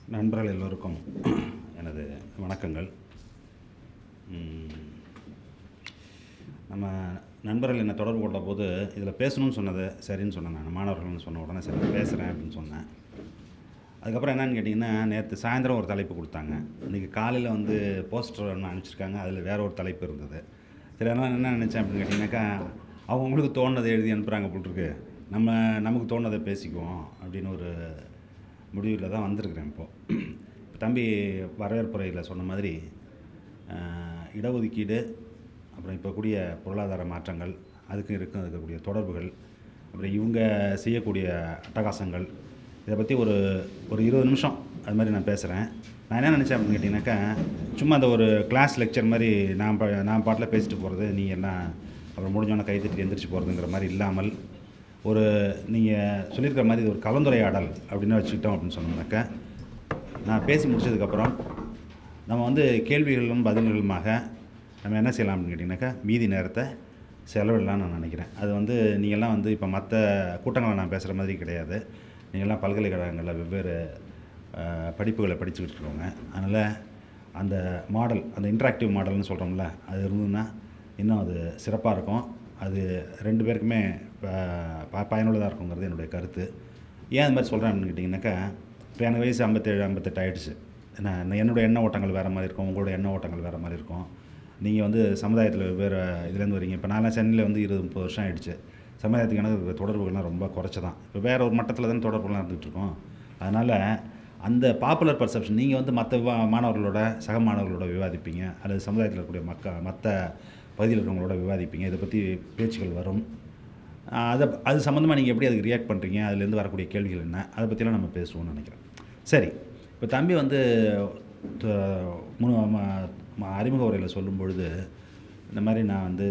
நண்பர்கள் எல்லோருக்கும் எனது வணக்கங்கள் ம், நம்ம நண்பர்கள் என்னை தொடர்பு கொண்ட போது இதில் பேசணும்னு சொன்னது சரின்னு சொன்னேன் நான் மாணவர்கள்னு சொன்ன உடனே சரி நான் பேசுகிறேன் அப்படின்னு சொன்னேன் அதுக்கப்புறம் என்னன்னு கேட்டிங்கன்னா நேற்று சாயந்தரம் ஒரு தலைப்பு கொடுத்தாங்க இன்றைக்கி காலையில் வந்து போஸ்டர் ஒன்று அனுப்பிச்சிருக்காங்க அதில் வேற ஒரு தலைப்பு இருந்தது சரி அதனால் என்ன நினச்சேன் அப்படின்னு கேட்டிங்கனாக்கா அவங்கவுங்களுக்கு தோணுனதை எழுதி அனுப்புகிறாங்க போட்டிருக்கு நம்ம நமக்கு தோணுனதை பேசிக்குவோம் அப்படின்னு ஒரு முடிவில் தான் வந்திருக்கிறேன் இப்போது இப்போ தம்பி வரவேற்புரையில் சொன்ன மாதிரி ஆஹ், இடஒதுக்கீடு அப்புறம் இப்போ கூடிய பொருளாதார மாற்றங்கள் அதுக்கு இருக்கும் இருக்கக்கூடிய தொடர்புகள் அப்புறம் இவங்க செய்யக்கூடிய அட்டகாசங்கள் இதை பற்றி ஒரு ஒரு இருபது நிமிஷம் அது மாதிரி நான் பேசுகிறேன் நான் என்ன நினச்சேன் அப்படின்னு கேட்டிங்கனாக்கா சும்மா அந்த ஒரு கிளாஸ் லெக்சர் மாதிரி நான் பா நான் பாட்டில் பேசிட்டு போகிறது நீ எல்லாம் அப்புறம் முடிஞ்சோன்னே கை தட்டி எந்திரிச்சு போகிறதுங்கிற மாதிரி இல்லாமல் ஒரு நீங்கள் சொல்லியிருக்கிற மாதிரி இது ஒரு கலந்துரையாடல் அப்படின்னு வச்சுக்கிட்டோம் அப்படின்னு சொன்னோம்னாக்கா நான் பேசி முடிச்சதுக்கப்புறம் நம்ம வந்து கேள்விகளும் பதில்களுமாக நம்ம என்ன செய்யலாம் அப்படின்னு கேட்டிங்கனாக்கா மீதி நேரத்தை செலவிடலாம்னு நான் நினைக்கிறேன் அது வந்து நீங்கள்லாம் வந்து இப்போ மற்ற கூட்டங்களை நான் பேசுகிற மாதிரி கிடையாது நீங்கள்லாம் பல்கலைக்கழகங்களில் வெவ்வேறு அஹ், படிப்புகளை படிச்சுக்கிட்டு இருக்கவங்க அதனால் அந்த மாடல் அந்த இன்ட்ராக்டிவ் மாடல்னு சொல்கிறோம்ல அது இருந்ததுன்னா இன்னும் அது சிறப்பாக இருக்கும் அது ரெண்டு பேருக்குமே ப- ப பயனுள்ளதாக இருக்குங்கிறது என்னுடைய கருத்து ஏன் அது மாதிரி சொல்கிறேன் அப்படின்னு கேட்டிங்கனாக்கா இப்போ எனக்கு வயசு ஐம்பத்தேழு ஐம்பத்தெட்டு ஆயிடுச்சு நான் என்னோட எண்ண ஓட்டங்கள் வேறு மாதிரி இருக்கும் உங்களோட எண்ண ஓட்டங்கள் வேறு மாதிரி இருக்கும் நீங்கள் வந்து சமுதாயத்தில் வெவ்வேறு இதுலேருந்து வரீங்க இப்போ நான்லாம் சென்னையில் வந்து இருபது முப்பது வருஷம் ஆயிடுச்சு சமுதாயத்துக்கு எனக்கு தொடர்புகள்லாம் ரொம்ப குறைச்சி தான் இப்போ வேறு ஒரு மட்டத்தில் தான் தொடர்புகள்லாம் இருந்துகிட்டு இருக்கோம் அதனால் அந்த பாப்புலர் பர்செப்ஷன் நீங்கள் வந்து மற்ற மாணவர்களோட சக மாணவர்களோட விவாதிப்பீங்க அல்லது சமுதாயத்தில் இருக்கக்கூடிய மக்க மற்ற பகுதியில் இருக்கிறவங்களோட விவாதிப்பீங்க இதை பற்றி பேச்சுகள் வரும் ஆஹ் அதை அது சம்மந்தமாக நீங்கள் எப்படி அதுக்கு ரியாக்ட் பண்ணுறீங்க அதுலேருந்து வரக்கூடிய கேள்விகள் என்ன அதை பற்றிலாம் நம்ம பேசுவோம்னு நினைக்கிறேன் சரி இப்போ தம்பி வந்து த- மு- ம- ம- அறிமுக உரையில் சொல்லும் பொழுது இந்த மாதிரி நான் வந்து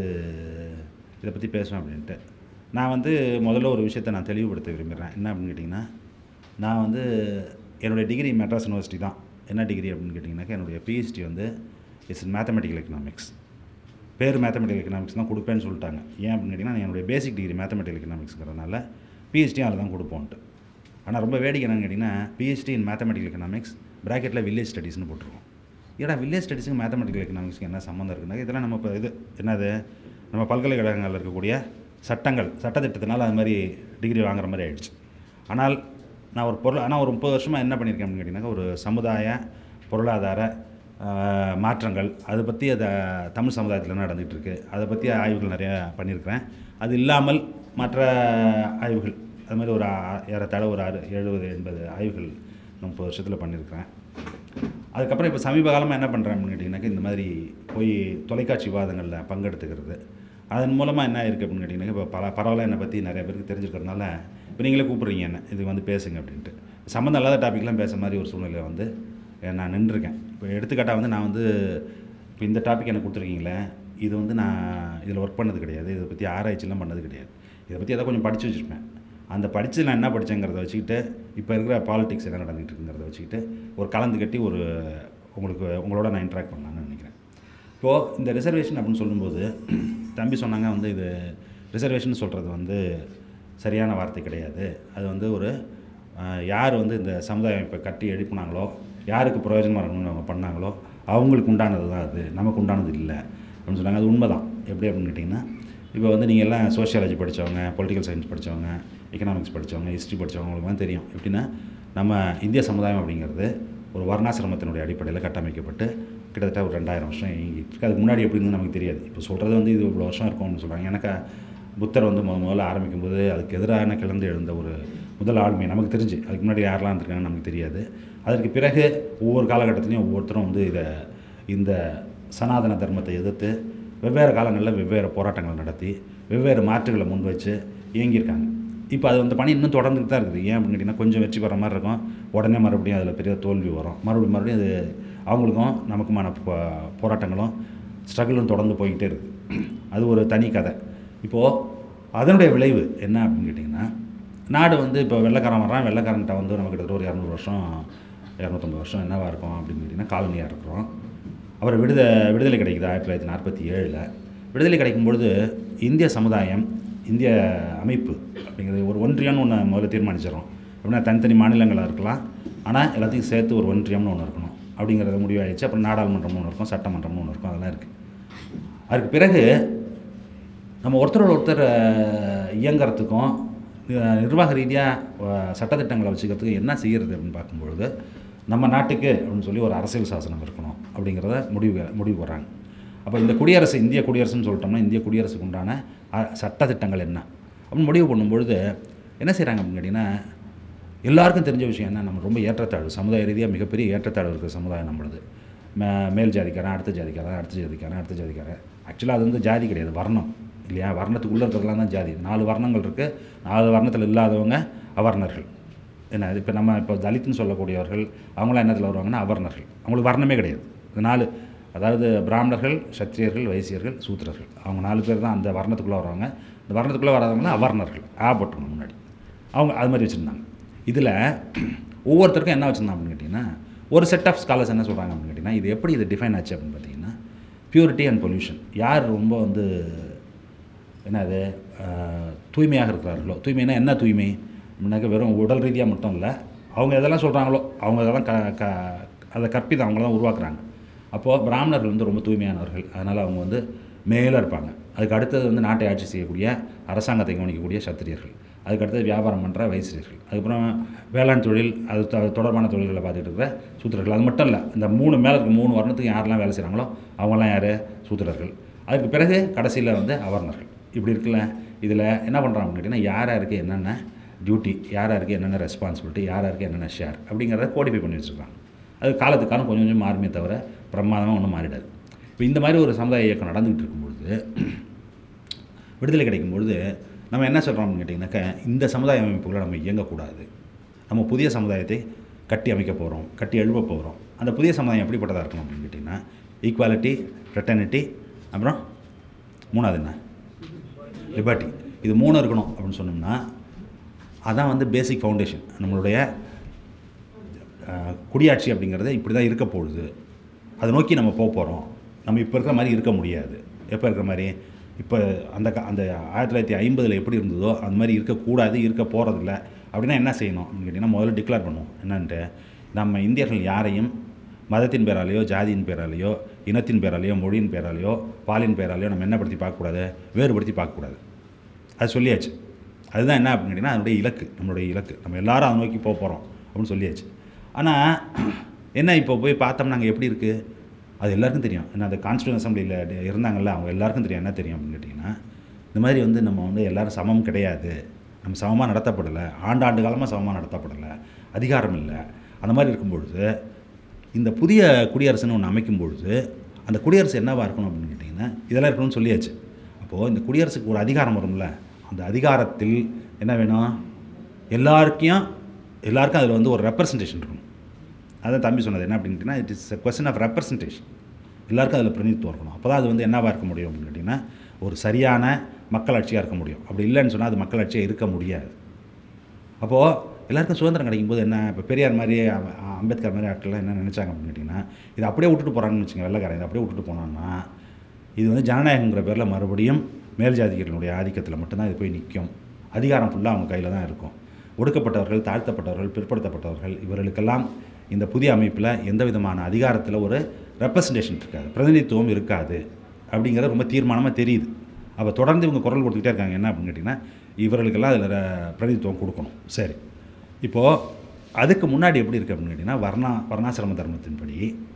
இதை பற்றி பேசுவேன் அப்படின்ட்டு நான் வந்து முதல்ல ஒரு விஷயத்தை நான் தெளிவுபடுத்த விரும்புகிறேன் என்ன அப்படின்னு கேட்டிங்கன்னா நான் வந்து என்னுடைய டிகிரி மெட்ராஸ் யூனிவர்சிட்டி தான் என்ன டிகிரி அப்படின்னு கேட்டிங்கனாக்கா என்னுடைய பிஹெச்டி வந்து இட்ஸ் மேத்தமெட்டிக்கல் எக்கனாமிக்ஸ் பேர் மேத்தமெட்டிக்கல் எக்கனாமிக்ஸ் தான் கொடுப்பேன்னு சொல்லிட்டாங்க ஏன் அப்படின்னு கேட்டிங்கன்னா நான் என்னுடைய பேசிக் டிகிரி மேத்தமெட்டிக்கல் எக்கனாமிக்ஸ்ங்கிறதுனால பிஹெச்டியும் அதில் தான் கொடுப்போன்ட்டு ஆனால் ரொம்ப வேடிக்கை என்னன்னு கேட்டிங்கன்னா பிஹெச்டி இன் மேத்தமெட்டிக்கல் எக்கனாமிக்ஸ் ப்ராக்கெட்டில் வில்லேஜ் ஸ்டடீஸ்னு போட்டிருக்கோம் ஏடா வில்லேஜ் ஸ்டடீஸுக்கு மேத்தமெட்டிக்கல் எக்கனாமிக்ஸ்க்கு என்ன சம்மந்தம் இருக்குன்னா இதெல்லாம் நம்ம இப்போ இது என்னது நம்ம பல்கலைக்கழகங்களில் இருக்கக்கூடிய சட்டங்கள் சட்டத்திட்டத்தினால அது மாதிரி டிகிரி வாங்குற மாதிரி ஆயிடுச்சு ஆனால் நான் ஒரு பொருள் ஆனால் ஒரு முப்பது வருஷமாக என்ன பண்ணியிருக்கேன் அப்படின்னு கேட்டிங்கன்னாக்கா ஒரு சமுதாய பொருளாதார ஆஹ், மாற்றங்கள் அதை பற்றி அதை தமிழ் சமுதாயத்தில் என்ன நடந்துகிட்டு இருக்கு அதை பற்றி ஆய்வுகள் நிறையா பண்ணியிருக்கிறேன் அது இல்லாமல் மற்ற ஆய்வுகள் அது மாதிரி ஒரு ஆ- ஏறத்தாழ ஒரு ஆறு எழுபது எண்பது ஆய்வுகள் முப்பது வருஷத்தில் பண்ணியிருக்கிறேன் அதுக்கப்புறம் இப்போ சமீப காலமாக என்ன பண்ணுறேன் அப்படின்னு கேட்டிங்கனாக்கா இந்த மாதிரி போய் தொலைக்காட்சி விவாதங்களில் பங்கெடுத்துக்கிறது அதன் மூலமாக என்ன இருக்குது அப்படின்னு கேட்டிங்கன்னா இப்போ பல பரவாயில்ல என்னை பற்றி நிறைய பேருக்கு தெரிஞ்சிருக்கிறதுனால இப்போ நீங்களே கூப்பிட்றீங்க என்ன இது வந்து பேசுங்க அப்படின்ட்டு சம்மந்தம் இல்லாத டாப்பிக்லாம் பேச மாதிரி ஒரு சூழ்நிலை வந்து அஹ், நான் நின்றுருக்கேன் இப்போ எடுத்துக்காட்டாக வந்து நான் வந்து இப்போ இந்த டாபிக் எனக்கு கொடுத்துருக்கீங்களே இது வந்து நான் இதில் ஒர்க் பண்ணது கிடையாது இதை பற்றி ஆராய்ச்சிலாம் பண்ணது கிடையாது இதை பற்றி ஏதோ கொஞ்சம் படித்து வச்சுருப்பேன் அந்த படித்து நான் என்ன படித்தேங்கிறத வச்சுக்கிட்டு இப்போ இருக்கிற பாலிடிக்ஸ் என்ன நடந்துகிட்டு இருக்குங்கிறத வச்சுக்கிட்டு ஒரு கலந்து கட்டி ஒரு உங்களுக்கு உங்களோட நான் இன்ட்ராக்ட் பண்ணலான்னு நினைக்கிறேன் இப்போது இந்த ரிசர்வேஷன் அப்படின்னு சொல்லும்போது தம்பி சொன்னாங்க வந்து இது ரிசர்வேஷன் சொல்கிறது வந்து சரியான வார்த்தை கிடையாது அது வந்து ஒரு ஆஹ், யார் வந்து இந்த சமுதாயம் இப்போ கட்டி எழுப்பினாங்களோ யாருக்கு பிரயோஜனமாக இருக்கணும்னு அவங்க பண்ணாங்களோ அவங்களுக்கு உண்டானது தான் அது நமக்கு உண்டானது இல்லை அப்படின்னு சொன்னாங்க அது உண்மை தான் எப்படி அப்படின்னு கேட்டிங்கன்னா இப்போ வந்து நீங்கள் எல்லாம் சோஷியாலஜி படித்தவங்க பொலிட்டிக்கல் சயின்ஸ் படித்தவங்க எக்கனாமிக்ஸ் படித்தவங்க ஹிஸ்ட்ரி படித்தவங்களுக்குலாம் தெரியும் எப்படின்னா நம்ம இந்திய சமுதாயம் அப்படிங்கிறது ஒரு வர்ணாசிரமத்தினுடைய அடிப்படையில் கட்டமைக்கப்பட்டு கிட்டத்தட்ட ஒரு ரெண்டாயிரம் வருஷம் இயங்கிட்டு இருக்கு அதுக்கு முன்னாடி எப்படின்னு நமக்கு தெரியாது இப்போ சொல்கிறது வந்து இது இவ்வளோ வருஷம் இருக்கும்னு சொல்கிறாங்க எனக்கு புத்தர் வந்து முத முதல்ல ஆரம்பிக்கும்போது அதுக்கு எதிரான கிளர்ந்து எழுந்த ஒரு முதல் ஆளுமை நமக்கு தெரிஞ்சு அதுக்கு முன்னாடி யாரெல்லாம் இருந்திருக்காங்கன்னு நமக்கு தெரியாது அதற்கு பிறகு ஒவ்வொரு காலகட்டத்திலையும் ஒவ்வொருத்தரும் வந்து இதை இந்த சனாதன தர்மத்தை எதிர்த்து வெவ்வேறு காலங்களில் வெவ்வேறு போராட்டங்கள் நடத்தி வெவ்வேறு மாற்றுகளை முன் வச்சு இயங்கியிருக்காங்க இப்போ அது வந்து பணி இன்னும் தொடர்ந்துட்டு தான் இருக்குது ஏன் அப்படின்னு கேட்டிங்கன்னா கொஞ்சம் வெற்றி பெற மாதிரி இருக்கும் உடனே மறுபடியும் அதில் பெரிய தோல்வி வரும் மறுபடியும் மறுபடியும் அது அவங்களுக்கும் நமக்குமான போ- போராட்டங்களும் ஸ்ட்ரகிளும் தொடர்ந்து போய்கிட்டே இருக்குது அது ஒரு தனி கதை இப்போது அதனுடைய விளைவு என்ன அப்படின்னு கேட்டிங்கன்னா நாடு வந்து இப்போ வெள்ளைக்காரன் வர்றான் வெள்ளைக்காரன்கிட்ட வந்து நமக்கு கிட்டத்தட்ட ஒரு இரநூறு வருஷம் இரநூத்தம்பது வருஷம் என்னவாக இருக்கும் அப்படின்னு கேட்டிங்கன்னா காலனியாக இருக்கிறோம் அப்புறம் விடுத விடுதலை கிடைக்குது ஆயிரத்தி தொள்ளாயிரத்தி நாற்பத்தி ஏழில் விடுதலை கிடைக்கும் பொழுது இந்திய சமுதாயம் இந்திய அமைப்பு அப்படிங்கிறது ஒரு ஒன்றியம்னு ஒன்று முதல்ல தீர்மானிச்சிடறோம் அப்படின்னா தனித்தனி மாநிலங்களாக இருக்கலாம் ஆனால் எல்லாத்தையும் சேர்த்து ஒரு ஒன்றியம்னு ஒன்று இருக்கணும் அப்படிங்கிறத முடிவாயிடுச்சு அப்புறம் நாடாளுமன்றம்னு ஒன்று இருக்கும் சட்டமன்றம்னு ஒன்று இருக்கும் அதெல்லாம் இருக்குது அதுக்கு பிறகு நம்ம ஒருத்தரோட ஒருத்தர் அஹ், இயங்குறதுக்கும் அஹ், நிர்வாக ரீதியாக சட்டத்திட்டங்களை வச்சுக்கிறதுக்கு என்ன செய்கிறது அப்படின்னு பார்க்கும்பொழுது நம்ம நாட்டுக்கு அப்படின்னு சொல்லி ஒரு அரசியல் சாசனம் இருக்கணும் அப்படிங்கிறத முடிவு முடிவு வர்றாங்க அப்போ இந்த குடியரசு இந்திய குடியரசுன்னு சொல்லிட்டோம்னா இந்திய குடியரசுக்கு உண்டான அஹ், சட்டத்திட்டங்கள் என்ன அப்படின்னு முடிவு பண்ணும்பொழுது என்ன செய்கிறாங்க அப்படின்னு கேட்டிங்கன்னா எல்லாருக்கும் தெரிஞ்ச விஷயம் என்ன நம்ம ரொம்ப ஏற்றத்தாழ்வு சமுதாய ரீதியாக மிகப்பெரிய ஏற்றத்தாழ்வு இருக்கிற சமுதாயம் நம்மளுது மே மேல் ஜாதிக்காரன் அடுத்த ஜாதிக்காரன் அடுத்த ஜாதிக்காரன் அடுத்த ஜாதிக்காரன் ஆக்சுவலாக அது வந்து ஜாதி கிடையாது வர்ணம் இல்லையா வர்ணத்துக்குள்ளே இருக்கிறதுலாம் தான் ஜாதி நாலு வர்ணங்கள் இருக்குது நாலு வர்ணத்தில் இல்லாதவங்க அவர்ணர்கள் என்ன இப்போ நம்ம இப்போ தலித்னு சொல்லக்கூடியவர்கள் அவங்களாம் என்னத்தில் வருவாங்கன்னா அவர்ணர்கள் அவங்களுக்கு வர்ணமே கிடையாது இந்த நாலு அதாவது பிராமணர்கள் சத்திரியர்கள் வைசியர்கள் சூத்திரர்கள் அவங்க நாலு பேர் தான் அந்த வர்ணத்துக்குள்ளே வருவாங்க இந்த வர்ணத்துக்குள்ளே வராதவங்க அவர்ணர்கள் ஆ போட்டுக்கணும் முன்னாடி அவங்க அது மாதிரி வச்சுருந்தாங்க இதில் ஒவ்வொருத்தருக்கும் என்ன வச்சுருந்தாங்க அப்படின்னு கேட்டிங்கன்னா ஒரு செட் ஆஃப் ஸ்காலர்ஸ் என்ன சொல்கிறாங்க அப்படின்னு கேட்டிங்கன்னா இது எப்படி இது டிஃபைன் ஆச்சு அப்படின்னு பார்த்தீங்கன்னா பியூரிட்டி அண்ட் பொல்யூஷன் யார் ரொம்ப வந்து என்னது ஆஹ், தூய்மையாக இருக்கிறார்களோ தூய்மைனா என்ன தூய்மை முன்னாக்க வெறும் உடல் ரீதியாக மட்டும் இல்லை அவங்க எதெல்லாம் சொல்கிறாங்களோ அவங்க அதெல்லாம் க க அதை கற்பித்து அவங்க தான் உருவாக்குறாங்க அப்போது பிராமணர்கள் வந்து ரொம்ப தூய்மையானவர்கள் அதனால் அவங்க வந்து மேலே இருப்பாங்க அதுக்கு அடுத்தது வந்து நாட்டை ஆட்சி செய்யக்கூடிய அரசாங்கத்தை கவனிக்கக்கூடிய சத்திரியர்கள் அதுக்கு அடுத்தது வியாபாரம் பண்ணுற வைசியர்கள் அதுக்கப்புறம் வேளாண் தொழில் அது தொ- தொடர்பான தொழில்களை பார்த்துட்டு இருக்கிற சூத்திரர்கள் அது மட்டும் இல்லை இந்த மூணு மேலே இருக்க மூணு வருணத்துக்கு யாரெல்லாம் வேலை செய்கிறாங்களோ அவங்கெல்லாம் யார் சூத்திரர்கள் அதுக்கு பிறகு கடைசியில் வந்து அவர்ணர்கள் இப்படி இருக்குல்ல இதில் என்ன பண்ணுறாங்க கேட்டிங்கன்னா யார் யாருக்கு என்னென்ன டியூட்டி யார் யாருக்கு என்னென்ன ரெஸ்பான்சிபிலிட்டி யார் யாருக்கு என்னென்ன ஷேர் அப்படிங்கிறத கோடிஃபை பண்ணி வச்சுருக்காங்க அது காலத்துக்கான கொஞ்சம் கொஞ்சம் மாறுமே தவிர பிரமாதமாக ஒன்றும் மாறிடாது இப்போ இந்த மாதிரி ஒரு சமுதாய இயக்கம் நடந்துகிட்டு இருக்கும்பொழுது விடுதலை கிடைக்கும் பொழுது நம்ம என்ன சொல்கிறோம் அப்படின்னு கேட்டிங்கனாக்கா இந்த சமுதாய அமைப்புகளை நம்ம இயங்கக்கூடாது நம்ம புதிய சமுதாயத்தை கட்டி அமைக்க போகிறோம் கட்டி எழுப்ப போகிறோம் அந்த புதிய சமுதாயம் எப்படிப்பட்டதாக இருக்கணும் அப்படின்னு கேட்டிங்கன்னா ஈக்குவாலிட்டி ஃப்ரெட்டர்னிட்டி அப்புறம் மூணாவது என்ன லிபர்ட்டி இது மூணு இருக்கணும் அப்படின்னு சொன்னோம்னா அதான் வந்து பேசிக் ஃபவுண்டேஷன் நம்மளுடைய அஹ், குடியாட்சி அப்படிங்கிறது இப்படி தான் இருக்க போகுது அதை நோக்கி நம்ம போக போகிறோம் நம்ம இப்போ இருக்கிற மாதிரி இருக்க முடியாது எப்போ இருக்கிற மாதிரி இப்போ அந்த க- அந்த ஆயிரத்தி தொள்ளாயிரத்தி ஐம்பதில் எப்படி இருந்ததோ அந்த மாதிரி இருக்கக்கூடாது இருக்க போகிறதில்ல அப்படின்னா என்ன செய்யணும் அப்படின்னு கேட்டிங்கன்னா முதல்ல டிக்ளேர் பண்ணுவோம் என்னன்ட்டு நம்ம இந்தியர்கள் யாரையும் மதத்தின் பேராலேயோ ஜாதியின் பேராலேயோ இனத்தின் பேராலேயோ மொழியின் பேராலேயோ பாலின் பேராலேயோ நம்ம என்னப்படுத்தி பார்க்கக்கூடாது வேறுபடுத்தி பார்க்கக்கூடாது அது சொல்லியாச்சு அதுதான் என்ன அப்படின்னு கேட்டிங்கன்னா அதனுடைய இலக்கு நம்மளுடைய இலக்கு நம்ம எல்லாரும் அதை நோக்கி போக போகிறோம் அப்படின்னு சொல்லியாச்சு ஆனால் என்ன இப்போ போய் பார்த்தோம்னா அங்கே எப்படி இருக்குது அது எல்லாருக்கும் தெரியும் ஏன்னா அந்த கான்ஸ்டியூன் அசம்பிளியில் இருந்தாங்கல்ல அவங்க எல்லாருக்கும் தெரியும் என்ன தெரியும் அப்படின்னு கேட்டிங்கன்னா இந்த மாதிரி வந்து நம்ம வந்து எல்லாரும் சமம் கிடையாது நம்ம சமமாக நடத்தப்படலை ஆண்டாண்டு காலமாக சமமாக நடத்தப்படலை அதிகாரம் இல்லை அந்த மாதிரி இருக்கும் பொழுது இந்த புதிய குடியரசுன்னு ஒன்று அமைக்கும் பொழுது அந்த குடியரசு என்னவாக இருக்கணும் அப்படின்னு கேட்டிங்கன்னா இதெல்லாம் இருக்கணும்னு சொல்லியாச்சு அப்போது இந்த குடியரசுக்கு ஒரு அதிகாரம் வரும்ல அந்த அதிகாரத்தில் என்ன வேணும் எல்லாருக்கும் எல்லாருக்கும் அதில் வந்து ஒரு ரெப்ரசன்டேஷன் இருக்கணும் அதான் தம்பி சொன்னது என்ன அப்படின்னு கேட்டிங்கன்னா it is a question of representation எல்லாருக்கும் அதில் பிரதிநிதித்துவம் இருக்கணும் அப்போ தான் அது வந்து என்னவாக இருக்க முடியும் அப்படின்னு கேட்டிங்கன்னா ஒரு சரியான மக்களாட்சியாக இருக்க முடியும் அப்படி இல்லைன்னு சொன்னால் அது மக்களாட்சியாக இருக்க முடியாது அப்போது எல்லாருக்கும் சுதந்திரம் கிடைக்கும் போது என்ன இப்போ பெரியார் மாதிரி அ- அம்பேத்கர் மாதிரி ஆட்கள்லாம் என்ன நினச்சாங்க அப்படின்னு கேட்டிங்கன்னா இதை அப்படியே விட்டுட்டு போகிறாங்கன்னு வச்சுங்க வெள்ளைக்காரன் இதை அப்படியே விட்டுட்டு போனான்னா இது வந்து ஜனநாயகங்கிற பேரில் மறுபடியும் மேல் ஜாதிகளுடைய ஆதிக்கத்தில் மட்டும்தான் இது போய் நிற்கும் அதிகாரம் ஃபுல்லாக அவங்க கையில் தான் இருக்கும் ஒடுக்கப்பட்டவர்கள் தாழ்த்தப்பட்டவர்கள் பிற்படுத்தப்பட்டவர்கள் இவர்களுக்கெல்லாம் இந்த புதிய அமைப்பில் எந்த விதமான அதிகாரத்தில் ஒரு ரெப்ரசன்டேஷன் இருக்காது பிரதிநிதித்துவம் இருக்காது அப்படிங்கிறது ரொம்ப தீர்மானமாக தெரியுது அப்போ தொடர்ந்து இவங்க குரல் கொடுத்துக்கிட்டே இருக்காங்க என்ன அப்படின்னு கேட்டிங்கன்னா இவர்களுக்கெல்லாம் அதில் பிரதிநிதித்துவம் கொடுக்கணும் சரி இப்போது அதுக்கு முன்னாடி எப்படி இருக்குது அப்படின்னு கேட்டிங்கன்னா வர்ணா வர்ணாசிரம தர்மத்தின்படி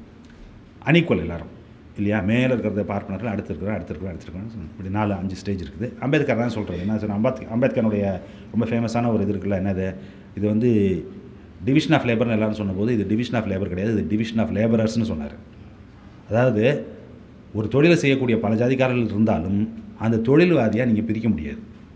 அணிக்குவல் எல்லாரும் இல்லையா மேலே இருக்கிறத பார்ப்பனர்கள் அடுத்து இருக்கிற அடுத்து இருக்கிற அடுத்து இருக்கிற இப்படி நாலு அஞ்சு ஸ்டேஜ் இருக்குது அம்பேத்கர் தான் சொல்கிறது என்ன சொன்ன அம்பேத் அம்பேத்கருடைய ரொம்ப ஃபேமஸான ஒரு இது இருக்குல்ல என்னது இது வந்து டிவிஷன் ஆஃப் லேபர்னு எல்லாரும் சொன்னபோது இது டிவிஷன் ஆஃப் லேபர் கிடையாது இது டிவிஷன் ஆஃப் லேபரர்ஸ்னு சொன்னார் அதாவது ஒரு தொழிலை செய்யக்கூடிய பல ஜாதிக்காரர்கள் இருந்தாலும் அந்த தொழில்வாதியாக நீங்கள் பிரிக்க முடியாது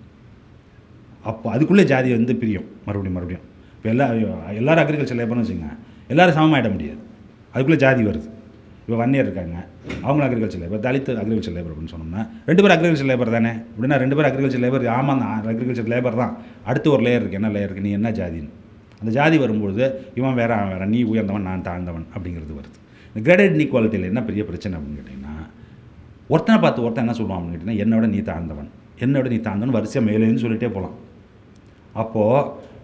அப்போ அதுக்குள்ளே ஜாதி வந்து பிரியும் மறுபடியும் மறுபடியும் இப்போ எல்லா எல்லாரும் அக்ரிகல்ச்சர் லேபர்னு வச்சுங்க எல்லாரும் சமமாயிட முடியாது அதுக்குள்ளே ஜாதி வருது இப்போ வன்னியர் இருக்காங்க அவங்களும் agriculture labour Dalit agriculture labour அப்படின்னு சொன்னோம்னா ரெண்டு பேரும் அக்ரிகல்ச்சர் லேபர் தானே அப்படின்னா ரெண்டு பேரும் அக்ரிகல்ச்சர் லேபர் ஆமாம் தான் அக்ரிகல்ச்சர் லேபர் தான் அடுத்து ஒரு லேயர் இருக்குது என்ன லேயர் இருக்குது நீ என்ன ஜாதின்னு அந்த ஜாதி வரும்பொழுது இவன் வேற அவன் வேற நீ உயர்ந்தவன் நான் தாழ்ந்தவன் அப்படிங்கிறது வருது இந்த கிரேடட் இன்இக்வாலிட்டியில் என்ன பெரிய பிரச்சனை அப்படின்னு கேட்டிங்கன்னா ஒருத்தனை பார்த்து ஒருத்தன் என்ன சொல்லுவான் அப்படின்னு கேட்டிங்கன்னா என்னோட நீ தாழ்ந்தவன் என்னோட நீ தாழ்ந்தவன் வரிசையாக மேலேன்னு சொல்லிட்டே போகலாம் அப்போது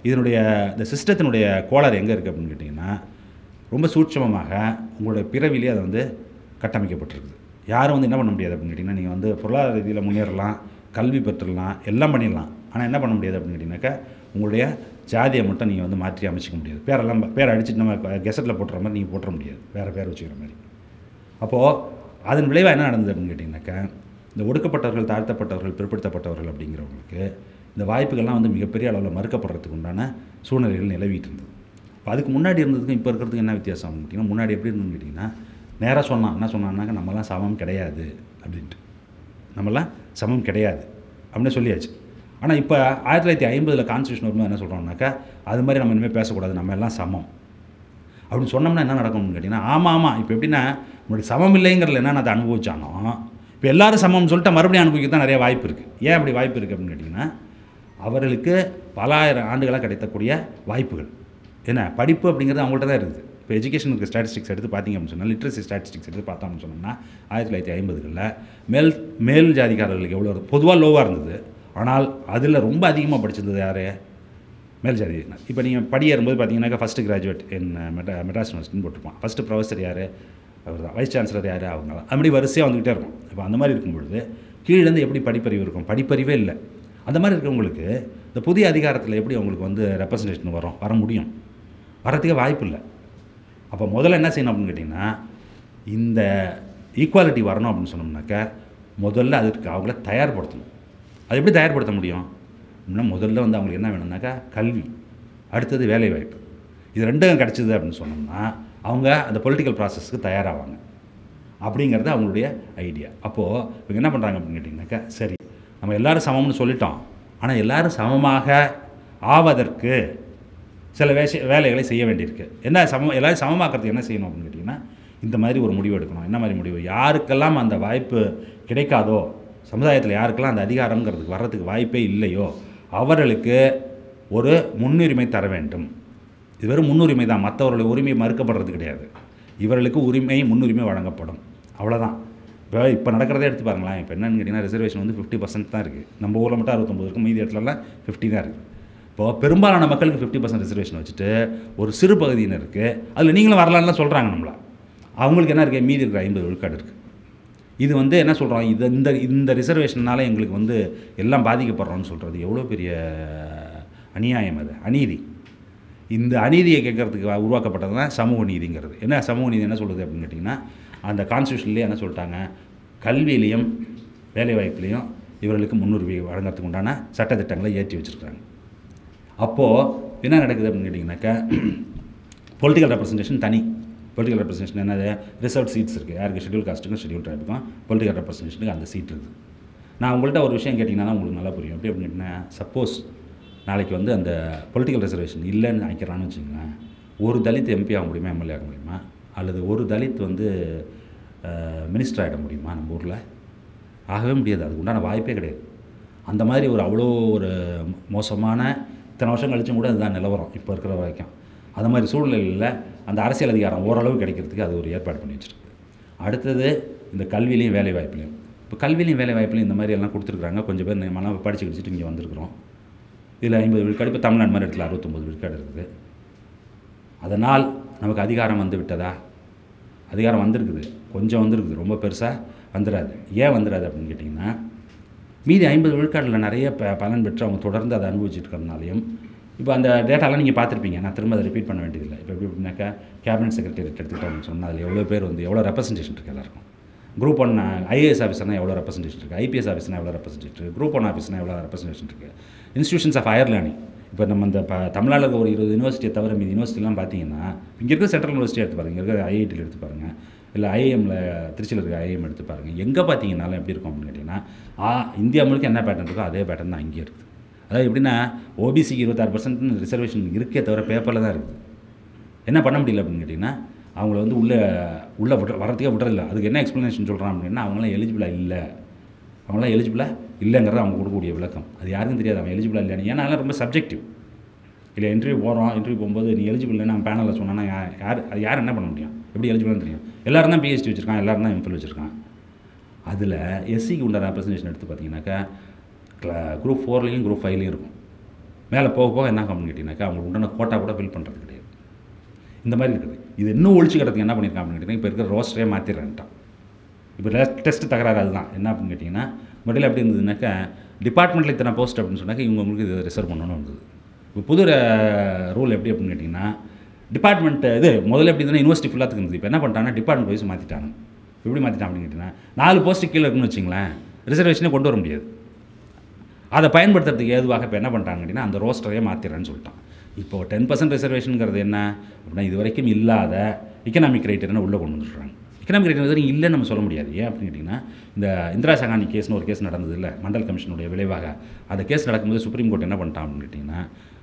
இதனுடைய இந்த சிஸ்டத்தினுடைய கோளாறு எங்கே இருக்குது அப்படின்னு கேட்டிங்கன்னா ரொம்ப சூட்சமமாக உங்களுடைய பிறவிலே அதை வந்து கட்டமைக்கப்பட்டிருக்குது யாரும் வந்து என்ன பண்ண முடியாது அப்படின்னு கேட்டிங்கன்னா நீங்கள் வந்து பொருளாதார ரீதியில் முன்னேறலாம் கல்வி பெற்றுடலாம் எல்லாம் பண்ணிடலாம் ஆனால் என்ன பண்ண முடியாது அப்படின்னு கேட்டிங்கனாக்கா உங்களுடைய ஜாதியை மட்டும் நீங்கள் வந்து மாற்றி அமைச்சிக்க முடியாது பேரெல்லாம் பேரை அடிச்சுட்டு நம்ம கெசட்டில் போட்டுற மாதிரி நீங்கள் போட்டுற முடியாது வேறு பேர் வச்சுக்கிற மாதிரி அப்போது அதன் விளைவாக என்ன நடந்தது அப்படின்னு கேட்டிங்கனாக்கா இந்த ஒடுக்கப்பட்டவர்கள் தாழ்த்தப்பட்டவர்கள் பிற்படுத்தப்பட்டவர்கள் அப்படிங்கிறவங்களுக்கு இந்த வாய்ப்புகள்லாம் வந்து மிகப்பெரிய அளவில் மறுக்கப்படுறதுக்கு உண்டான சூழ்நிலைகள் நிலவிட்டு இருந்தது இப்போ அதுக்கு முன்னாடி இருந்ததுக்கும் இப்போ இருக்கிறதுக்கு என்ன வித்தியாசம் அப்படின்னு கேட்டிங்கன்னா முன்னாடி எப்படி இருந்ததுன்னு கேட்டிங்கன்னா நேராக சொன்னான் என்ன சொன்னான்னாக்கா நம்மலாம் சமம் கிடையாது அப்படின்ட்டு நம்மலாம் சமம் கிடையாது அப்படின்னு சொல்லியாச்சு ஆனால் இப்போ ஆயிரத்தி தொள்ளாயிரத்தி ஐம்பதில் கான்ஸ்டியூஷன் வரும்போது என்ன சொல்கிறோம்னாக்கா அது மாதிரி நம்ம இனிமேல் பேசக்கூடாது நம்ம எல்லாம் சமம் அப்படின்னு சொன்னோம்னா என்ன நடக்கும்னு கேட்டிங்கன்னா ஆமாம் ஆமாம் இப்போ எப்படின்னா நம்மளுக்கு சமம் இல்லைங்கிறதுல என்ன அதை அனுபவிச்சானோ இப்போ எல்லாரும் சமம்னு சொல்லிட்டு மறுபடியும் அனுபவிக்க தான் நிறைய வாய்ப்பு இருக்குது ஏன் அப்படி வாய்ப்பு இருக்குது அப்படின்னு கேட்டிங்கன்னா அவர்களுக்கு பலாயிரம் ஆண்டுகளாக கிடைக்கக்கூடிய வாய்ப்புகள் என்ன படிப்பு அப்படிங்கிறது அவங்கள்ட்ட தான் இருக்குது இப்போ எஜுகேஷனுக்கு ஸ்டாட்டிஸ்டிக்ஸ் எடுத்து பார்த்தீங்க அப்படின்னு சொன்னால் லிட்ரஸி ஸ்டாட்டிஸ்டிக்ஸ் எடுத்து பார்த்தோம்னு சொன்னோம்னா ஆயிரத்தி தொள்ளாயிரத்தி ஐம்பதுகளில் மேல் மேல் ஜாதிக்காரர்களுக்கு எவ்வளோ பொதுவாக லோவாக இருந்தது ஆனால் அதில் ரொம்ப அதிகமாக படிச்சிருந்தது யார் மேல் ஜாதியினர் இப்போ நீங்கள் படி ஏறும்போது பார்த்தீங்கன்னாக்கா ஃபஸ்ட்டு கிராஜுவேட் என் மெட்ரா மெட்ராஸ் யூனிவர்சிட்டின்னு போட்டிருப்பான் ஃபஸ்ட்டு ப்ரொஃபஸர் யார் அவர் தான் வைஸ் சான்சலர் யார் அவங்க தான் அப்படி வரிசையாக வந்துக்கிட்டே இருக்கும் இப்போ அந்த மாதிரி இருக்கும் பொழுது கீழேருந்து எப்படி படிப்பறிவு இருக்கும் படிப்பறிவே இல்லை அந்த மாதிரி இருக்கவங்களுக்கு இந்த புதிய அதிகாரத்தில் எப்படி அவங்களுக்கு வந்து ரெப்ரசன்டேஷன் வரும் வர முடியும் வரத்துக்கே வாய்ப்பு இல்லை அப்போ முதல்ல என்ன செய்யணும் அப்படின்னு கேட்டிங்கன்னா இந்த ஈக்குவாலிட்டி வரணும் அப்படின்னு சொன்னோம்னாக்கா முதல்ல அதுக்கு அவங்கள தயார்படுத்தணும் அது எப்படி தயார்படுத்த முடியும் அப்படின்னா முதல்ல வந்து அவங்களுக்கு என்ன வேணும்னாக்கா கல்வி அடுத்தது வேலைவாய்ப்பு இது ரெண்டும் கிடச்சிது அப்படின்னு சொன்னோம்னா அவங்க அந்த பொலிட்டிக்கல் ப்ராசஸ்க்கு தயாராவாங்க அப்படிங்கிறது அவங்களுடைய ஐடியா அப்போது இவங்க என்ன பண்ணுறாங்க அப்படின்னு கேட்டிங்கனாக்கா சரி நம்ம எல்லாரும் சமம்னு சொல்லிட்டோம் ஆனால் எல்லாரும் சமமாக ஆவதற்கு சில வேஷ வேலைகளை செய்ய வேண்டியிருக்கு என்ன சம எல்லாரும் சமமாக்கிறதுக்கு என்ன செய்யணும் அப்படின்னு கேட்டிங்கன்னா இந்த மாதிரி ஒரு முடிவு எடுக்கணும் என்ன மாதிரி முடிவு யாருக்கெல்லாம் அந்த வாய்ப்பு கிடைக்காதோ சமுதாயத்தில் யாருக்கெல்லாம் அந்த அதிகாரங்கிறதுக்கு வர்றதுக்கு வாய்ப்பே இல்லையோ அவர்களுக்கு ஒரு முன்னுரிமை தர வேண்டும் இது வெறும் முன்னுரிமை தான் மற்றவர்களுடைய உரிமை மறுக்கப்படுறது கிடையாது இவர்களுக்கு உரிமை முன்னுரிமை வழங்கப்படும் அவ்வளோதான் இப்போ இப்போ நடக்கிறதே எடுத்து பாருங்களேன் இப்போ என்னன்னு கேட்டிங்கன்னா ரிசர்வேஷன் வந்து ஃபிஃப்டி பர்சன்ட் தான் இருக்குது நம்ம ஊரில் மட்டும் அறுபத்தொம்பது இருக்கும் மீதி இடத்துலலாம் ஃபிஃப்டி தான் இருக்குது இப்போது பெரும்பாலான மக்களுக்கு ஃபிஃப்டி பர்சன்ட் ரிசர்வேஷன் வச்சுட்டு ஒரு சிறு பகுதியினருக்கு அதில் நீங்களும் வரலான்லாம் சொல்கிறாங்க நம்மளை அவங்களுக்கு என்ன இருக்குது மீதி இருக்கிற ஐம்பது விழுக்காடு இருக்குது இது வந்து என்ன சொல்கிறோம் இது இந்த இந்த ரிசர்வேஷனால் எங்களுக்கு வந்து எல்லாம் பாதிக்கப்படுறோம்னு சொல்கிறது எவ்வளோ பெரிய அநியாயம் அது அநீதி இந்த அநீதியை கேட்கறதுக்கு உருவாக்கப்பட்டது தான் சமூக நீதிங்கிறது என்ன சமூக நீதி என்ன சொல்லுது அப்படின்னு கேட்டிங்கன்னா அந்த கான்ஸ்டியூஷன்லேயே என்ன சொல்லிட்டாங்க கல்வியிலையும் வேலைவாய்ப்புலேயும் இவர்களுக்கு முன்னுரிமை வழங்குறதுக்கு உண்டான சட்டத்திட்டங்களை ஏற்றி வச்சுருக்காங்க அப்போது என்ன நடக்குது அப்படின்னு கேட்டிங்கனாக்கா பொலிட்டிக்கல் ரெப்ரசன்டேஷன் தனி பொலிட்டிக்கல் ரெப்ரசன்டேஷன் என்னது ரிசர்வ் சீட்ஸ் இருக்குது யாருக்கு ஷெட்யூல் காஸ்ட்டுக்கும் ஷெட்யூல் ட்ரைபுக்கும் பொலிட்டிக்கல் ரெப்ரசன்டேஷனுக்கு அந்த சீட் இருக்குது நான் உங்கள்கிட்ட ஒரு விஷயம் கேட்டிங்கன்னா உங்களுக்கு நல்லா புரியும் எப்படி அப்படின்னு கேட்டிங்கன்னா சப்போஸ் நாளைக்கு வந்து அந்த பொலிட்டிக்கல் ரிசர்வேஷன் இல்லைன்னு நினைக்கிறான்னு வச்சுங்களேன் ஒரு தலித் எம்பி ஆக முடியுமா எம்எல்ஏ ஆக முடியுமா அல்லது ஒரு தலித் வந்து மினிஸ்டர் ஆகிட முடியுமா நம்ம ஊரில் ஆகவே முடியாது அதுக்கு உண்டான வாய்ப்பே கிடையாது அந்த மாதிரி ஒரு அவ்வளோ ஒரு மோசமான இத்தனை வருஷம் கழிச்சும் கூட அதுதான் நிலவரம் இப்போ இருக்கிற வரைக்கும் அந்த மாதிரி சூழ்நிலையில் அந்த அரசியல் அதிகாரம் ஓரளவு கிடைக்கிறதுக்கு அது ஒரு ஏற்பாடு பண்ணி வச்சுருக்கு அடுத்தது இந்த கல்விலையும் வேலை வாய்ப்புலையும் இப்போ கல்விலையும் வேலை வாய்ப்புலையும் இந்த மாதிரி எல்லாம் கொடுத்துருக்குறாங்க கொஞ்சம் பேர் நம்மளாம் படித்து கிடிச்சிட்டு இங்கே வந்திருக்கிறோம் இதில் ஐம்பது விழுக்காடு இப்போ தமிழ்நாடு மாதிரி இடத்துல அறுபத்தொம்பது விழுக்காடு இருக்குது அதனால் நமக்கு அதிகாரம் வந்து விட்டதா அதிகாரம் வந்திருக்குது கொஞ்சம் வந்திருக்குது ரொம்ப பெருசாக வந்துடாது ஏன் வந்துடாது அப்படின்னு கேட்டிங்கன்னா மீதி ஐம்பது விழுக்காடில் நிறைய ப பலன் பெற்று அவங்க தொடர்ந்து அதை அனுபவிச்சுட்டு இருக்கிறதுனாலையும் இப்போ அந்த டேட்டாலாம் நீங்கள் பார்த்துருப்பீங்க நான் திரும்ப அதை ரிப்பீட் பண்ண வேண்டியதில்லை இப்போ எப்படி அப்படின்னாக்கா கேபினட் செக்ரட்டரியேட் எடுத்துக்கிட்டோம்னு சொன்னால் அதில் எவ்வளோ பேர் வந்து எவ்வளோ ரெப்ரசன்டேஷன் இருக்குது எல்லாருக்கும் குரூப் ஒன் ஐஏஎஸ் ஆஃபீஸர்னா எவ்வளோ ரெப்ரசன்டேஷன் இருக்குது ஐபிஎஸ் ஆஃபீஸ்னா எவ்வளோ ரெப்ரசன்டேஷன் இருக்குது குரூப் ஒன் ஆஃபீஸ்னா எவ்வளோ ரெப்ரசன்டேஷன் இருக்குது இன்ஸ்டியூஷன்ஸ் ஆஃப் ஹையர் லேர்னிங் இப்போ நம்ம இந்த இப்போ தமிழ்நாட்டில் இருக்க ஒரு இருபது யூனிவர்சிட்டியை தவிர மீதி யூனிவர்சிட்டிலாம் பார்த்தீங்கன்னா இங்கே இருக்கிற சென்ட்ரல் யூனிவர்சிட்டி எடுத்து பாருங்கள் இங்கே இருக்கிற ஐஐடியில் எடுத்து பாருங்கள் இல்லை ஐஏஎம்ல திருச்சியில் இருக்க ஐஏஎம் எடுத்து பாருங்கள் எங்கே பார்த்தீங்கன்னாலும் எப்படி இருக்கும் அப்படின்னு கேட்டிங்கன்னா ஆ, இந்தியா முழுக்க என்ன பேட்டர்ன் இருக்கோ அதே பேட்டர்ன் தான் அங்கேயே இருக்குது அதாவது எப்படின்னா ஓபிசிக்கு இருபத்தாறு பர்சன்ட் ரிசர்வேஷன் இருக்கே தவிர பேப்பரில் தான் இருக்குது என்ன பண்ண முடியல அப்படின்னு கேட்டிங்கன்னா அவங்கள வந்து உள்ளே உள்ளே விட வரத்துக்கே விடுறதில்ல அதுக்கு என்ன எக்ஸ்ப்ளனேஷன் சொல்கிறான் அப்படின்னா அவங்களாம் எலிஜிபிளாக இல்லை அவங்களாம் எலிஜிபிளாக இல்லைங்கிறது அவங்க கொடுக்கக்கூடிய விளக்கம் அது யாருக்கும் தெரியாது அவன் எலிஜிபிளாக இல்லைன்னு ஏன்னா அதெல்லாம் ரொம்ப சப்ஜெக்டிவ் இல்லை இன்டர்வியூ போகிறோம் இன்டர்வியூ போகும்போது நீ எலிஜிபிள் இல்லைன்னு அவன் பேனலில் சொன்னா யார் அது யார் என்ன பண்ண முடியும் எப்படி எலிஜிபிள்னு தெரியும் எல்லாரும் தான் பிஹெச்டி வச்சுருக்கான் எல்லாரும் தான் எம்ஃபில் வச்சுருக்கான் அதில் எஸ்சிக்கு உண்டான ரெப்ரசன்டேஷன் எடுத்து பார்த்தீங்கன்னாக்கா குரூப் ஃபோர்லேயும் குரூப் ஃபைவ்லேயும் இருக்கும் மேலே போக போக என்ன ஆகும் அப்படின்னு கேட்டிங்கனாக்கா அவங்களுக்கு உண்டான கோட்டா கூட ஃபில் பண்ணுறது கிடையாது இந்த மாதிரி இருக்குது இது இன்னும் ஒழிச்சுக்கிறதுக்கு என்ன பண்ணியிருக்கான் அப்படின்னு கேட்டிங்கன்னா இப்போ இருக்கிற ரோஸ்டரே மாற்றிடுறேன்ட்டான் இப்போ லேட்டஸ்ட் தகராறு அதுதான் என்ன அப்படின்னு கேட்டிங்கன்னா முதல்ல எப்படி இருந்ததுனாக்கா டிபார்ட்மெண்ட்டில் இத்தனை போஸ்ட் அப்படின்னு சொன்னாக்கா இவங்க உங்களுக்கு இது ரிசர்வ் பண்ணணும்னு இருந்தது இப்போ புது ரூல் எப்படி அப்படின்னு கேட்டிங்கன்னா டிபார்ட்மெண்ட் இது முதல்ல எப்படி இருந்ததுன்னா யூனிவர்சிட்டி ஃபுல்லாத்துக்கு இருந்தது இப்போ என்ன பண்ணிட்டாங்கன்னா டிபார்ட்மெண்ட் வைஸ் மாற்றிட்டாங்க எப்படி மாற்றிட்டாங்க அப்படின்னு கேட்டிங்கன்னா நாலு போஸ்ட்டு கீழே இருக்குன்னு வச்சிங்களேன் ரிசர்வேஷனே கொண்டு வர முடியாது அதை பயன்படுத்துறதுக்கு ஏதுவாக இப்போ என்ன பண்ணுறாங்க அப்படின்னா அந்த ரோஸ்டரையே மாற்றிடுறேன்னு சொல்லிட்டான் இப்போ டென் பர்சன்ட் ரிசர்வேஷனுங்கிறது என்ன அப்படின்னா இது வரைக்கும் இல்லாத எக்கனாமிக் ரைட்டர்னு உள்ளே கொண்டு வந்துடுறாங்க எக்கனாமிக் ரைட்டர் வரைக்கும் இல்லைன்னு நம்ம சொல்ல முடியாது ஏன் அப்படின்னு கேட்டிங்கன்னா இந்த இந்திரா சகானி கேஸ்னு ஒரு கேஸ் நடந்தது இல்லை மண்டல் கமிஷனுடைய விளைவாக அந்த கேஸ் நடக்கும்போது சுப்ரீம் கோர்ட் என்ன பண்ணிட்டான் அப்படின்னு கேட்டிங்கன்னா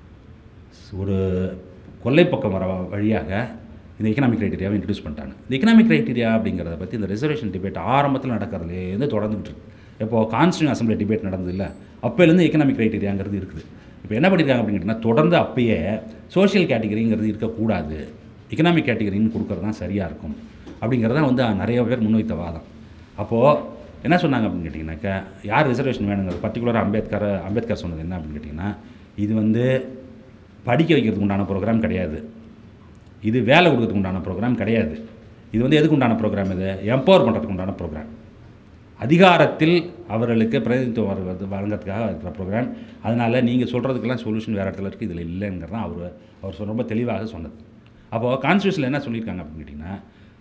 ஒரு கொள்ளைப்பக்கம் வர வழியாக இந்த எக்கனாமிக் க்ரைட்டீரியாவை இன்ட்ரடியூஸ் பண்ணிட்டாங்க இந்த எக்கனாமிக் க்ரைட்டீரியா அப்படிங்கிறத பற்றி இந்த ரிசர்வேஷன் டிபேட் ஆரம்பத்தில் நடக்கிறதுலேருந்து தொடர்ந்துகிட்டு இருக்கு இப்போ கான்ஸ்டியூன் அசம்பிளி டிபேட் நடந்தது இல்லை அப்போலேருந்து எக்கனாமிக் க்ரைட்டீரியாங்கிறது இருக்குது இப்போ என்ன பண்ணியிருக்காங்க அப்படின்னு கேட்டிங்கன்னா தொடர்ந்து அப்பயே சோஷியல் கேட்டகரிங்கிறது இருக்கக்கூடாது எக்கனாமிக் கேட்டகரின்னு கொடுக்குறது தான் சரியாக இருக்கும் அப்படிங்கிறது தான் வந்து நிறைய பேர் முன்வைத்த வாதம் அப்போது என்ன சொன்னாங்க அப்படின்னு கேட்டிங்கனாக்கா யார் ரிசர்வேஷன் வேணுங்கிறது பர்டிகுலராக அம்பேத்கர் அம்பேத்கர் சொன்னது என்ன அப்படின்னு கேட்டிங்கன்னா இது வந்து படிக்க வைக்கிறதுக்கு உண்டான ப்ரோக்ராம் கிடையாது இது வேலை கொடுக்கறதுக்கு உண்டான ப்ரோக்ராம் கிடையாது இது வந்து எதுக்கு உண்டான ப்ரோக்ராம் இது எம்பவர் பண்ணுறதுக்கு உண்டான ப்ரோக்ராம் அதிகாரத்தில் அவர்களுக்கு பிரதிநிதித்துவம் வருவது வழங்குறதுக்காக இருக்கிற ப்ரோக்ராம் அதனால் நீங்கள் சொல்கிறதுக்கெல்லாம் சொல்யூஷன் வேறு இடத்துல இருக்குது இதில் இல்லைங்கிறது தான் அவர் அவர் சொ- ரொம்ப தெளிவாக சொன்னது அப்போது கான்ஸ்டியூஷனில் என்ன சொல்லியிருக்காங்க அப்படின்னு கேட்டிங்கன்னா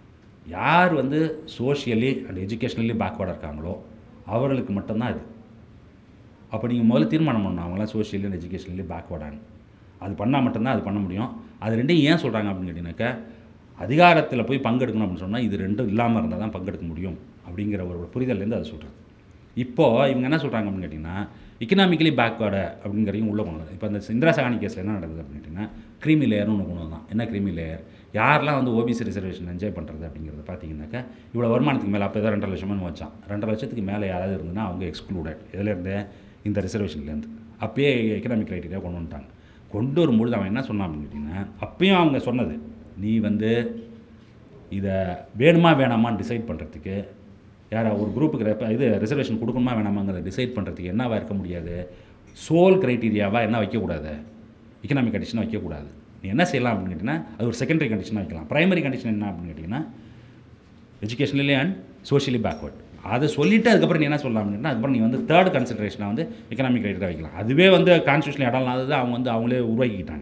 யார் வந்து சோஷியலி அண்ட் எஜுகேஷ்னலி பேக்வேர்டாக இருக்காங்களோ அவர்களுக்கு மட்டும்தான் இது அப்போ நீங்கள் முதல்ல தீர்மானம் பண்ணணும் அவங்களாம் சோஷியலி அண்ட் எஜுகேஷனலி பேக்வேர்டானு அது பண்ணால் மட்டும்தான் அது பண்ண முடியும் அது ரெண்டையும் ஏன் சொல்கிறாங்க அப்படின்னு கேட்டிங்கனாக்கா அதிகாரத்தில் போய் பங்கெடுக்கணும் அப்படின்னு சொன்னால் இது ரெண்டும் இல்லாமல் இருந்தால் தான் பங்கெடுக்க முடியும் அப்படிங்கிற ஒரு புரிதல்லேருந்து அதை சொல்கிறது இப்போது இவங்க என்ன சொல்கிறாங்க அப்படின்னு கேட்டிங்கன்னா எக்கனாமிக்கலி பேக்வேர்டு அப்படிங்கிறதையும் உள்ளே கொண்டு வந்தாங்க. இப்போ அந்த இந்திரா சகானி கேஸில் என்ன நடந்தது அப்படின்னு கேட்டிங்கன்னா க்ரீமி லேயர்னு ஒன்று கொண்டு வந்தான் என்ன க்ரீமி லேயர் யாரெல்லாம் வந்து ஓபிசி ரிசர்வேஷன் என்ஜாய் பண்ணுறது அப்படிங்கிறத பார்த்தீங்கன்னாக்கா இவ்வளோ வருமானத்துக்கு மேலே அப்போ தான் ரெண்டரை லட்சம்னு வச்சான் ரெண்டரை லட்சத்துக்கு மேலே யாராவது இருந்ததுன்னா அவங்க எக்ஸ்க்ளூடட் இதுலேருந்து இந்த ரிசர்வேஷன்லேருந்து அப்பயே எக்கனாமிக் க்ரைட்டீரியா கொண்டு வந்துட்டாங்க கொண்டு வரும்பொழுது அவன் என்ன சொன்னான் அப்படின்னு கேட்டிங்கன்னா அப்பயும் அவங்க சொன்னது நீ வந்து இதை வேணுமா வேணாமான்னு டிசைட் பண்ணுறதுக்கு யாரா ஒரு குரூப்புக்கு ரெப்ப இது ரிசர்வேஷன் கொடுக்கணுமா வேணாமாங்கிறத டிசைட் பண்ணுறதுக்கு என்னவா இருக்க முடியாது சோல் க்ரைட்டீரியாவாக என்ன வைக்கக்கூடாது எக்கனாமிக் கண்டிஷனாக வைக்கக்கூடாது நீ என்ன செய்யலாம் அப்படின்னு கேட்டிங்கன்னா அது ஒரு செகண்டரி கண்டிஷனாக வைக்கலாம் பிரைமரி கண்டிஷன் என்ன அப்படின்னு கேட்டிங்கன்னா எஜுகேஷனலி அண்ட் சோஷியலி பேக்வர்ட் அதை சொல்லிவிட்டு அதுக்கப்புறம் நீ என்ன சொல்லலாம் அப்படின்னா அதுக்கப்புறம் நீ வந்து தேர்ட் கன்சிடரேஷனாக வந்து எக்கனாமிக் ரைட்டராக வைக்கலாம் அதுவே வந்து கான்ஸ்டியூஷன் இடம் இல்லாதது அவங்க வந்து அவங்களே உருவாக்கிக்கிட்டாங்க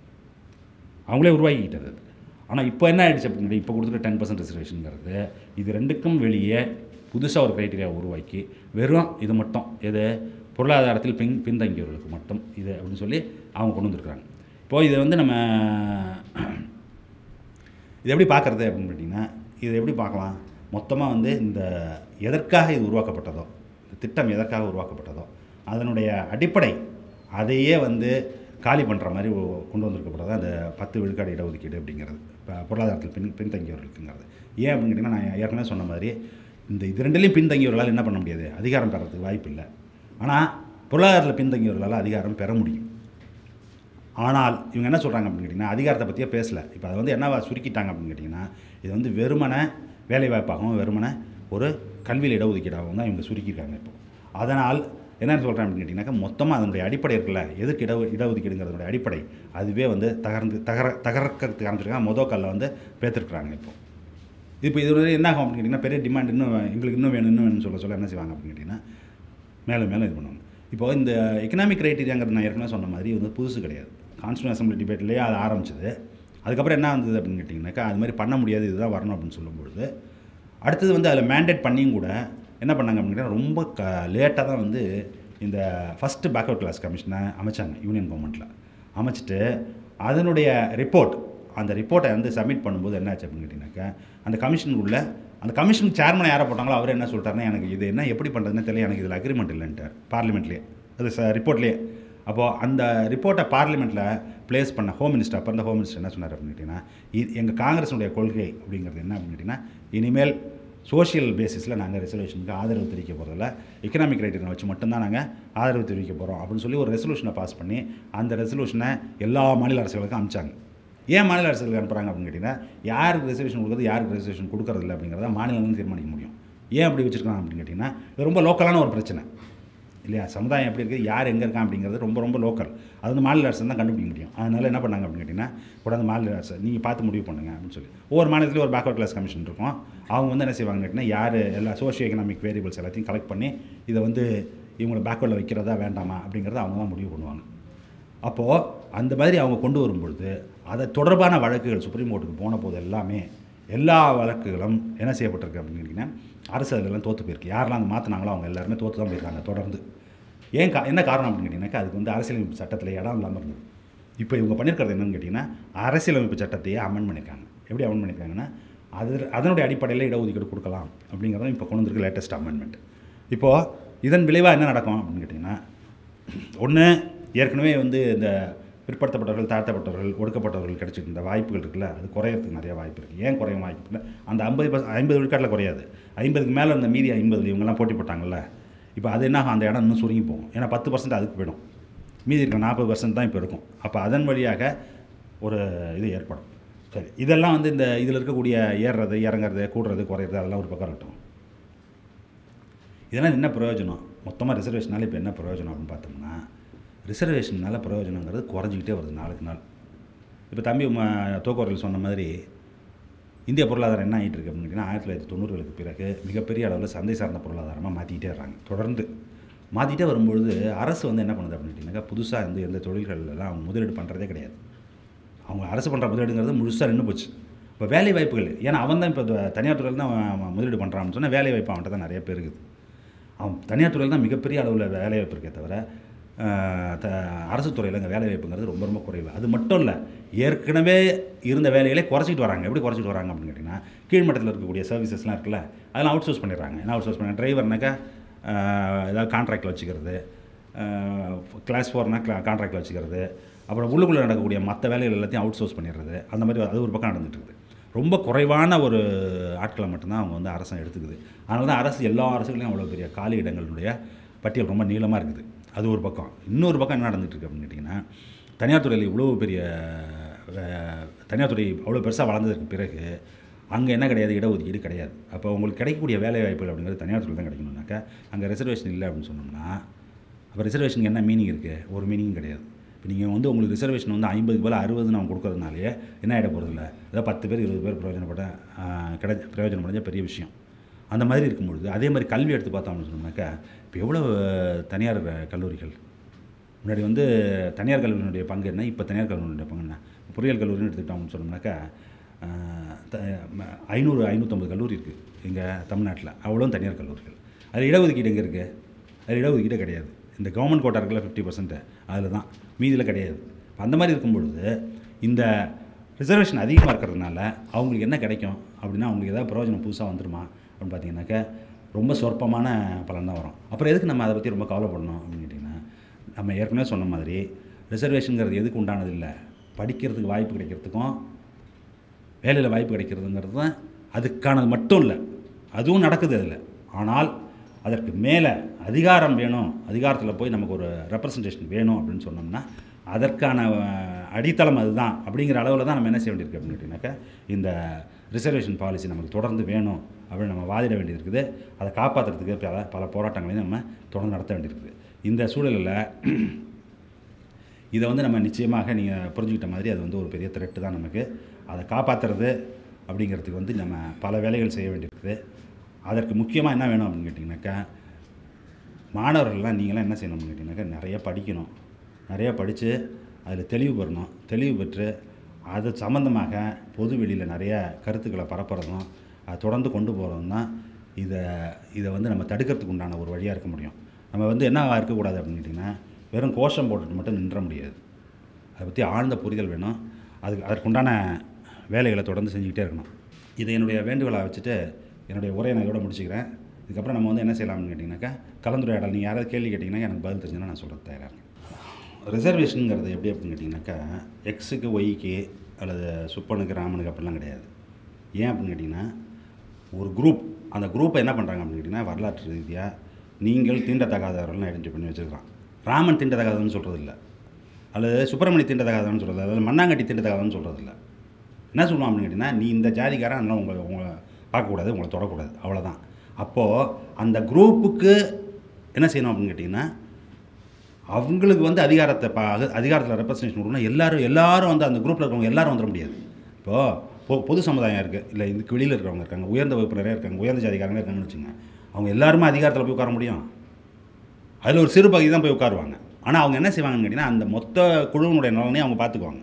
அவங்களே உருவாக்கிக்கிட்டது அது. ஆனால் இப்போ என்ன ஆயிடுச்சு அப்படின்னு இப்போ கொடுத்துருக்க டென் பர்சன்ட் ரிசர்வேஷனுங்கிறது இது ரெண்டுக்கும் வெளியே புதுசாக ஒரு க்ரைட்டீரியா உருவாக்கி வெறும் இது மட்டும் எது பொருளாதாரத்தில் பின் பின்தங்கியவர்களுக்கு மட்டும் இது அப்படின்னு சொல்லி அவங்க கொண்டு வந்திருக்கிறாங்க இப்போது இதை வந்து நம்ம இது எப்படி பார்க்குறது அப்படின்னு கேட்டிங்கன்னா இது எப்படி பார்க்கலாம் மொத்தமாக வந்து இந்த எதற்காக இது உருவாக்கப்பட்டதோ இந்த திட்டம் எதற்காக உருவாக்கப்பட்டதோ அதனுடைய அடிப்படை அதையே வந்து காலி பண்ணுற மாதிரி ஒ- கொண்டு வந்திருக்கப்பட்டது அந்த பத்து விழுக்காடு இடஒதுக்கீடு அப்படிங்கிறது இப்போ பொருளாதாரத்தில் பின் பின்தங்கியவர்களுக்குங்கிறது ஏன் அப்படின்னு கேட்டிங்கன்னா நான் ஏற்கனவே சொன்ன மாதிரி இந்த இது ரெண்டுலேயும் பின்தங்கியவர்களால் என்ன பண்ண முடியாது அதிகாரம் பெறறதுக்கு வாய்ப்பு இல்லை ஆனால் பொருளாதாரத்தில் பின்தங்கியவர்களால் அதிகாரம் பெற முடியும் ஆனால் இவங்க என்ன சொல்கிறாங்க அப்படின்னு கேட்டிங்கன்னா அதிகாரத்தை பற்றியே பேசல இப்போ அதை வந்து என்னவா சுருக்கிட்டாங்க அப்படின்னு கேட்டிங்கன்னா இது வந்து வெறுமனை வேலைவாய்ப்பாகவும் வெறுமனை ஒரு கல்வியில் இடஒதுக்கீடாகவும் தான் இவங்க சுருக்கியிருக்காங்க இப்போ அதனால் என்ன சொல்கிறேன் அப்படின்னு கேட்டிங்கன்னாக்கா மொத்தமாக அதனுடைய அடிப்படை இருக்குல்ல எதுக்கு இட இடஒதுக்கீடுங்கிறதுடைய அடிப்படை அதுவே வந்து தகர்ந்து தகர தகர்க்கிறதுக்கு ஆரம்பிச்சிருக்காங்க மொதல் கல்லை வந்து பேத்துருக்குறாங்க இப்போ இப்போ இது வந்து என்ன ஆகும் அப்படின்னு கேட்டிங்கன்னா பெரிய டிமாண்ட் இன்னும் எங்களுக்கு இன்னும் வேணும் இன்னும் வேணும்னு சொல்ல சொல்ல என்ன செய்வாங்க அப்படின்னு கேட்டிங்கன்னா மேலே மேலே இது பண்ணுவாங்க இப்போ இந்த எக்கனாமிக் க்ரைட்டீரியாங்கிறது நான் ஏற்கனவே சொன்ன மாதிரி இது வந்து புதுசு கிடையாது கான்ஸ்டியூன் அசம்பிளி டிபேட்லேயே அது ஆரம்பிச்சது அதுக்கப்புறம் என்ன வந்தது அப்படின்னு கேட்டிங்கனாக்கா அது மாதிரி பண்ண முடியாது இதுதான் வரணும் அப்படின்னு சொல்லும்பொழுது அடுத்தது வந்து அதில் மேண்டேட் பண்ணியும் கூட என்ன பண்ணாங்க அப்படின்னா ரொம்ப க லேட்டாக தான் வந்து இந்த ஃபஸ்ட்டு பேக்வர்ட் கிளாஸ் கமிஷனை அமைச்சாங்க யூனியன் கவர்மெண்ட்டில் அமைச்சிட்டு அதனுடைய ரிப்போர்ட் அந்த ரிப்போர்ட்டை வந்து சப்மிட் பண்ணும்போது என்னாச்சு அப்படின்னு கேட்டிங்கனாக்கா அந்த கமிஷனுக்குள்ள அந்த கமிஷன் சேர்மனை யாரை போட்டாங்களோ அவர் என்ன சொல்லிட்டாருன்னா எனக்கு இது என்ன எப்படி பண்ணுறதுன்னு தெரியல எனக்கு இதில் அக்ரிமெண்ட் இல்லைன்ட்டார் பார்லிமெண்ட்லேயே அது ச ரிப்போர்ட்லேயே அப்போது அந்த ரிப்போர்ட்டை பார்லிமெண்ட்டில் ப்ளேஸ் பண்ண ஹோம் மினிஸ்டர் அப்போ இந்த ஹோம் மினிஸ்டர் என்ன சொன்னார் அப்படின்னு கேட்டிங்கன்னா இது எங்கள் காங்கிரஸுடைய கொள்கை அப்படிங்கிறது என்ன அப்படின்னு கேட்டிங்கன்னா இனிமேல் சோஷியல் பேசிஸில் நாங்கள் ரெசல்யூஷனுக்கு ஆதரவு தெரிவிக்க போகிறதில்ல எக்கனாமிக் ரைட்டரை வச்சு மட்டும்தான் நாங்கள் ஆதரவு தெரிவிக்க போகிறோம் அப்படின்னு சொல்லி ஒரு ரெசல்யூஷனை பாஸ் பண்ணி அந்த ரெசல்யூஷனை எல்லா மாநில அரசுகளுக்கும் அனுப்பிச்சாங்க ஏன் மாநில அரசுகளுக்கு அனுப்புகிறாங்க அப்படின்னு கேட்டிங்கன்னா யாருக்கு ரிசர்வேஷன் கொடுக்குறது யாருக்கு ரிசர்வேஷன் கொடுக்கறதில்ல அப்படிங்கிறத மாநிலம் வந்து தீர்மானிக்க முடியும் ஏன் அப்படி வச்சுருக்காங்க அப்படின்னு கேட்டிங்கன்னா இது ரொம்ப லோக்கலான ஒரு பிரச்சனை இல்லையா சமுதாயம் எப்படி இருக்குது யார் எங்கே இருக்கான் அப்படிங்கிறது ரொம்ப ரொம்ப லோக்கல் அது வந்து மாநில அரசு தான் கண்டுபிடிக்க முடியும் அதனால் என்ன பண்ணாங்க அப்படின்னு கேட்டிங்கன்னா கொண்டாந்து மாநில அரசு நீங்கள் பார்த்து முடிவு பண்ணுங்க அப்படின்னு சொல்லி ஒவ்வொரு மாநிலத்துலையும் ஒரு பேக்வர்ட் கிளாஸ் கமிஷன் இருக்கும் அவங்க வந்து என்ன செய்வாங்க கேட்டிங்கன்னா யார் எல்லா சோஷியோ எக்கனாமிக் வேரியபிள்ஸ் எல்லாத்தையும் கலெக்ட் பண்ணி இதை வந்து இவங்களை பேக்வர்டில் வைக்கிறதா வேண்டாமா அப்படிங்கிறத அவங்க தான் முடிவு பண்ணுவாங்க அப்போது அந்த மாதிரி அவங்க கொண்டு வரும்பொழுது அதை தொடர்பான வழக்குகள் சுப்ரீம் கோர்ட்டுக்கு போன போது எல்லாமே எல்லா வழக்குகளும் என்ன செய்யப்பட்டிருக்கு அப்படின்னு கேட்டிங்கன்னா அரசு அதிலெல்லாம் தோற்று போயிருக்கு யாரெல்லாம் அந்த மாற்றினாங்களோ அவங்க எல்லாருமே தோற்று தான் போயிருக்காங்க தொடர்ந்து ஏன் கா என்ன காரணம் அப்படின்னு கேட்டிங்கன்னாக்கா அதுக்கு வந்து அரசியலமைப்பு சட்டத்தில் இடம் இல்லாமல் இருந்தது இப்போ இவங்க பண்ணியிருக்கிறது என்னன்னு கேட்டிங்கன்னா அரசியலமைப்பு சட்டத்தையே அமெண்ட் பண்ணியிருக்காங்க எப்படி அமெண்ட் பண்ணியிருக்காங்கன்னா அது அதனுடைய அடிப்படையில் இடஒதுக்கீடு கொடுக்கலாம் அப்படிங்கிறத இப்போ கொண்டு வந்திருக்க லேட்டஸ்ட் அமெண்ட்மெண்ட் இப்போது இதன் விளைவாக என்ன நடக்கும் அப்படின்னு கேட்டிங்கன்னா ஒன்று ஏற்கனவே வந்து இந்த பிற்படுத்தப்பட்டவர்கள் தாழ்த்தப்பட்டவர்கள் ஒடுக்கப்பட்டவர்கள் கிடைச்சிட்டு இருந்த வாய்ப்புகள் இருக்குல்ல அது குறையறதுக்கு நிறைய வாய்ப்பு இருக்குது ஏன் குறைய வாய்ப்பு இருக்குல்ல அந்த ஐம்பது பர்ச ஐம்பது விழுக்காட்டில் குறையாது ஐம்பதுக்கு மேலே இருந்த மீதி ஐம்பதுல இவங்கெல்லாம் போட்டி போட்டாங்கல்ல இப்போ அது என்ன ஆகும் அந்த இடம் இன்னும் சுருங்கி போகும் ஏன்னா பத்து பர்சன்ட் அதுக்கு போயிடும் மீதி இருக்கிற நாற்பது பர்சன்ட் தான் இப்போ இருக்கும் அப்போ அதன் வழியாக ஒரு இது ஏற்படும் சரி இதெல்லாம் வந்து இந்த இதில் இருக்கக்கூடிய ஏறுறது இறங்குறது கூடுறது குறையிறது அதெல்லாம் ஒரு பக்கம் இருக்கட்டும் இதெல்லாம் என்ன பிரயோஜனம் மொத்தமாக ரிசர்வேஷனால இப்போ என்ன பிரயோஜனம் அப்படின்னு பார்த்தோம்னா ரிசர்வேஷனால பிரயோஜனங்கிறது குறைஞ்சிக்கிட்டே வருது நாளுக்கு நாள் இப்போ தம்பி ம- தோக்கோரில் சொன்ன மாதிரி இந்திய பொருளாதாரம் என்ன ஆகிட்டு இருக்கு அப்படின்னு கேட்டிங்கன்னா ஆயிரத்தி தொள்ளாயிரத்தி தொண்ணூறுகளுக்கு பிறகு மிகப்பெரிய அளவில் சந்தை சார்ந்த பொருளாதாரமாக மாற்றிக்கிட்டே வர்றாங்க தொடர்ந்து மாற்றிட்டே வரும்பொழுது அரசு வந்து என்ன பண்ணுது அப்படின்னு கேட்டிங்கனாக்கா புதுசாக வந்து எந்த தொழில்கள் எல்லாம் அவங்க முதலீடு பண்ணுறதே கிடையாது அவங்க அரசு பண்ணுற முதலீடுங்கிறது முழுசாக நின்று போச்சு இப்போ வேலை வாய்ப்புகள் ஏன்னா அவன் தான் இப்போ தனியார் துறையில் தான் அவன் அவன் முதலீடு பண்ணுறான்னு சொன்னால் வேலை வாய்ப்பு அவன்கிட்ட தான் நிறைய பேர் இருக்குது அவன் தனியார் துறையில் தான் மிகப்பெரிய அளவில் வேலை வாய்ப்பு இருக்கே தவிர ஆஹ், த அரசு துறையில் அங்கே வேலை வாய்ப்புங்கிறது ரொம்ப ரொம்ப குறைவு அது மட்டும் இல்லை ஏற்கனவே இருந்த வேலைகளை குறைச்சிட்டு வராங்க எப்படி குறைச்சிட்டு வராங்க அப்படின்னு கேட்டிங்கன்னா கீழ்மட்டத்தில் இருக்கக்கூடிய சர்வீசஸ்லாம் இருக்குல்ல அதெல்லாம் அவுட் சோர்ஸ் பண்ணிடுறாங்க என்ன அவுட் சோர்ஸ் பண்ண டிரைவர்னாக்கா ஆஹ், ஏதாவது கான்ட்ராக்டில் வச்சுக்கிறது கிளாஸ் ஃபோர்னா கான்ட்ராக்டில் வச்சுக்கிறது அப்புறம் உள்ளுக்குள்ளே நடக்கக்கூடிய மற்ற வேலைகள் எல்லாத்தையும் அவுட் சோர்ஸ் பண்ணிடுறது அந்த மாதிரி அது ஒரு பக்கம் நடந்துட்டு இருக்குது ரொம்ப குறைவான ஒரு ஆட்களை மட்டும்தான் அவங்க வந்து அரசு எடுத்துக்குது அதனால தான் அரசு எல்லா அரசுகளையும் அவ்வளோ பெரிய காலி இடங்களுடைய பட்டியல் ரொம்ப நீளமாக இருக்குது அது ஒரு பக்கம் இன்னொரு பக்கம் என்ன நடந்துட்டு இருக்கு அப்படின்னு கேட்டிங்கன்னா தனியார் துறையில் இவ்வளோ பெரிய அஹ், தனியார் துறை அவ்வளோ பெருசாக வளர்ந்ததுக்கு பிறகு அங்கே என்ன கிடையாது இடஒதுக்கீடு கிடையாது அப்போ உங்களுக்கு கிடைக்கக்கூடிய வேலை வாய்ப்புகள் அப்படிங்கிறது தனியார் துறையில் தான் கிடைக்கணும்னாக்கா அங்கே ரிசர்வேஷன் இல்லை அப்படின்னு சொன்னோம்னா அப்போ ரிசர்வேஷனுக்கு என்ன மீனிங் இருக்குது ஒரு மீனிங் கிடையாது இப்போ நீங்கள் வந்து உங்களுக்கு ரிசர்வேஷன் வந்து ஐம்பதுக்கு பதில் அறுபது நம்ம கொடுக்கறதுனாலே என்ன ஆகிட போகிறதில்ல ஏதோ பத்து பேர் இருபது பேர் பிரயோஜனப்பட்ட ஆஹ், கிடை பிரயோஜனம் அடைஞ்ச பெரிய விஷயம் அந்த மாதிரி இருக்கும்பொழுது அதே மாதிரி கல்வி எடுத்து பார்த்தோம் அப்படின்னு சொன்னோம்னாக்கா இப்போ எவ்வளோ தனியார் கல்லூரிகள் முன்னாடி வந்து தனியார் கல்லூரியினுடைய பங்கு என்ன இப்போ தனியார் கல்லூரியினுடைய பங்கு என்ன பொறியியல் கல்லூரின்னு எடுத்துக்கிட்டோம்னு சொன்னோம்னாக்கா ஆஹ், த- ம- ஐநூறு ஐநூற்றம்பது கல்லூரி இருக்குது இங்கே தமிழ்நாட்டில் அவ்வளோ தனியார் கல்லூரிகள் அது இடஒதுக்கீடு எங்கே இருக்குது அது இடஒதுக்கீடே கிடையாது இந்த கவர்மெண்ட் கோட்டா இருக்குல்ல ஃபிஃப்டி பர்சன்ட் அதில் தான் மீதியில் கிடையாது இப்ப அந்த மாதிரி இருக்கும் பொழுது இந்த ரிசர்வேஷன் அதிகமாக இருக்கிறதுனால அவங்களுக்கு என்ன கிடைக்கும் அப்படின்னா அவங்களுக்கு ஏதாவது பிரயோஜனம் புதுசாக வந்துருமா அப்படின்னு பார்த்தீங்கன்னாக்கா ரொம்ப சொற்பமான பலன் தான் வரும் அப்புறம் எதுக்கு நம்ம அதை பற்றி ரொம்ப கவலைப்படணும் அப்படின்னு கேட்டிங்கன்னா நம்ம ஏற்கனவே சொன்ன மாதிரி ரிசர்வேஷனுங்கிறது எதுக்கு உண்டானது இல்லை படிக்கிறதுக்கு வாய்ப்பு கிடைக்கிறதுக்கும் வேலையில் வாய்ப்பு கிடைக்கிறதுங்கிறது தான் அதுக்கானது மட்டும் இல்லை அதுவும் நடக்குது அதில் ஆனால் அதற்கு மேலே அதிகாரம் வேணும் அதிகாரத்தில் போய் நமக்கு ஒரு ரெப்ரசன்டேஷன் வேணும் அப்படின்னு சொன்னோம்னா அதற்கான அஹ், அடித்தளம் அதுதான் அப்படிங்கிற அளவில் தான் நம்ம என்ன செய்ய வேண்டியிருக்கு அப்படின்னு கேட்டிங்கனாக்கா இந்த ரிசர்வேஷன் பாலிசி நமக்கு தொடர்ந்து வேணும் அப்படின்னு நம்ம வாதிட வேண்டியது இருக்குது அதை காப்பாற்றுறதுக்கு பல பல போராட்டங்களையும் நம்ம தொடர்ந்து நடத்த வேண்டியிருக்குது இந்த சூழலில் இதை வந்து நம்ம நிச்சயமாக நீங்கள் புரிஞ்சுக்கிட்ட மாதிரி அது வந்து ஒரு பெரிய த்ரெட்டு தான் நமக்கு அதை காப்பாற்றுறது அப்படிங்கிறதுக்கு வந்து நம்ம பல வேலைகள் செய்ய வேண்டியிருக்குது அதற்கு முக்கியமாக என்ன வேணும் அப்படின்னு கேட்டிங்கனாக்கா மாணவர்கள்லாம் நீங்களாம் என்ன செய்யணும் அப்படின்னு கேட்டிங்கனாக்கா நிறைய படிக்கணும் நிறைய படித்து அதில் தெளிவு பெறணும் தெளிவு பெற்று அது சம்மந்தமாக பொது வெளியில் நிறைய கருத்துக்களை பரப்புறதும் அதை தொடர்ந்து கொண்டு போகிறதும் தான் இதை இதை வந்து நம்ம தடுக்கிறதுக்கு உண்டான ஒரு வழியாக இருக்க முடியும் நம்ம வந்து என்ன இருக்கக்கூடாது அப்படின்னு கேட்டிங்கன்னா வெறும் கோஷம் போட்டுட்டு மட்டும் நின்ற முடியாது அதை பற்றி ஆழ்ந்த புரிதல் வேணும் அதுக்கு அதற்குண்டான வேலைகளை தொடர்ந்து செஞ்சுக்கிட்டே இருக்கணும் இதை என்னுடைய வேண்டுகோளாக வச்சுட்டு என்னுடைய உரையை நான் இதோட முடிச்சுக்கிறேன் இதுக்கப்புறம் நம்ம வந்து என்ன செய்யலாம்னு கேட்டிங்கனாக்கா கலந்துரையாடல் நீங்கள் யாராவது கேள்வி கேட்டிங்கன்னா எனக்கு பதில் தெரிஞ்சுன்னா நான் சொல்கிறது தயாராக இருக்கேன் ரிசர்வேஷனுங்கிறது எப்படி அப்படின்னு கேட்டிங்கனாக்கா எக்ஸுக்கு ஒய்க்கு அல்லது சுப்பனுக்கு ராமனுக்கு அப்படிலாம் கிடையாது ஏன் அப்படின்னு கேட்டிங்கன்னா ஒரு குரூப் அந்த குரூப்பை என்ன பண்ணுறாங்க அப்படின்னு கேட்டிங்கன்னா வரலாற்று ரீதியாக நீங்கள் தீண்டத்தகாதவர்கள்னு ஐடென்டிஃபை பண்ணி வச்சுருக்கான் ராமன் தீண்டத்தகாதவன்னு சொல்கிறது இல்லை அல்லது சுப்பிரமணி தீண்டத்தகாதவன்னு சொல்கிறது அல்லது மண்ணாங்கட்டி தீண்டத்தகாதவன்னு சொல்கிறது இல்லை என்ன சொல்லுவான் அப்படின்னு கேட்டிங்கன்னா நீ இந்த ஜாதிக்காரன் அதனால் உங்களை உங்களை பார்க்கக்கூடாது உங்களை தொடக்கூடாது அவ்வளோதான் அப்போது அந்த குரூப்புக்கு என்ன செய்யணும் அப்படின்னு கேட்டிங்கன்னா அவங்களுக்கு வந்து அதிகாரத்தை பா அது அதிகாரத்தில் ரெப்ரசன்டேஷன் கொடுக்கணும் எல்லாரும் எல்லாரும் வந்து அந்த குரூப்பில் இருக்கிறவங்க எல்லாரும் வந்துட முடியாது இப்போது பொ பொது சமுதாயம் இருக்குது இல்லை இதுக்கு வெளியில் இருக்கிறவங்க இருக்காங்க உயர்ந்த வகுப்பு நிறைய இருக்காங்க உயர்ந்த ஜாதிக்காரங்க இருக்காங்கன்னு வச்சுங்க அவங்க எல்லாருமே அதிகாரத்தில் போய் உட்கார முடியும் அதில் ஒரு சிறு பகுதி தான் போய் உட்காருவாங்க ஆனால் அவங்க என்ன செய்வாங்கன்னு கேட்டிங்கன்னா அந்த மொத்த குழுவினுடைய நலனையும் அவங்க பார்த்துக்குவாங்க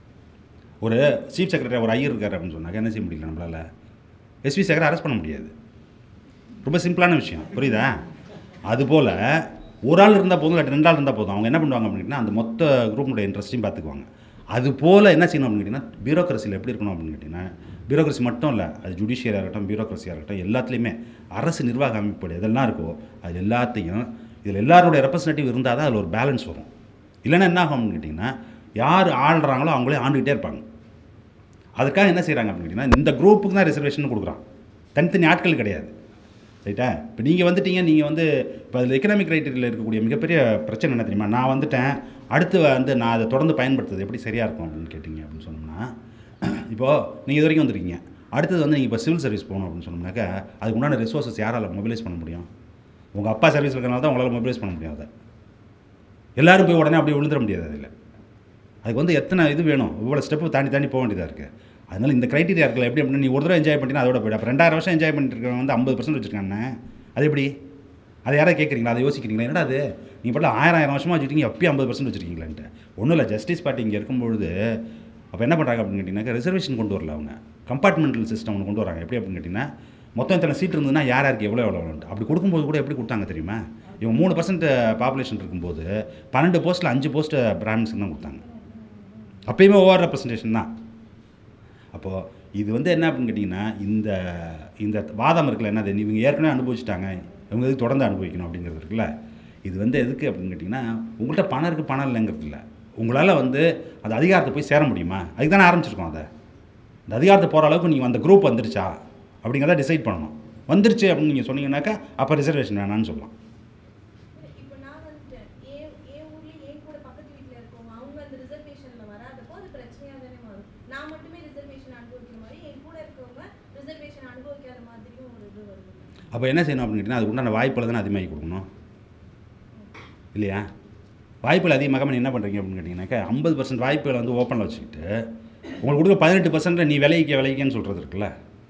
ஒரு சீஃப் செக்ரட்டரி ஒரு ஐயர் இருக்கார் அப்படின்னு சொன்னாக்க என்ன செய்ய முடியல நம்மளால் எஸ்பி சேகரை அரெஸ்ட் பண்ண முடியாது ரொம்ப சிம்பிளான விஷயம் புரியுதா அதுபோல் ஒரு ஆள் இருந்தால் போதும் இல்லாட்டி ரெண்டு ஆள் இருந்தால் போதும் அவங்க என்ன பண்ணுவாங்க அப்படின்னா அந்த மொத்த குரூப்பினுடைய இன்ட்ரெஸ்ட்டையும் பார்த்துக்குவாங்க அது போல் என்ன செய்யணும் அப்படின்னு கேட்டிங்கன்னா பியூரோக்ரஸியில் எப்படி இருக்கணும் அப்படின்னு கேட்டிங்கன்னா பியூரோக்ரஸி மட்டும் இல்லை அது ஜுடிஷியராக இருக்கட்டும் பியூரோக்ரஸியாக இருக்கட்டும் எல்லாத்துலேயுமே அரசு நிர்வாக அமைப்பு எதெல்லாம் இருக்கோ அது எல்லாத்தையும் இதில் எல்லாருடைய ரெப்ரசன்டேட்டிவ் இருந்தால் தான் அதில் ஒரு பேலன்ஸ் வரும் இல்லைன்னா என்ன ஆகும் அப்படின்னு கேட்டிங்கன்னா யார் ஆள்றாங்களோ அவங்களே ஆண்டுகிட்டே இருப்பாங்க அதுக்காக என்ன செய்கிறாங்க அப்படின்னு கேட்டிங்கன்னா இந்த குரூப்புக்கு தான் ரிசர்வேஷன் கொடுக்குறான் தனித்தனி ஆட்கள் கிடையாது ரைட்டா இப்போ நீங்கள் வந்துட்டீங்க நீங்கள் வந்து இப்போ அதில் எக்கனாமிக் க்ரைட்டீரியில் இருக்கக்கூடிய மிகப்பெரிய பிரச்சனை என்ன தெரியுமா நான் வந்துட்டேன் அடுத்து வந்து நான் அதை தொடர்ந்து பயன்படுத்துறது எப்படி சரியாக இருக்கும் அப்படின்னு கேட்டிங்க அப்படின்னு சொன்னோம்னா இப்போது நீங்கள் இது வரைக்கும் வந்திருக்கீங்க அடுத்தது வந்து நீங்கள் இப்போ சிவில் சர்வீஸ் போகணும் அப்படின்னு சொன்னோம்னாக்கா அதுக்கு உண்டான ரிசோர்ஸஸ் யாரால் மொபிலைஸ் பண்ண முடியும் உங்கள் அப்பா சர்வீஸ் இருக்கிறனால தான் உங்களால் மொபிலைஸ் பண்ண முடியும் அதை எல்லாரும் போய் உடனே அப்படியே விழுந்துட முடியாது அதில் அதுக்கு வந்து எத்தனை இது வேணும் இவ்வளோ ஸ்டெப்பு தாண்டி தாண்டி போக வேண்டியதாக இருக்குது அதனால் இந்த க்ரைட்டீரியா இருக்கல எப்படி அப்படின்னா நீ ஒரு தடவை என்ஜாய் பண்ணிட்டீங்கன்னா அதோட போய்டு அப்போ ரெண்டாயிரம் வருஷம் என்ஜாய் பண்ணிட்டு இருக்கவங்க வந்து ஐம்பது பர்சன்ட் வச்சுருக்காங்க அது எப்படி அதை யாராவது கேட்குறீங்களா அதை யோசிக்கிறீங்களா என்னடா அது நீங்கள் பட்ல ஆயிரம் ஆயிரம் வருஷமாக வச்சுருக்கீங்க அப்பயும் ஐம்பது பர்சன்ட் வச்சுருக்கீங்களான்ட்டு ஒன்றும் இல்லை ஜஸ்டிஸ் பார்ட்டி இங்கே இருக்கும்பொழுது அப்போ என்ன பண்ணுறாங்க அப்படின்னு கேட்டிங்கன்னா ரிசர்வேஷன் கொண்டு வரல அவங்க கம்பார்ட்மெண்டல் சிஸ்டம் ஒன்று கொண்டு வராங்க எப்படி அப்படின்னு கேட்டிங்கன்னா மொத்தம் இத்தனை சீட் இருந்ததுன்னா யார் யாருக்கு எவ்வளோ எவ்வளோன்ட்டு அப்படி கொடுக்கும்போது கூட எப்படி கொடுத்தாங்க தெரியுமா இவங்க மூணு பர்சன்ட் பாப்புலேஷன் இருக்கும்போது பன்னெண்டு போஸ்ட்டில் அஞ்சு போஸ்ட்டு பிராமின்ஸுக்கு தான் கொடுத்தாங்க அப்பயுமே ஓவர் ரெப்ரசன்டேஷன் தான் அப்போது இது வந்து என்ன அப்படின்னு கேட்டிங்கன்னா இந்த இந்த வாதம் இருக்குல்ல என்னது இவங்க ஏற்கனவே அனுபவிச்சிட்டாங்க இவங்க எதுக்கு தொடர்ந்து அனுபவிக்கணும் அப்படிங்கிறது இருக்குல்ல இது வந்து எதுக்கு அப்படின்னு கேட்டிங்கன்னா உங்கள்கிட்ட பணம் இருக்குது பணம் இல்லைங்கிறது இல்லை உங்களால் வந்து அந்த அதிகாரத்தை போய் சேர முடியுமா அதுக்கு தானே ஆரம்பிச்சிருக்கோம் அதை அந்த அதிகாரத்தை போகிற அளவுக்கு நீங்கள் அந்த குரூப் வந்துருச்சா அப்படிங்கிறத டிசைட் பண்ணணும் வந்துருச்சு அப்படின்னு நீங்கள் சொன்னீங்கன்னாக்கா அப்போ ரிசர்வேஷன் வேணான்னு சொல்லலாம் இப்போ நான் வந்துட்டேன் ஏ ஏ ஊர்ல ஏன் கூட பக்கத்து வீட்ல இருக்கவங்க அவங்க அந்த ரிசர்வேஷன்ல வராதப்போ அது பிரச்சனையா தானே மாறும் நான் மட்டுமே ரிசர்வேஷன் அனுபவிக்கிற மாதிரி என் கூட இருக்கவங்க ரிசர்வேஷன் அனுபவிக்காத மாதிரியும் ஒரு இது வருது அப்போ என்ன செய்யணும் அப்படின்னு கேட்டிங்கன்னா அதுக்கு உண்டான வாய்ப்புகளை தானே அதிகமாகி கொடுக்கணும் இல்லையா வாய்ப்புகள் அதிகமாக பண்ணி என்ன பண்ணுறீங்க அப்படின்னு கேட்டிங்கனாக்கா ஐம்பது பர்சன்ட் வாய்ப்புகளை வந்து ஓப்பனில் வச்சுக்கிட்டு உங்களுக்கு கொடுக்க பதினெட்டு பர்சன்ட்டில் நீ விலைக்கு விலைக்கன்னு சொல்கிறது இருக்குல்ல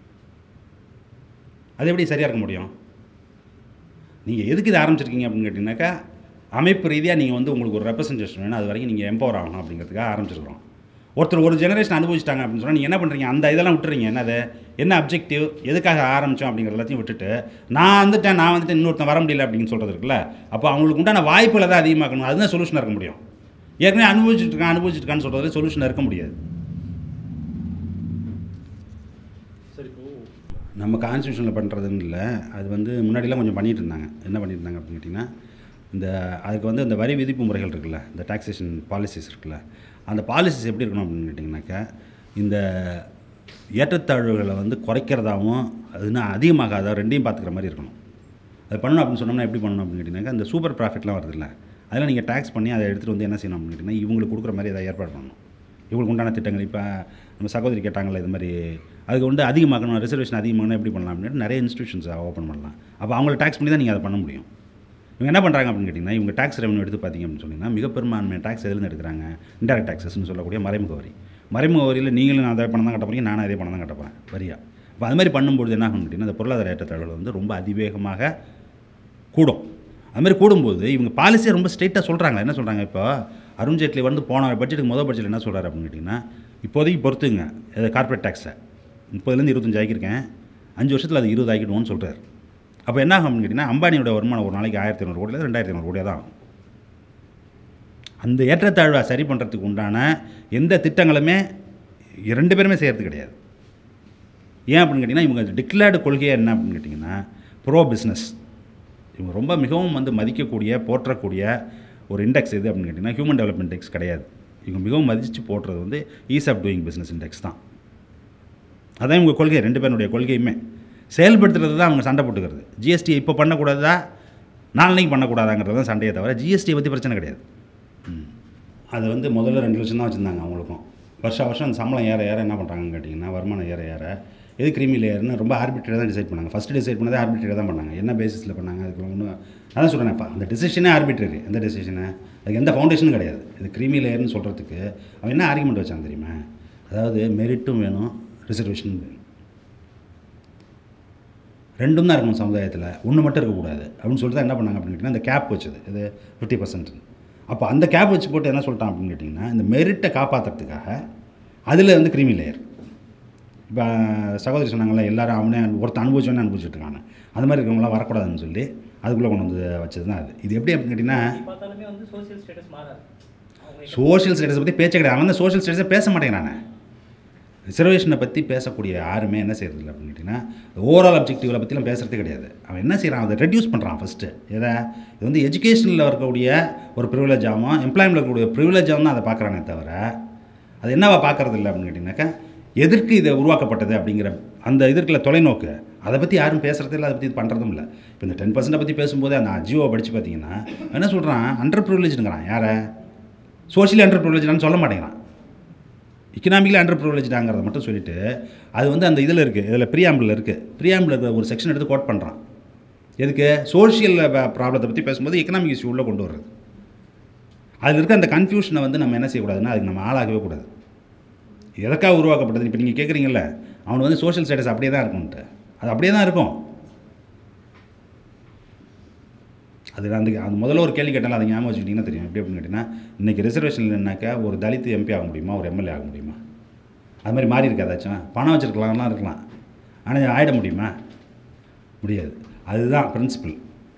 அது எப்படி சரியாக இருக்க முடியும் நீங்கள் எதுக்கு இது ஆரம்பிச்சிருக்கீங்க அப்படின்னு கேட்டிங்கனாக்கா அமைப்பு ரீதியாக நீங்கள் வந்து உங்களுக்கு ஒரு ரெப்ரசன்டேஷன் வேணும் அது வரைக்கும் நீங்கள் எம்பவர் ஆகணும் அப்படிங்கிறதுக்காக ஆரம்பிச்சிருக்கிறோம் ஒருத்தர் ஒரு ஜெனரேஷன் அனுபவிச்சிட்டாங்க அப்படின்னு சொன்னால் நீங்கள் என்ன பண்ணுறீங்க அந்த இதெல்லாம் விட்டுறீங்க என்னது என்ன அப்ஜெக்டிவ் எதுக்காக ஆரம்பித்தோம் அப்படிங்கிற எல்லாத்தையும் விட்டுட்டு நான் வந்துட்டேன் நான் வந்துட்டு இன்னொருத்தன் வர முடியல அப்படின்னு சொல்கிறது இருக்குல்ல அப்போ அவங்களுக்கு உண்டான வாய்ப்புகளை தான் அதிகமாக்கணும் அதுதான் சொல்யூஷனாக இருக்க முடியும் ஏற்கனவே அனுபவிச்சுட்டு இருக்கான் அனுபவிச்சுட்டு இருக்கான்னு சொல்கிறது சொல்யூஷனாக இருக்க முடியாது சரி இப்போ நம்ம கான்ஸ்டியூஷனில் பண்ணுறதுன்னு இல்லை அது வந்து முன்னாடிலாம் கொஞ்சம் பண்ணிட்டு இருந்தாங்க என்ன பண்ணிட்டு இருந்தாங்க அப்படின்னு கேட்டிங்கன்னா இந்த அதுக்கு வந்து இந்த வரி விதிப்பு முறைகள் இருக்குல்ல இந்த டாக்ஸேஷன் பாலிசிஸ் இருக்குல்ல அந்த பாலிசிஸ் எப்படி இருக்கணும் அப்படின்னு கேட்டிங்கனாக்கா இந்த ஏற்றத்தாழ்வுகளை வந்து குறைக்கிறதாவும் அதுனா அதிகமாகாத ரெண்டையும் பார்த்துக்கிற மாதிரி இருக்கணும் அது பண்ணணும் அப்படின்னு சொன்னோம்னா எப்படி பண்ணணும் அப்படின்னு கேட்டிங்கனாக்கா இந்த சூப்பர் ப்ராஃபிட்லாம் வருதுல்ல அதெல்லாம் நீங்கள் டேக்ஸ் பண்ணி அதை எடுத்துகிட்டு வந்து என்ன செய்யணும் அப்படின்னு கேட்டிங்கன்னா இவங்களுக்கு கொடுக்குற மாதிரி ஏதாவது ஏற்பாடு பண்ணணும் இவங்களுக்கு உண்டான திட்டங்கள் இப்போ நம்ம சகோதரி கேட்டாங்கல்ல இது மாதிரி அதுக்கு வந்து அதிகமாக்கணும் ரிசர்வேஷன் அதிகமாகணும் எப்படி பண்ணலாம் அப்படின்னு நிறைய இன்ஸ்டியூஷன்ஸ் ஓப்பன் பண்ணலாம் அப்போ அவங்கள டேக்ஸ் பண்ணி தான் நீங்கள் அதை பண்ண முடியும் இவங்க என்ன பண்ணுறாங்க அப்படின்னு கேட்டிங்கன்னா இவங்க டேக்ஸ் ரெவன்யூ எடுத்து பார்த்தீங்க அப்படின்னு சொன்னீங்கன்னா மிக பெரும்பான்மையான டேக்ஸ் எதுலேருந்து எடுக்கிறாங்க இன்டெரக்ட் டேக்ஸஸ்னு சொல்லக்கூடிய மறைமுக வரி மறைமுக வரியில் நீங்களும் நான் அதை பணம் தான் கட்ட போறீங்க நானும் அதே பணம் தான் கட்ட போகிறேன் வரியா இப்போ அது மாதிரி பண்ணும்போது என்ன ஆகும் கேட்டிங்கன்னா அந்த பொருளாதார ஏற்றத்தாழ்வுகள் வந்து ரொம்ப அதிவேகமாக கூடும் அது மாதிரி கூடும்போது இவங்க பாலிசியை ரொம்ப ஸ்ட்ரெயிட்டாக சொல்கிறாங்க என்ன சொல்கிறாங்க இப்போ அருண் ஜேட்லி வந்து போன பட்ஜெட்டுக்கு முதல் பட்ஜெட் என்ன சொல்கிறாரு அப்படின்னு கேட்டிங்கன்னா இப்போதைக்கு பொறுத்துங்க கார்ப்பரேட் டேக்ஸை முப்பதுலேருந்து இருபத்தஞ்சு ஆக்கியிருக்கேன் அஞ்சு வருஷத்தில் அது இருபது ஆக்கிடுவோன்னு சொல்கிறார் அப்போ என்ன ஆகும் அப்படின்னு கேட்டிங்கன்னா அம்பானியோட வருமானம் ஒரு நாளைக்கு ஆயிரத்தி ஐநூறு கோடியில் ரெண்டாயிரத்தி ஐநூறு கோடியாக தான் ஆகும் அந்த ஏற்றத்தாழ்வை சரி பண்ணுறதுக்கு உண்டான எந்த திட்டங்களுமே ரெண்டு பேருமே செய்கிறது கிடையாது ஏன் அப்படின்னு கேட்டிங்கன்னா இவங்க டிக்ளேர்டு கொள்கையே என்ன அப்படின்னு கேட்டிங்கன்னா ப்ரோ பிஸ்னஸ் இவங்க ரொம்ப மிகவும் வந்து மதிக்கக்கூடிய போற்றக்கூடிய ஒரு இண்டெக்ஸ் எது அப்படின்னு கேட்டிங்கன்னா ஹியூமன் டெவலப்மெண்ட் இண்டெக்ஸ் கிடையாது இவங்க மிகவும் மதித்து போடுறது வந்து ease of doing business index தான் அதான் இவங்க கொள்கை ரெண்டு பேருடைய கொள்கையுமே செயல்படுத்துறது தான் அவங்க சண்டை போட்டுக்கிறது ஜிஎஸ்டி இப்போ பண்ணக்கூடாதா நாளைக்கு பண்ணக்கூடாதாங்கிறது தான் சண்டையை தவிர ஜிஎஸ்டியை பற்றி பிரச்சனை கிடையாது ம். அது வந்து முதல்ல ரெண்டு லட்சம் தான் வச்சுருந்தாங்க அவங்களுக்கும் வருஷம் வருஷம் அந்த சம்பளம் ஏற ஏற என்ன பண்ணுறாங்கன்னு கேட்டிங்கன்னா வருமானம் ஏற ஏற எது கிரீமி லேயர்னு ரொம்ப ஆர்பிட்ரேட் தான் டிசைட் பண்ணாங்க ஃபஸ்ட்டு டிசைட் பண்ணதே ஆர்பிட்ரேட் தான் பண்ணாங்க என்ன பேசிஸில் பண்ணாங்க அதுக்கு ஒன்றும் அதான் சொல்கிறேன் இப்போ அந்த டிசிஷனே ஆர்பிட்ரரி எந்த டிசிஷனு அதுக்கு எந்த ஃபவுண்டேஷனும் கிடையாது இது கிரீமி லேயர்னு சொல்கிறதுக்கு அவன் என்ன ஆர்குமெண்ட் வச்சான் தெரியுமா அதாவது மெரிட்டும் வேணும் ரிசர்வேஷனும் வேணும் ரெண்டும் தான் இருக்கணும் சமுதாயத்தில் ஒன்று மட்டும் இருக்கக்கூடாது அப்படின்னு சொல்லிட்டு தான் என்ன பண்ணாங்க அப்படின்னு கேட்டிங்கன்னா இந்த கேப் வச்சது இது ஃபிஃப்டி பர்சன்ட் அப்போ அந்த கேப் வச்சு போட்டு என்ன சொல்லிட்டான் அப்படின்னு கேட்டிங்கன்னா இந்த மெரிட்டை காப்பாற்றுறதுக்காக அதில் வந்து கிரீமி லேயர் இப்போ சகோதரி சொன்னாங்கல்ல எல்லாரும் அவனே அனு- ஒருத்தன் அனுபவிச்சோன்னே அனுபவிச்சுட்டு இருக்காங்க அந்த மாதிரி இருக்கவங்களாம் வரக்கூடாதுன்னு சொல்லி அதுக்குள்ளே கொண்டு வந்து வச்சது தான் அது இது எப்படி அப்படின்னு கேட்டிங்கன்னா பார்த்தாலுமே வந்து சோஷியல் ஸ்டேட்டஸ் மாறாது அவங்க சோஷியல் ஸ்டேட்டஸை பற்றி பேச்சே கிடையாது அவன் தான் சோஷியல் ஸ்டேட்டஸை பேச மாட்டேங்கிறானே ரிசர்வேஷனை பற்றி பேசக்கூடிய யாருமே என்ன செய்யறது இல்லை அப்படின்னு கேட்டிங்கன்னா ஓவரால் அப்ஜெக்டிவ்ல பற்றிலாம் பேசுகிறதே கிடையாது அவன் என்ன செய்கிறான் அதை ரெடியூஸ் பண்ணுறான் ஃபஸ்ட்டு எதை இது வந்து எஜுகேஷனில் இருக்கக்கூடிய ஒரு ப்ரிவிலேஜாகவும் எம்ப்ளாய்மெண்ட் இருக்கக்கூடிய ப்ரிவிலேஜாகவும் தான் அதை பார்க்குறானே தவிர அது என்னவா பார்க்கறது இல்லை அப்படின்னு கேட்டிங்கனாக்கா எதற்கு இது உருவாக்கப்பட்டது அப்படிங்கிற அந்த இதற்குள்ள தொலைநோக்கு அதை பற்றி யாரும் பேசுகிறதே இல்லை அதை பற்றி பண்ணுறதும் இல்லை இப்போ இந்த டென் பர்சன்ட்டை பற்றி பேசும்போது அந்த ஜியோ படித்து பார்த்தீங்கன்னா என்ன சொல்கிறான் அண்டர் ப்ரிவிலேஜ்ங்கிறான் யாரை சோஷியலி அண்டர் ப்ரிவிலேஜ்னு சொல்ல மாட்டேங்கிறான் இக்கனாமிக்கலி அண்டர் ப்ரிவிலேஜாங்கிறத மட்டும் சொல்லிவிட்டு அது வந்து அந்த இதில் இருக்குது இதில் ப்ரியாம்பிள் இருக்குது ப்ரியாம்பிள் இருக்கிற ஒரு செக்ஷன் எடுத்து கோட் பண்ணுறான் எதுக்கு சோஷியல் ப்ராப்ளத்தை பற்றி பேசும்போது எக்கனாமிக் இஷ்யூ உள்ள கொண்டு வர்றது அதில் இருக்க அந்த கன்ஃபியூஷனை வந்து நம்ம என்ன செய்யக்கூடாதுன்னா அதுக்கு நம்ம ஆளாகவே கூடாது எதற்காக உருவாக்கப்பட்டது இப்போ நீங்கள் கேட்குறீங்கல்ல அவனுக்கு வந்து சோஷியல் ஸ்டேட்டஸ் அப்படியே தான் இருக்கும்ன்ட்டு அது அப்படியே தான் இருக்கும் அது அந்த அது முதல்ல ஒரு கேள்வி கேட்டாலும் அதை ஞாபகம் வச்சுக்கிட்டிங்கன்னா தெரியும் எப்படி அப்படின்னு கேட்டிங்கன்னா இன்றைக்கி ரிசர்வேஷன் இல்லைனாக்கா ஒரு தலித் எம்பி ஆக முடியுமா ஒரு எம்எல்ஏ ஆக முடியுமா அது மாதிரி மாறி இருக்கு ஏதாச்சும் பணம் வச்சுருக்கலாம்லாம் இருக்கலாம் ஆனால் ஆகிட முடியுமா முடியாது அதுதான் பிரின்சிபல்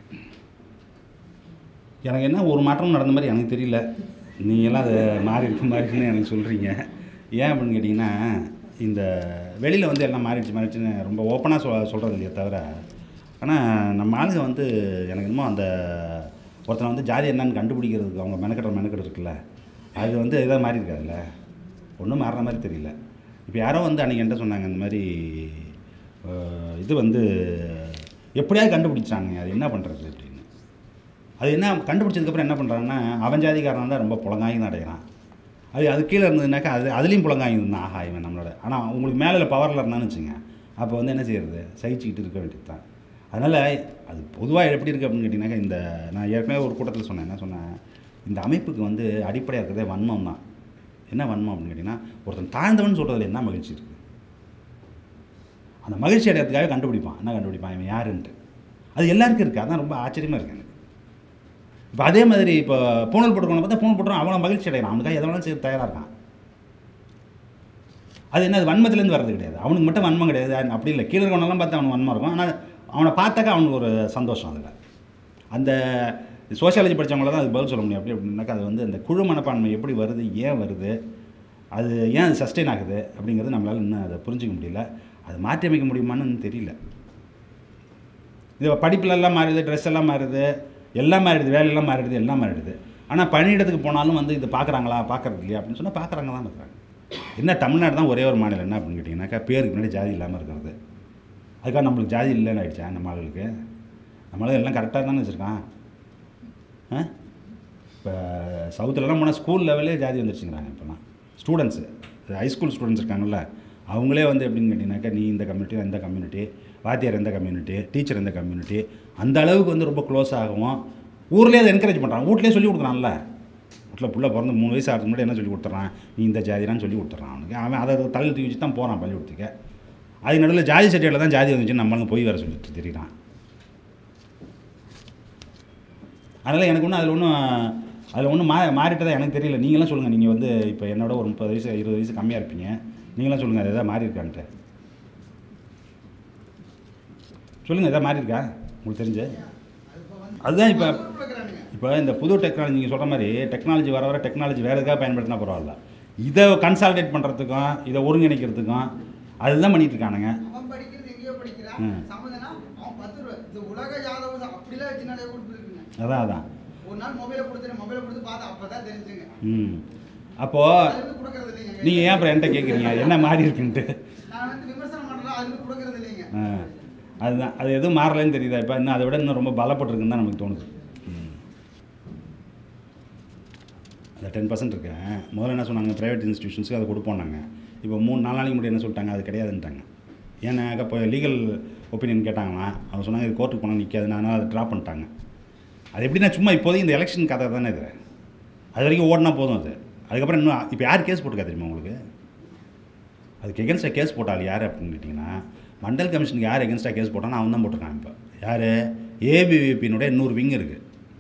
எனக்கு என்ன ஒரு மாற்றம் நடந்த மாதிரி எனக்கு தெரியல நீங்களாம் அது மாறி இருக்க மாதிரின்னு எனக்கு சொல்கிறீங்க ஏன் அப்படின்னு கேட்டிங்கன்னா இந்த வெளியில் வந்து எல்லாம் மாறிடுச்சு மாறிடுச்சுன்னு ரொம்ப ஓப்பனாக சொ சொல்கிறது இல்லையே தவிர ஆனால் நம்ம ஆளுங்க வந்து எனக்கு என்னமோ அந்த ஒருத்தனை வந்து ஜாதி என்னன்னு கண்டுபிடிக்கிறதுக்கு அவங்க மெனக்கட்டுற மெனக்கெடு இருக்குல்ல அது வந்து எதாவது மாறி இருக்காதுல்ல ஒன்றும் மாறுற மாதிரி தெரியல இப்போ யாரோ வந்து அன்றைக்கி என்கிட்ட சொன்னாங்க இந்த மாதிரி அஹ், இது வந்து எப்படியாவது கண்டுபிடிச்சாங்க அது என்ன பண்ணுறது அப்படின்னு அது என்ன கண்டுபிடிச்சதுக்கப்புறம் என்ன பண்ணுறாங்கன்னா அவன் ஜாதிக்காரன் தான் ரொம்ப புலங்காங்கி தான் அடைகிறான் அது அது கீழே இருந்ததுனாக்கா அது அதுலேயும் புலங்காங்கி இருந்தான் ஆஹா இவன் நம்மளோட ஆனால் உங்களுக்கு மேலே பவரில் இருந்தான்னு வச்சுங்க அப்போ வந்து என்ன செய்யறது சகிச்சுக்கிட்டு இருக்க வேண்டியது தான் அதனால் அது பொதுவாக எப்படி இருக்குது அப்படின்னு கேட்டிங்கனாக்கா இந்த நான் ஏற்கனவே ஒரு கூட்டத்தில் சொன்னேன் என்ன சொன்னேன் இந்த அமைப்புக்கு வந்து அடிப்படையாக இருக்கிறதே வன்மம் தான் என்ன வன்மம் அப்படின்னு கேட்டிங்கன்னா ஒருத்தன் தாழ்ந்தவன் சொல்கிறதுல என்ன மகிழ்ச்சி இருக்குது அந்த மகிழ்ச்சி அடையிறதுக்காக கண்டுபிடிப்பான் என்ன கண்டுபிடிப்பான் இவன் யாருன்ட்டு அது எல்லாருக்கும் இருக்குது அதான் ரொம்ப ஆச்சரியமாக இருக்குது எனக்கு இப்போ அதே மாதிரி இப்போ பூனல் போட்டுக்கணும் பார்த்தா பூனல் போட்டுறான் அவனை மகிழ்ச்சி அடைகிறான் அவனுக்காக எதை வேணாலும் செய்ய தயாராக இருக்கான் அது என்ன அது வன்மத்துலேருந்து வர்றது கிடையாது அவனுக்கு மட்டும் வன்மம் கிடையாது அது அப்படி இல்லை கீழே இருக்கவனெல்லாம் பார்த்தா அவனுக்கு வன்மம் இருக்கும் ஆனால் அவனை பார்த்தாக்கா அவனுக்கு ஒரு சந்தோஷம் அதில் அந்த சோஷியாலஜி படித்தவங்கள தான் அது பதில் சொல்ல முடியும் அப்படி அப்படின்னாக்கா அது வந்து அந்த குழு மனப்பான்மை எப்படி வருது ஏன் வருது அது ஏன் அது சஸ்டெயின் ஆகுது அப்படிங்கிறது நம்மளால் இன்னும் அதை புரிஞ்சிக்க முடியல அது மாற்றி அமைக்க முடியுமான்னு இன்னும் தெரியல இது படிப்புலலாம் மாறிடுது ட்ரெஸ் எல்லாம் மாறுது எல்லாம் மாறிடுது வேலையெல்லாம் மாறிடுது எல்லாம் மாறிடுது ஆனால் பணியிடத்துக்கு போனாலும் வந்து இது பார்க்குறாங்களா பார்க்கறது இல்லையா அப்படின்னு சொன்னால் பார்க்குறாங்க தான் இருக்கிறாங்க என்ன தமிழ்நாடு தான் ஒரே ஒரு மாநிலம் என்ன அப்படின்னு கேட்டிங்கனாக்கா பேருக்கு முன்னாடி ஜாதி இல்லாமல் இருக்கிறது அதுக்காக நம்மளுக்கு ஜாதி இல்லைன்னு ஆயிடுச்சா நம்ம ஆளுகளுக்கு நம்மளும் எல்லாம் கரெக்டாக தானே வச்சுருக்கான் ஆ இப்போ சவுத்துலலாம் போனால் ஸ்கூல் லெவலே ஜாதி வந்துருச்சுங்கிறாங்க இப்போலாம் ஸ்டூடெண்ட்ஸு ஹைஸ்கூல் ஸ்டூடெண்ட்ஸ் இருக்காங்கல்ல அவங்களே வந்து எப்படின்னு கேட்டிங்கனாக்கா நீ இந்த கம்யூனிட்டி இந்த கம்யூனிட்டி வாத்தியார் எந்த கம்யூனிட்டி டீச்சர் எந்த கம்யூனிட்டி அந்த அளவுக்கு வந்து ரொம்ப க்ளோஸ் ஆகவும் ஊர்லேயே அதை என்கரேஜ் பண்ணுறான் வீட்லேயே சொல்லி கொடுக்குறான்ல வீட்டில் புள்ள பிறந்து மூணு வயசு ஆகிறதுக்கு முன்னாடி என்ன சொல்லி கொடுத்துட்றான் நீ இந்த ஜாதிரான்னு சொல்லி கொடுத்துட்றான் அவனுக்கு அவன் அதை தள்ளி தூக்கி வச்சு தான் போகிறான் பள்ளிக்கூடத்துக்கு அது நடுவில் ஜாதி சர்டிஃபிகேட்டில் தான் ஜாதி வந்துச்சு நம்மளுங்க போய் வர சொல்லிட்டு தெரியுறான் அதனால் எனக்கு ஒன்றும் அதில் ஒன்றும் அதில் ஒன்றும் மா மாறிட்டதா எனக்கு தெரியல நீங்களாம் சொல்லுங்கள் நீங்கள் வந்து இப்போ என்னோட ஒரு முப்பது வயசு இருபது வயசு கம்மியாக இருப்பீங்க நீங்களாம் சொல்லுங்கள் அது எதாவது மாறி இருக்கான்ட்டு சொல்லுங்கள் எதாவது மாறி இருக்கா உங்களுக்கு தெரிஞ்சு அதுதான் இப்போ இப்போ இந்த புது டெக்னாலஜி நீங்கள் சொல்கிற மாதிரி டெக்னாலஜி வர வர டெக்னாலஜி வேறு எதுக்காக பயன்படுத்தினா பரவாயில்ல இதை கன்சால்டேட் பண்ணுறதுக்கும் இதை ஒருங்கிணைக்கிறதுக்கும் அதுதான் பண்ணிட்டு இருக்கானுங்க அவன் படிக்கிறது எங்கேயோ படிக்கிறான் ம். சம்மந்தனா அவன் பத்து ரூபா இந்த உலக யாதவ அப்படிலாம் வச்சு நிறைய கொடுத்துருக்குங்க அதான் அதான் ஒரு நாள் மொபைலை கொடுத்துட்டு மொபைலை கொடுத்து பார்த்தா அப்பதான் தெரிஞ்சுங்க ம் அப்போது அது வந்து கொடுக்கறது இல்லைங்க நீங்கள் ஏன் அப்புறம் என்கிட்ட கேட்குறீங்க என்ன மாறி இருக்குன்ட்டு நான் வந்து விமர்சனம் பண்றேன் அது வந்து கொடுக்கறது இல்லைங்க ஆ, அதுதான் அது எதுவும் மாறலைன்னு தெரியுதா இப்போ இன்னும் அதை விட இன்னும் ரொம்ப பலப்பட்டிருக்குன்னு தான் நமக்கு தோணுது ம். அந்த டென் பர்சன்ட் இருக்கு முதல்ல என்ன சொன்னாங்க ப்ரைவேட் இன்ஸ்டியூஷன்ஸுக்கு அதை கொடுப்போம் நாங்கள் இப்போ மூணு நாலு நாளைக்கு முன்னாடி என்ன சொல்லிட்டாங்க அது கிடையாதுன்ட்டாங்க ஏன்னா இப்போ லீகல் ஒப்பீனியன் கேட்டாங்களா அவங்க சொன்னாங்க இது கோர்ட்டுக்கு போனால் நிற்காது அதனால் அதை ட்ராப் பண்ணிட்டாங்க அது எப்படின்னா சும்மா இப்போதைக்கு இந்த எலெக்ஷன் கதை தானே இது அது வரைக்கும் ஓடினா போதும் அது அதுக்கப்புறம் இன்னும் இப்போ யார் கேஸ் போட்டுக்கா தெரியுமா உங்களுக்கு அதுக்கு எகென்ஸ்டாக கேஸ் போட்டால் யார் அப்படின்னு கேட்டிங்கன்னா மண்டல் கமிஷனுக்கு யார் எகென்ஸ்டாக கேஸ் போட்டானோ அவன் தான் போட்டிருக்கான் இப்போ யார் ஏபிவிபியினுடைய இன்னொரு விங் இருக்குது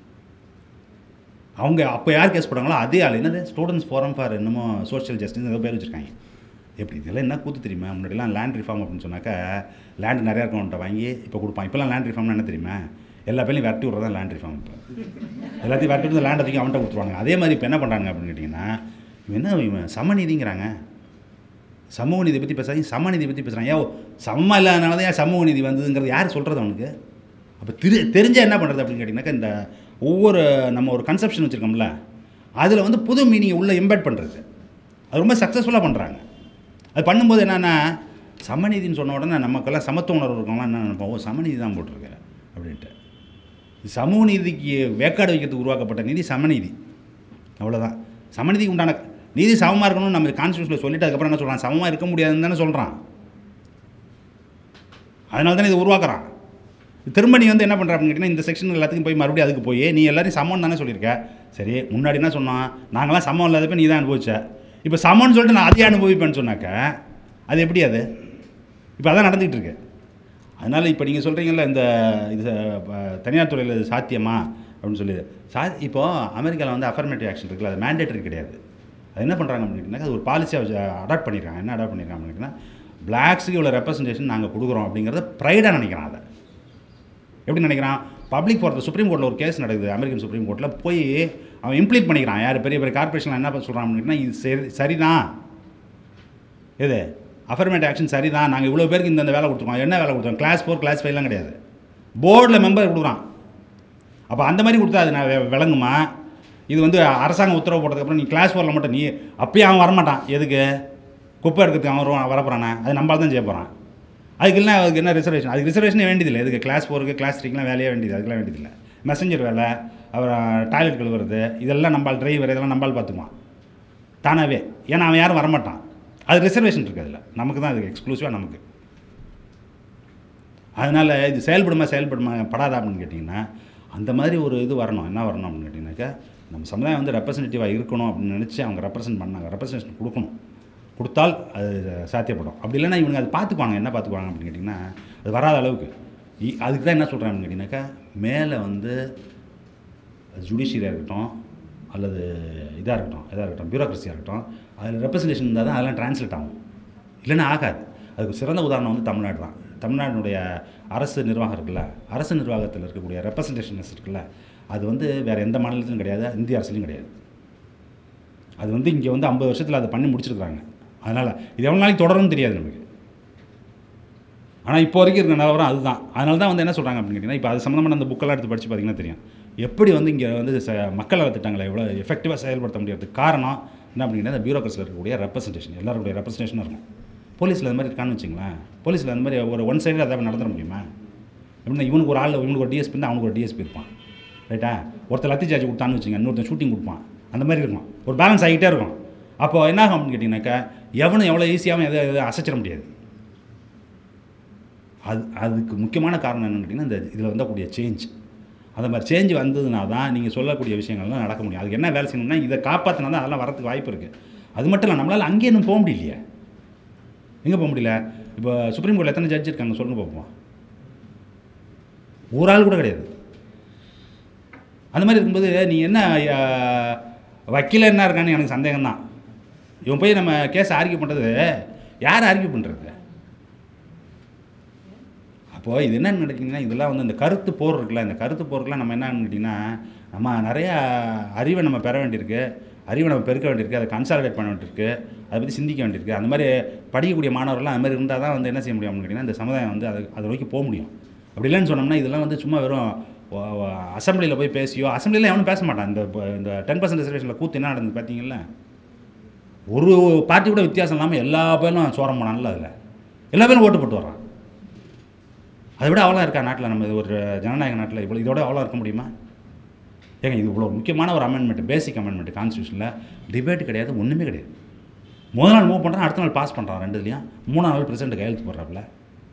அவங்க அப்போ யார் கேஸ் போட்டாங்களோ அதே ஆள் என்னது ஸ்டூடெண்ட்ஸ் ஃபோரம் ஃபார் என்னமோ சோஷியல் ஜஸ்டிஸ் ஏதோ பேர் வச்சுருக்காங்க எப்படி இதெல்லாம் என்ன கூத்து தெரியுமா முன்னாடிலாம் லேண்ட் ரிஃபார்ம் அப்படின்னு சொன்னாக்கா லேண்ட் நிறையா இருக்கவன்ட்ட வாங்கி இப்போ கொடுப்பான் இப்போலாம் லேண்ட் ரிஃபார்ம்னா என்ன தெரியுமா எல்லா பேர்லையும் விரட்டி விட்றது தான் லேண்ட் ரிஃபார்ம் இப்போ எல்லாத்தையும் விரட்டி விட்டு லேண்ட் தூக்கி அவன்கிட்ட கொடுத்துருவாங்க அதே மாதிரி இப்போ என்ன பண்ணுறாங்க அப்படின்னு கேட்டிங்கன்னா இவன் என்ன இவன் சமநீதிங்கிறாங்க சமூக நீதி பற்றி பேசாதீங்க சமநீதி பற்றி பேசுகிறாங்க ஏன் சமமாக இல்லாதனால தான் ஏன் சமூக நீதி வந்ததுங்கிறது யார் சொல்கிறது அவனுக்கு அப்போ திரு தெரிஞ்சால் என்ன பண்ணுறது அப்படின்னு கேட்டிங்கனாக்கா இந்த ஒவ்வொரு நம்ம ஒரு கன்செப்ஷன் வச்சுருக்கோம்ல அதில் வந்து புது மீனிங்கை உள்ளே எம்பெட் பண்ணுறது அது ரொம்ப சக்ஸஸ்ஃபுல்லாக பண்ணுறாங்க அது பண்ணும்போது என்னென்னா சமநீதின்னு சொன்ன உடனே நமக்கெல்லாம் சமத்துவ உணர்வு இருக்கவங்களாம் என்ன நினைப்போம் ஓ சமநீதி தான் போட்டிருக்கு அப்படின்ட்டு சமூக நீதிக்கு வேக்காடு வைக்கிறதுக்கு உருவாக்கப்பட்ட நீதி சமநீதி அவ்வளோதான் சமநீதிக்கு உண்டான நீதி சமமாக இருக்கணும்னு நம்ம கான்ஸ்டியூஷனில் சொல்லிட்டு அதுக்கப்புறம் என்ன சொல்கிறான் சமமாக இருக்க முடியாதுன்னு தானே சொல்கிறான் அதனால தானே இதை உருவாக்குறான் திரும்ப நீ வந்து என்ன பண்ணுற அப்படின்னு கேட்டிங்கன்னா இந்த செக்ஷன் எல்லாத்துக்கும் போய் மறுபடியும் அதுக்கு போய் நீ எல்லாரையும் சமம் தானே சொல்லியிருக்க சரி முன்னாடி என்ன சொன்னான் நாங்களாம் சமம் இல்லாதப்ப நீ தான் அனுபவிச்ச இப்போ சமம்னு சொல்லிட்டு நான் அதையே அனுபவிப்பேன்னு சொன்னாக்க அது எப்படி அது இப்போ அதான் நடந்துகிட்டு இருக்கு அதனால் இப்போ நீங்கள் சொல்கிறீங்கல்ல இந்த இது அஹ், தனியார் துறையில் இது சாத்தியமா அப்படின்னு சொல்லி சா இப்போது அமெரிக்காவில் வந்து அஃபர்மேட்டிவ் ஆக்ஷன் இருக்குல்ல அது மேண்டேட்டரி கிடையாது அது என்ன பண்ணுறாங்க அப்படின்னா அது ஒரு பாலிசியாக அடாப்ட் பண்ணியிருக்காங்க என்ன அடாப்ட் பண்ணியிருக்காங்க அப்படின்னா பிளாக்ஸுக்கு இவ்வளோ ரெப்ரசன்டேஷன் நாங்கள் கொடுக்குறோம் அப்படிங்கிறத ப்ரைடாக நினைக்கிறான் அதை எப்படி நினைக்கிறான் பப்ளிக் ஃபார் சுப்ரீம் கோர்ட்டில் ஒரு கேஸ் நடக்குது அமெரிக்கன் சுப்ரீம் கோர்ட்டில் போய் அவன் இம்ப்ளீட் பண்ணிக்கிறான் யார் பெரிய பெரிய கார்பரேஷன் என்ன சொல்கிறான் அப்படின்னா இது சரி சரிதான் எது அஃபர்மேட் ஆக்ஷன் சரிதான் நாங்கள் இவ்வளோ பேருக்கு இந்த வேலை கொடுத்துருக்கோம் என்ன வேலை கொடுத்தோம் கிளாஸ் ஃபோர் கிளாஸ் ஃபைவ்லாம் கிடையாது போர்டில் மெம்பர் கொடுக்குறான் அப்போ அந்த மாதிரி கொடுத்தா அது நான் வி- விளங்குமா இது வந்து அரசாங்கம் உத்தரவு போட்டதுக்கப்புறம் நீ கிளாஸ் ஃபோரில் மட்டும் நீ அப்பயே அவன் வரமாட்டான் எதுக்கு குப்பை எடுக்கிறதுக்கு அவன் வருவான் வரப்போறானே அது நம்மளால் தான் செய்ய போகிறான் அதுக்கு இல்லை அதுக்கு என்ன ரிசர்வேஷன் அதுக்கு ரிசர்வேஷனே வேண்டியதில்லை இதுக்கு கிளாஸ் ஃபோருக்கு கிளாஸ் த்ரீக்கெலாம் வேலையே வேண்டியது அதுக்கெல்லாம் வேண்டியதில்லை மெசஞ்சர் வேலை அப்புறம் டாய்லெட் கழுவுறது இதெல்லாம் நம்பால் டிரைவர் இதெல்லாம் நம்பால் பார்த்துக்குவான் தானாகவே ஏன்னா அவன் யாரும் வரமாட்டான் அது ரிசர்வேஷன் இருக்குது அதில் நமக்கு தான் அதுக்கு எக்ஸ்க்ளூசிவாக நமக்கு அதனால் இது செயல்படுமா செயல்படுமா படாதா அப்படின்னு கேட்டிங்கன்னா அந்த மாதிரி ஒரு இது வரணும் என்ன வரணும் அப்படின்னு கேட்டிங்கனாக்கா நம்ம சமுதாயம் வந்து ரெப்ரசன்டேட்டிவாக இருக்கணும் அப்படின்னு நினச்சி அவங்க ரெப்ரசன்ட் பண்ணாங்க ரெப்ரசன்டேஷன் கொடுக்கணும் கொடுத்தால் அது சாத்தியப்படும் அப்படி இல்லைன்னா இவங்க அதை பார்த்துக்குவாங்க என்ன பார்த்துக்குவாங்க அப்படின்னு கேட்டிங்கன்னா அது வராத அளவுக்கு இ- அதுக்கு தான் என்ன சொல்கிறேன் அப்படின்னு கேட்டிங்கனாக்கா மேலே வந்து ஜுடிஷியரியாக இருக்கட்டும் அல்லது இதாக இருக்கட்டும் இதாக இருக்கட்டும் பியூரோக்ரஸியாக இருக்கட்டும் அதில் ரெப்ரசன்டேஷன் இருந்தால் தான் அதெல்லாம் டிரான்ஸ்லேட் ஆகும் இல்லைன்னா ஆகாது அதுக்கு சிறந்த உதாரணம் வந்து தமிழ்நாடு தான் தமிழ்நாட்டினுடைய அரசு நிர்வாகம் இருக்குல்ல அரசு நிர்வாகத்தில் இருக்கக்கூடிய ரெப்ரசன்டேஷன்ஸ் இருக்குல்ல அது வந்து வேறு எந்த மாநிலத்திலும் கிடையாது இந்திய அரசுலையும் கிடையாது அது வந்து இங்கே வந்து ஐம்பது வருஷத்தில் அதை பண்ணி முடிச்சிருக்காங்க அதனால் இது எவ்வளோ நாளைக்கு தொடரும்னு தெரியாது நமக்கு ஆனால் இப்போ வரைக்கும் இருக்கிற நிலவரம் அதுதான் அதனால தான் வந்து என்ன சொல்கிறாங்க அப்படின்னு கேட்டிங்கன்னா இப்போ அது சம்மந்தமான அந்த புக்கெல்லாம் எடுத்து படித்து பார்த்தீங்கன்னா தெரியும் எப்படி வந்து இங்கே வந்து ச மக்கள் நல திட்டங்களை எவ்வளோ எஃபெக்டிவாக செயல்படுத்த முடியாததுக்கு காரணம் என்ன அப்படின்னா அந்த பியூரோக்ரஸில் இருக்கக்கூடிய ரெப்ரசன்டேஷன் எல்லாருடைய ரெப்ரசன்டேஷனும் இருக்கும் போலீஸில் அந்த மாதிரி இருக்கான்னு வச்சுங்களேன் போலீஸில் அந்த மாதிரி ஒரு ஒன் சைடில் அதை நடந்துட முடியுமா எப்படின்னா இவனுக்கு ஒரு ஆள் இவனுக்கு ஒரு டிஎஸ்பி இருந்தால் அவனுக்கு ஒரு டிஎஸ்பி இருப்பான் ரைட்டா ஒருத்தர் லத்தி சார்ஜ் கொடுத்தான்னு வச்சுங்க இன்னொருத்தன் ஷூட்டிங் கொடுப்பான் அந்த மாதிரி இருக்கும் ஒரு பேலன்ஸ் ஆகிட்டே இருக்கும் அப்போ என்ன ஆகும் அப்படின்னு கேட்டிங்கனாக்கா எவனும் எவ்வளோ ஈஸியாகவும் எதை எதை அசைச்சிட முடியாது அது அதுக்கு முக்கியமான காரணம் என்னன்னு கேட்டிங்கன்னா இந்த இதில் வந்தக்கூடிய சேஞ்ச் அந்த மாதிரி சேஞ்ச் வந்ததுனா தான் நீங்கள் சொல்லக்கூடிய விஷயங்கள்லாம் நடக்க முடியும் அதுக்கு என்ன வேலை செய்யணும்னா இதை காப்பாற்றினா தான் அதெல்லாம் வரதுக்கு வாய்ப்பு இருக்குது அது மட்டும் இல்லை நம்மளால் அங்கேயே இன்னும் போக முடியலையே எங்கே போக முடியல இப்போ சுப்ரீம் கோர்ட்டில் எத்தனை ஜட்ஜ் இருக்காங்க சொல்லுங்க பார்ப்போம் ஒரு ஆள் கூட கிடையாது அந்த மாதிரி இருக்கும்போது நீ என்ன அஹ், வக்கீல என்ன இருக்கான்னு எனக்கு சந்தேகம் தான் இவன் போய் நம்ம கேஸ் ஆர்கியூ பண்ணுறது யார் ஆர்கியூ பண்ணுறது அப்போது இது என்னன்னு கேட்டிங்கன்னா இதெல்லாம் வந்து இந்த கருத்து போர் இருக்குல்ல இந்த கருத்து போருக்குலாம் நம்ம என்னன்னு கேட்டிங்கன்னா நம்ம நிறையா அறிவை நம்ம பெற வேண்டியிருக்கு அறிவை நம்ம பெருக்க வேண்டியிருக்கு அதை கன்சாலிடேட் பண்ண வேண்டியிருக்கு அதை பற்றி சிந்திக்க வேண்டியிருக்கு அந்த மாதிரி படிக்கக்கூடிய மாணவர்கள்லாம் அந்த மாதிரி இருந்தால் தான் வந்து என்ன செய்ய முடியும் அப்படின்னு கேட்டிங்கன்னா இந்த சமுதாயம் வந்து அது அதை நோக்கி போக முடியும் அப்படி இல்லைன்னு சொன்னோம்னா இதெல்லாம் வந்து சும்மா வெறும் அசம்பிளியில் போய் பேசியோ அசம்பிளியில் எவனும் பேச மாட்டான் இந்த இந்த டென் பர்சன்ட் ரிசர்வேஷனில் கூத்து என்ன நடந்தது பார்த்தீங்களா ஒரு பார்ட்டி கூட வித்தியாசம் இல்லாமல் எல்லா பேரும் சோரம் போனான்ல அதில் எல்லா பேரும் ஓட்டு போட்டு வர்றான் அதை விட அவ்வளோ இருக்கா நாட்டில் நம்ம இது ஒரு ஜனநாயக நாட்டில் இவ்வளோ இதோட அவ்வளோ இருக்க முடியுமா ஏங்க இது இவ்வளோ முக்கியமான ஒரு அமெண்ட்மெண்ட் பேசிக் அமெண்ட்மெண்ட் கான்ஸ்டியூஷனில் டிபேட் கிடையாது ஒன்றுமே கிடையாது முதல் நாள் மூவ் பண்ணுறான் அடுத்த நாள் பாஸ் பண்ணுறான் ரெண்டுலையும் மூணாம் நாள் பிரசிடண்ட் கையெழுத்து போடுறாப்புல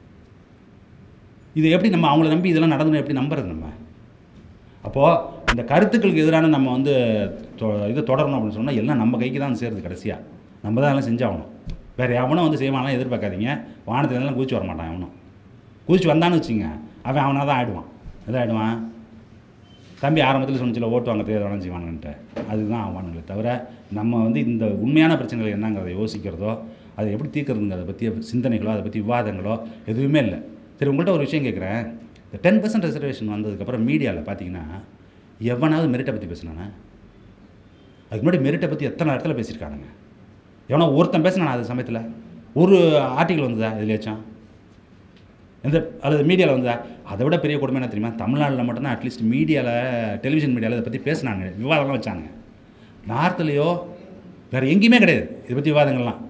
இது எப்படி நம்ம அவங்கள நம்பி இதெல்லாம் நடந்து எப்படி நம்புறது நம்ம அப்போது இந்த கருத்துக்களுக்கு எதிரான நம்ம வந்து தொ- இது தொடரணும் அப்படின்னு சொன்னால் எல்லாம் நம்ம கைக்கு தான் சேருது கடைசியாக நம்ம தான் எல்லாம் செஞ்சாகணும் வேறு எவனும் வந்து செய்வான்லாம் எதிர்பார்க்காதீங்க வானத்துல எல்லாம் குதிச்சு வர மாட்டான் எவனும் குதிச்சு வந்தான்னு வச்சுங்க அவன் அவனாக தான் ஆயிடுவான் எதாவது ஆயிடுவான் தம்பி ஆரம்பத்தில் சொன்னிச்சில ஓட்டு வாங்க தெரியாத வேணாம் செய்வானுன்ட்டு அதுதான் ஆவானுங்களே தவிர நம்ம வந்து இந்த உண்மையான பிரச்சனைகள் என்னங்கிறத யோசிக்கிறதோ அதை எப்படி தீர்க்கறதுங்க அதை பற்றிய சிந்தனைகளோ அதை பற்றி விவாதங்களோ எதுவுமே இல்லை சரி உங்கள்கிட்ட ஒரு விஷயம் கேட்குறேன் இந்த டென் பர்சன்ட் ரிசர்வேஷன் வந்ததுக்கப்புறம் மீடியாவில் பார்த்தீங்கன்னா எவனாவது மெரிட்டை பற்றி பேசினானே அதுக்கு முன்னாடி மெரிட்டை பற்றி எத்தனை இடத்துல பேசியிருக்கானுங்க எவனோ ஒருத்தன் பேசினானா அது சமயத்தில் ஒரு ஆர்டிக்கல் வந்ததா இதுலேயாச்சும் எந்த அல்லது மீடியாவில் வந்ததா அதை விட பெரிய கொடுமை என்ன தெரியுமா தமிழ்நாட்டில் மட்டும்தான் அட்லீஸ்ட் மீடியாவில் டெலிவிஷன் மீடியாவில் இதை பற்றி பேசினாங்க விவாதம்லாம் வச்சாங்க நார்த்துலேயோ வேறு எங்கேயுமே கிடையாது இதை பற்றி விவாதங்கள்லாம்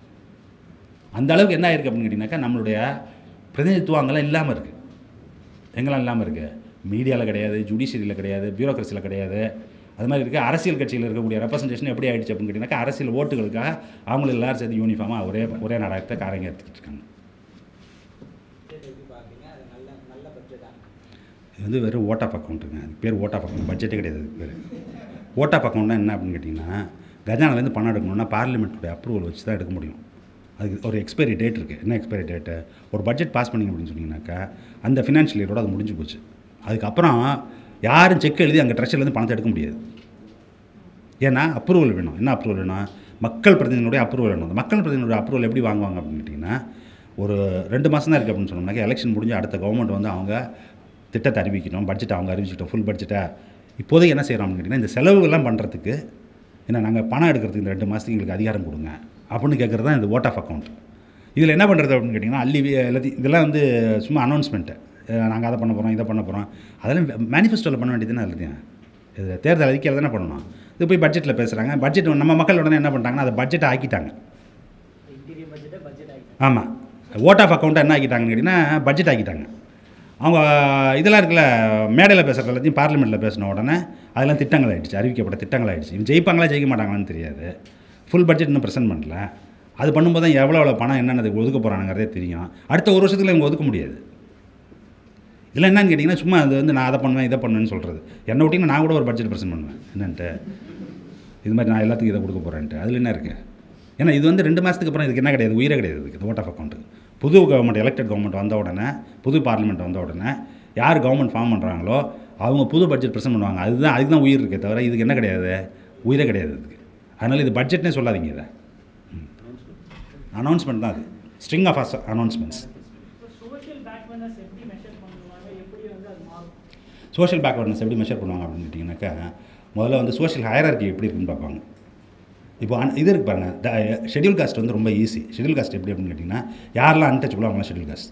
அந்த அளவுக்கு என்ன ஆயிருக்கு அப்படின்னு கேட்டிங்கனாக்கா நம்மளுடைய பிரதிநிதித்துவம் அங்கெல்லாம் இல்லாமல் இருக்குது எங்கெல்லாம் இல்லாமல் இருக்குது மீடியாவில் கிடையாது ஜுடிஷியரியில் கிடையாது பியூரோக்ரஸியில் கிடையாது அது மாதிரி இருக்குது அரசியல் கட்சியில் இருக்கக்கூடிய ரெப்ரசன்டேஷன் எப்படி ஆயிடுச்சு அப்படின்னு கேட்டிங்கனாக்கா அரசியல் ஓட்டுகளுக்காக அவங்களும் எல்லாரும் சேர்த்து யூனிஃபார்மாக ஒரே ஒரே நாடகத்தை காரங்க எடுத்துக்கிட்டு இருக்காங்க எப்படி பார்க்குறீங்க அது நல்ல நல்ல பட்ஜெட்டா இது வந்து வெறும் ஓட் ஆஃப் அக்கௌண்ட்டுங்க அதுக்கு பேர் ஓட் ஆஃப் அக்கௌண்ட் பட்ஜெட்டே கிடையாது அதுக்கு பேர் ஓட் ஆஃப் அக்கௌண்ட்னா என்ன அப்படின்னு கேட்டிங்கன்னா கஜானாலேருந்து பணம் எடுக்கணும்னா பார்லிமெண்ட்டுடைய அப்ரூவல் வச்சு தான் எடுக்க முடியும் அதுக்கு ஒரு எக்ஸ்பைரி டேட் இருக்குது என்ன எக்ஸ்பைரி டேட்டு ஒரு பட்ஜெட் பாஸ் பண்ணிங்க அப்படின்னு சொன்னீங்கன்னாக்கா அந்த ஃபினான்ஷியல் இயரோட அது முடிஞ்சு போச்சு அதுக்கப்புறம் யாரும் செக் எழுதி அங்கே ட்ரெஷர்லேருந்து பணத்தை எடுக்க முடியாது ஏன்னா அப்ரூவல் வேணும் என்ன அப்ரூவல் வேணும் மக்கள் பிரதிநிதிகளுடைய அப்ரூவல் வேணும் அந்த மக்கள் பிரதிநிதிகளுடைய அப்ரூவல் எப்படி வாங்குவாங்க அப்படின்னு கேட்டிங்கன்னா ஒரு ரெண்டு மாதம் தான் இருக்குது அப்படின்னு சொன்னோம்னாக்கா எலெக்ஷன் முடிஞ்சு அடுத்த கவர்மெண்ட் வந்து அவங்க திட்டத்தை அறிவிக்கணும் பட்ஜெட் அவங்க அறிவிச்சிட்டோம் ஃபுல் பட்ஜெட்டை இப்போதைக்கு என்ன செய்கிறோம் அப்படின்னு கேட்டிங்கன்னா இந்த செலவுகள்லாம் பண்ணுறதுக்கு ஏன்னா நாங்கள் பணம் எடுக்கிறதுக்கு இந்த ரெண்டு மாதத்துக்கு எங்களுக்கு அதிகாரம் கொடுங்க அப்படின்னு கேட்குறது தான் இந்த ஓட் ஆஃப் அக்கௌண்ட் இதில் என்ன பண்ணுறது அப்படின்னு கேட்டிங்கன்னா அள்ளி வி- எல்லாத்தையும் இதெல்லாம் வந்து சும்மா அனௌன்ஸ்மெண்ட்டு நாங்கள் அதை பண்ண போகிறோம் இதை பண்ண போகிறோம் அதெல்லாம் மேனிஃபெஸ்டோவில் பண்ண வேண்டியது தானே இல்லையா இது தேர்தல் அறிக்கையில் தானே பண்ணணும் இது போய் பட்ஜெட்டில் பேசுகிறாங்க பட்ஜெட் நம்ம மக்கள் உடனே என்ன பண்ணிட்டாங்கன்னா அதை பட்ஜெட்டை ஆக்கிட்டாங்க இன்டீரியர் பட்ஜெட்டை பட்ஜெட் ஆகிட்டு ஆமாம் ஓட் ஆஃப் அக்கௌண்ட்டை என்ன ஆக்கிட்டாங்கன்னு கேட்டிங்கன்னா பட்ஜெட் ஆக்கிட்டாங்க அவங்க இதெல்லாம் இருக்குல்ல மேடையில் பேசுகிற எல்லாத்தையும் பார்லிமெண்ட்டில் பேசின உடனே அதெல்லாம் திட்டங்கள் ஆயிடுச்சு அறிவிக்கப்பட்ட திட்டங்கள் ஆயிடுச்சு இவங்க ஜெயிப்பாங்களா ஜெயிக்க மாட்டாங்களான்னு தெரியாது ஃபுல் பட்ஜெட் இன்னும் ப்ரெசென்ட் பண்ணல அது பண்ணும்போது தான் எவ்வளோ எவ்வளோ பணம் என்னென்னதுக்கு ஒதுக்க போகிறாங்கிறதே தெரியும் அடுத்த ஒரு வருஷத்துல இவங்க ஒதுக்க முடியாது இதில் என்னன்னு கேட்டிங்கன்னா சும்மா அது வந்து நான் அதை பண்ணுவேன் இதை பண்ணுவேன்னு சொல்கிறது என்னை விட்டிங்கன்னா நான் கூட ஒரு பட்ஜெட் ப்ரெசென்ட் பண்ணுவேன் என்னன்ட்டு இது மாதிரி நான் எல்லாத்துக்கும் இதை கொடுக்க போகிறேன்ட்டு அதில் என்ன இருக்குது ஏன்னா இது வந்து ரெண்டு மாதத்துக்கு அப்புறம் இதுக்கு என்ன கிடையாது உயிரே கிடையாது இதுக்கு ஓட் ஆஃப் அக்கௌண்ட்டு புது கவர்மெண்ட் எலெக்டட் கவர்மெண்ட் வந்த உடனே புது பார்லிமெண்ட் வந்த உடனே யார் கவர்மெண்ட் ஃபார்ம் பண்ணுறாங்களோ அவங்க புது பட்ஜெட் ப்ரெசென்ட் பண்ணுவாங்க அதுதான் அதுக்கு தான் உயிர் இருக்கே தவிர இதுக்கு என்ன கிடையாது உயிரே கிடையாது இதுக்கு அதனால் இது பட்ஜெட்னே சொல்லாதீங்க இதை அனௌன்ஸ்மெண்ட் தான் அது string of announcements social backwardness எப்படி மெஷர் பண்ணுவாங்க எப்படி வந்து அது மாறும் சோஷியல் பேக்வர்ட்னஸ் எப்படி மெஷர் பண்ணுவாங்க அப்படின்னு கேட்டிங்கனாக்கா முதல்ல வந்து சோஷியல் ஹயரார்கி எப்படி இருக்குன்னு பார்ப்பாங்க இப்போ அன் இது இருக்கு பாருங்கள் ஷெட்யூல் காஸ்ட் வந்து ரொம்ப ஈஸி ஷெட்யூல் காஸ்ட் எப்படி அப்படின்னு கேட்டிங்கன்னா யாரெல்லாம் அன்டச்சபிளோ அவங்களாம் ஷெட்யூல் காஸ்ட்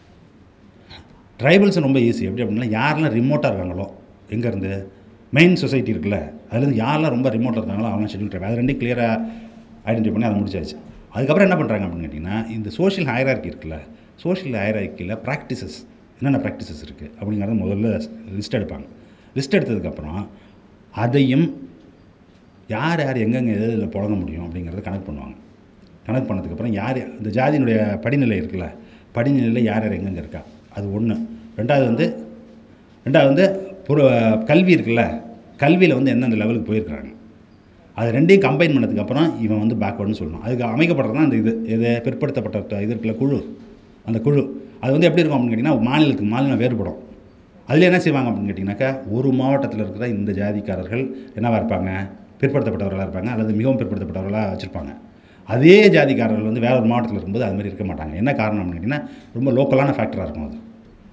ட்ரைபல்ஸ் ரொம்ப ஈஸி எப்படி அப்படின்னா யாரெல்லாம் ரிமோட்டாக இருக்காங்களோ எங்கேருந்து மெயின் சொசைட்டி இருக்குல்ல அதுலேருந்து யாரெல்லாம் ரொம்ப ரிமோட்டாக இருக்காங்களோ அவங்களாம் ஷெட்யூல் ட்ரைப் அது ரெண்டையும் கிளியராக ஐடென்டிஃபை பண்ணி அதை முடிச்சாச்சு அதுக்கப்புறம் என்ன பண்ணுறாங்க அப்படின்னு கேட்டிங்கன்னா இந்த சோஷியல் ஹயரார்கி இருக்குல்ல சோஷியல் ஹயரார்க்கியில் ப்ராக்டிசஸ் என்னென்ன ப்ராக்டிசஸ் இருக்குது அப்படிங்கிறத முதல்ல லிஸ்ட் எடுப்பாங்க லிஸ்ட் எடுத்ததுக்கப்புறம் அதையும் யார் யார் எங்கெங்கே எது இதில் புழங்க முடியும் அப்படிங்கிறத கணக்கு பண்ணுவாங்க கணக்கு பண்ணதுக்கப்புறம் யார் இந்த ஜாதியினுடைய படிநிலை இருக்குல்ல படிநிலையில் யார் யார் எங்கெங்கே இருக்கா அது ஒன்று ரெண்டாவது வந்து ரெண்டாவது வந்து புற கல்வி இருக்குல்ல கல்வியில் வந்து எந்தெந்த லெவலுக்கு போயிருக்கிறாங்க அது ரெண்டையும் கம்பைன் பண்ணதுக்கப்புறம் இவன் வந்து பேக்வேர்டுன்னு சொல்லணும் அதுக்கு அமைக்கப்படுறது தான் அந்த இது இது பிற்படுத்தப்பட்ட இது இருக்குல்ல குழு அந்த குழு அது வந்து எப்படி இருக்கும் அப்படின்னு கேட்டிங்கன்னா மாநிலத்துக்கு மாநிலம் வேறுபடும் அதில் என்ன செய்வாங்க அப்படின்னு கேட்டிங்கனாக்கா ஒரு மாவட்டத்தில் இருக்கிற இந்த ஜாதிக்காரர்கள் என்னவாக இருப்பாங்க பிற்படுத்தப்பட்டவர்களாக இருப்பாங்க அல்லது மிகவும் பிற்படுத்தப்பட்டவர்களாக வச்சுருப்பாங்க அதே ஜாதிக்காரர்கள் வந்து வேற ஒரு மாவட்டத்தில் இருக்கும்போது அது மாதிரி இருக்க மாட்டாங்க என்ன காரணம் அப்படின்னு கேட்டிங்கன்னா ரொம்ப லோக்கலான ஃபேக்டராக இருக்கும் அது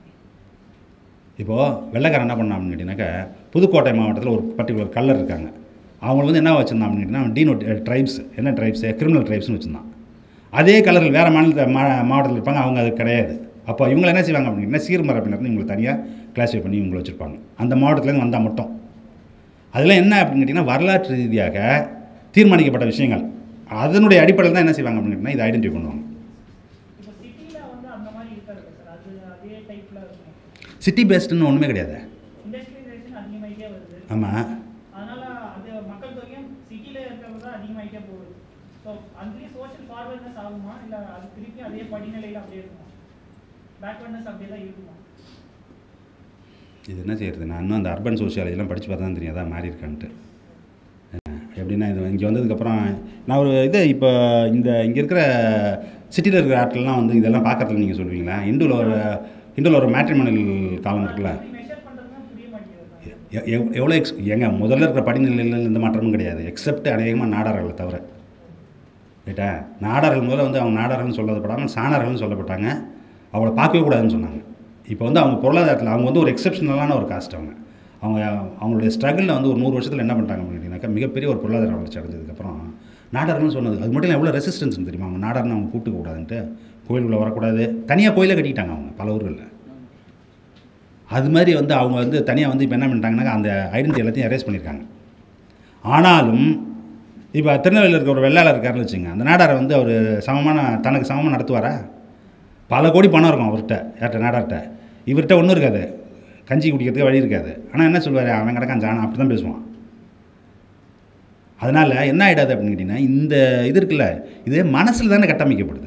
இப்போது வெள்ளைக்காரன் என்ன பண்ணான் அப்படின்னு கேட்டிங்கனாக்கா புதுக்கோட்டை மாவட்டத்தில் ஒரு பர்டிகுலர் கல்லர் இருக்காங்க அவங்க வந்து என்ன வச்சுருந்தான் அப்படின்னு கேட்டிங்கன்னா டீனோ ட்ரைப்ஸ் என்ன ட்ரைப்ஸு கிரிமினல் ட்ரைப்ஸ்னு வச்சுருந்தான் அதே கலர்கள் வேறு மாநிலத்தில் மா மாவட்டத்தில் இருப்பாங்க அவங்க அது கிடையாது அப்போ இவங்க என்ன செய்வாங்க அப்படின்னா சீர்மரப்பினர்னு இவங்களை தனியாக கிளாஸிஃபை பண்ணி இவங்களை வச்சுருப்பாங்க அந்த மாவட்டத்துலேருந்து வந்தால் மட்டும் அதெல்லாம் என்ன அப்படின்னு கேட்டிங்கன்னா வரலாற்று ரீதியாக தீர்மானிக்கப்பட்ட விஷயங்கள் அதனுடைய அடிப்படையில் தான் என்ன செய்வாங்க அப்படின்னு கேட்டிங்கன்னா இதை ஐடென்டிஃபை பண்ணுவாங்க இப்போ சிட்டியில் வந்து அந்த மாதிரி இருக்காது சார் அது அதே டைப்பில் இருக்கும் சிட்டி பேஸ்டுன்னு ஒன்றுமே கிடையாது இண்டஸ்ட்ரியலைசேஷன் பாப்புலேஷன் அதிகமாகிட்டே வருது ஆமாம் அதனால அது மக்கள் தொகையும் சிட்டில இருக்கிறது தான் அதிகமாகிட்டே போகுது ஸோ அதுலேயும் சோஷியல் ஃபார்வர்ட்னஸ் ஆகுமா இல்லை அது திருப்பி அதே படிநிலையில் அப்படியே இருக்குமா பேக்வர்ட்னஸ் அப்படியே தான் இருக்குமா இது என்ன செய்யறது நான் இன்னும் அந்த அர்பன் சோசியாலஜிலாம் படித்து பார்த்தா தான் தெரியும் அதான் மாறி இருக்கான்ட்டு அஹ் எப்படின்னா இது இங்கே வந்ததுக்கப்புறம் நான் ஒரு இது இப்போ இந்த இங்கே இருக்கிற சிட்டியில் இருக்கிற ஆட்கள்லாம் வந்து இதெல்லாம் பார்க்கறதுல நீங்கள் சொல்லுவீங்களா இந்துவில் ஒரு இந்துவில் ஒரு மேட்ரிமோனியல் காலம் இருக்குல்ல மெஷர் பண்ணுறதுனா புரிய மாட்டேங்குது எ- எவ்- எவ்வளோ எக்ஸ் ஏங்க முதல்ல இருக்கிற படிநிலையில் எந்த மாற்றமும் கிடையாது எக்ஸப்ட் அநேகமாக நாடார்களை தவிர ரைட்டா நாடார்கள் முதல்ல வந்து அவங்க நாடார்கள்னு சொல்லப்படாமல் சாணார்கள்னு சொல்லப்பட்டாங்க அவங்கள பார்க்கவே கூடாதுன்னு சொன்னாங்க இப்போ வந்து அவங்க பொருளாதாரத்தில் அவங்க வந்து ஒரு எக்ஸப்ஷனலான ஒரு காஸ்ட் அவங்க அவங்க அவங்களுடைய ஸ்ட்ரகிளில் வந்து ஒரு நூறு வருஷத்தில் என்ன பண்ணிட்டாங்க அப்படின்னாக்கா மிகப்பெரிய ஒரு பொருளாதார வளர்ச்சி அடைஞ்சதுக்கப்புறம் நாடார்கள்னு சொன்னது அது மட்டும் இல்லை எவ்வளோ ரெசிஸ்டன்ஸ் தெரியுமா அவங்க நாடார்னு அவங்க கூப்பிட்டுக்க கூடாதுன்ட்டு கோயிலுக்குள்ளே வரக்கூடாது தனியாக கோயிலை கட்டிக்கிட்டாங்க அவங்க பல ஊர்களில் அது மாதிரி வந்து அவங்க வந்து தனியாக வந்து இப்போ என்ன பண்ணிட்டாங்கன்னாக்கா அந்த ஐடென்டி எல்லாத்தையும் எரேஸ் பண்ணியிருக்காங்க ஆனாலும் இப்போ திருநெல்வேலியில் இருக்க ஒரு வெள்ளாளர் இருக்காருன்னு வச்சுங்க அந்த நாடாரை வந்து அவர் சமமான தனக்கு சமமாக நடத்துவாரா பல கோடி பணம் இருக்கும் அவர்கிட்ட யார்கிட்ட நாடார்கிட்ட இவர்கிட்ட ஒன்றும் இருக்காது கஞ்சி குடிக்கிறதுக்கு வழி இருக்காது ஆனால் என்ன சொல்லுவார் அவன் கிடக்கான் ஜானா அப்படி தான் பேசுவான் அதனால் என்ன ஆகிடாது அப்படின்னு கேட்டிங்கன்னா இந்த இது இருக்குல்ல இது மனசில் தானே கட்டமைக்கப்படுது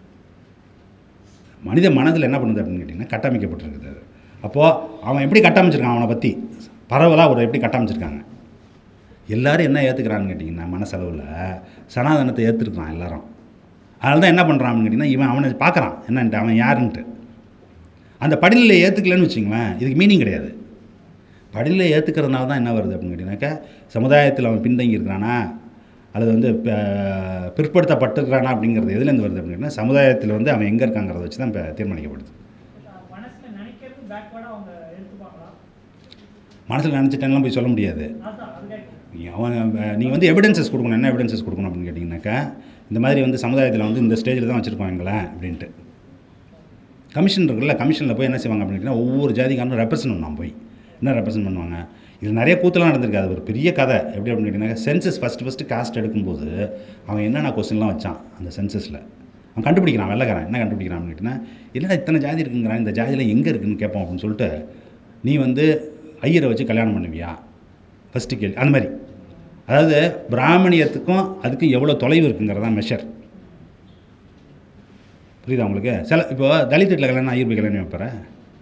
மனித மனதில் என்ன பண்ணுது அப்படின்னு கேட்டிங்கன்னா கட்டமைக்கப்பட்டிருக்குது அது அப்போது அவன் எப்படி கட்டமைச்சிருக்கான் அவனை பற்றி பரவலாக ஒரு எப்படி கட்டமைச்சிருக்காங்க எல்லாரும் என்ன ஏற்றுக்கிறான்னு கேட்டிங்கன்னா மனசளவில் சனாதனத்தை ஏற்றுருக்கான் எல்லாரும் அதனால தான் என்ன பண்ணுறான் அப்படின்னு கேட்டிங்கன்னா இவன் அவனை பார்க்குறான் என்னன்ட்டு அவன் யாருன்ட்டு அந்த படிநிலை ஏற்றுக்கலன்னு வச்சுங்களேன் இதுக்கு மீனிங் கிடையாது படிநிலை ஏற்றுக்கிறதுனால தான் என்ன வருது அப்படின்னு கேட்டிங்கனாக்கா சமுதாயத்தில் அவன் பின்தங்கி இருக்கிறானா அல்லது வந்து ப- பிற்படுத்தப்பட்டிருக்கிறானா அப்படிங்கிறது எதுலேருந்து வருது அப்படின்னா சமுதாயத்தில் வந்து அவன் எங்கே இருக்காங்கிறத வச்சு தான் இப்போ தீர்மானிக்கப்படுது மனசுல நினைக்கிறது பேக்வேர்டாக அவங்க எடுத்துப்பாங்களா மனசில் நினச்சிட்டேன்லாம் போய் சொல்ல முடியாது அதுதான் அது கேட்குறேன் நீ- அவன் நீங்கள் வந்து எவிடன்சஸ் கொடுக்கணும் என்ன எவிடன்சஸ் கொடுக்கணும் அப்படின்னு கேட்டிங்கனாக்கா இந்த மாதிரி வந்து சமுதாயத்தில் வந்து இந்த ஸ்டேஜில் தான் வச்சுருக்கோம் எங்களை அப்படின்ட்டு கமிஷன் இருக்குல்ல கமிஷனில் போய் என்ன செய்வாங்க அப்படின்னு கேட்டிங்கன்னா ஒவ்வொரு ஜாதிக்காரனும் ரெப்ரசன்ட் பண்ணான் போய் என்ன ரெப்ரசன்ட் பண்ணுவாங்க இது நிறைய கூத்தெல்லாம் நடந்திருக்கு அது ஒரு பெரிய கதை எப்படி அப்படின்னு கேட்டிங்கன்னா சென்சஸ் ஃபஸ்ட்டு ஃபஸ்ட்டு காஸ்ட் எடுக்கும்போது அவன் என்னென்ன கொஸ்டின்லாம் வச்சான் அந்த சென்சஸில் அவன் கண்டுபிடிக்கிறான் வெள்ளக்காரன் என்ன கண்டுபிடிக்கிறான் அப்படின்னு கேட்டிங்கன்னா என்னடா இத்தனை ஜாதி இருக்குங்கிறான் இந்த ஜாதியில் எங்கே இருக்குன்னு கேட்போம் அப்படின்னு சொல்லிட்டு நீ வந்து ஐயரை வச்சு கல்யாணம் பண்ணுவியா ஃபஸ்ட்டு கேள்வி அந்த மாதிரி அதாவது பிராமணியத்துக்கும் அதுக்கும் எவ்வளோ தொலைவு இருக்குங்கிறதான் மெஷர் புரியுதா உங்களுக்கு சில இப்போ தலித் வீட்டில் கல்யாணம் ஐயர் போய் கல்யாணம் வைப்பார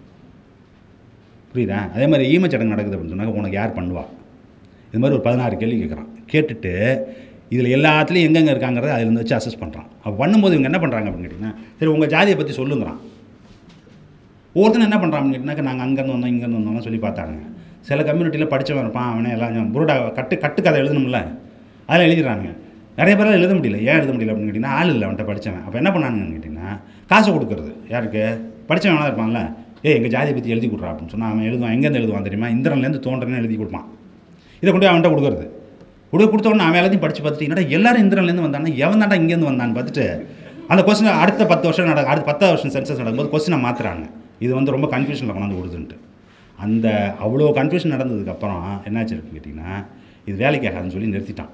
புரியுதா அதே மாதிரி ஈமச்சடங்கு நடக்குது அப்படின்னு சொன்னாக்க உனக்கு யார் பண்ணுவா இது மாதிரி ஒரு பதினாறு கேள்வி கேட்குறான் கேட்டுட்டு இதில் எல்லாத்துலேயும் எங்கெங்கே இருக்காங்கிறத அதில் வச்சு அசஸ் பண்ணுறான் அப்போ பண்ணும்போது இவங்க என்ன பண்ணுறாங்க அப்படின்னு கேட்டிங்கன்னா சரி உங்கள் ஜாதியை பற்றி சொல்லுங்கிறான் ஒவ்வொருத்தரும் என்ன பண்ணுறான்னு கேட்டினாக்கா நாங்கள் அங்கேருந்து வந்தோம் இங்கேருந்து வந்தோம்லாம் சொல்லி பார்த்தாங்க சில கம்யூனிட்டியில் படித்தவன் இருப்பான் அவனே எல்லாம் புரோடா கட்டு கட்டு கதை எழுதணும்ல அதெல்லாம் எழுதிடுறானுங்க நிறைய பேரால் எழுத முடியல ஏன் எழுத முடியல அப்படின்னு கேட்டிங்கன்னா ஆள் இல்லை அவன்கிட்ட படித்தவன் அப்போ என்ன பண்ணானுங்கன்னு கேட்டிங்கன்னா காசை கொடுக்குறது யாருக்கு படித்தவன் வேணா இருப்பான்ல ஏய் எங்கள் ஜாதியை பற்றி எழுதி கொடுறா அப்படின்னு சொன்னால் அவன் எழுதுவான் எங்கேருந்து எழுதுவான் தெரியுமா இந்திரன்லேருந்து தோன்றன்னு எழுதி கொடுப்பான் இதை கொண்டு போய் அவன்கிட்ட கொடுக்குறது கொடுக்க கொடுத்த உடனே அவன் எல்லாத்தையும் படித்து பார்த்துட்டு என்னடா எல்லாரும் இந்திரன்லேருந்து வந்தானா எவன் தாண்டா இங்கேருந்து வந்தான்னு பார்த்துட்டு அந்த கொஸ்டின் அடுத்த பத்து வருஷம் நட அடுத்த பத்தாவது வருஷம் சென்சஸ் நடக்கும்போது கொஸ்டினை மாற்றுறாங்க இது வந்து ரொம்ப கன்ஃபியூஷனில் கொண்டாந்து கொடுத்துன்ட்டு அந்த அவ்வளோ கன்ஃபியூஷன் நடந்ததுக்கப்புறம் என்னாச்சு இருக்குன்னு கேட்டிங்கன்னா இது வேலைக்கு ஆகாதுன்னு சொல்லி நிறுத்திட்டான்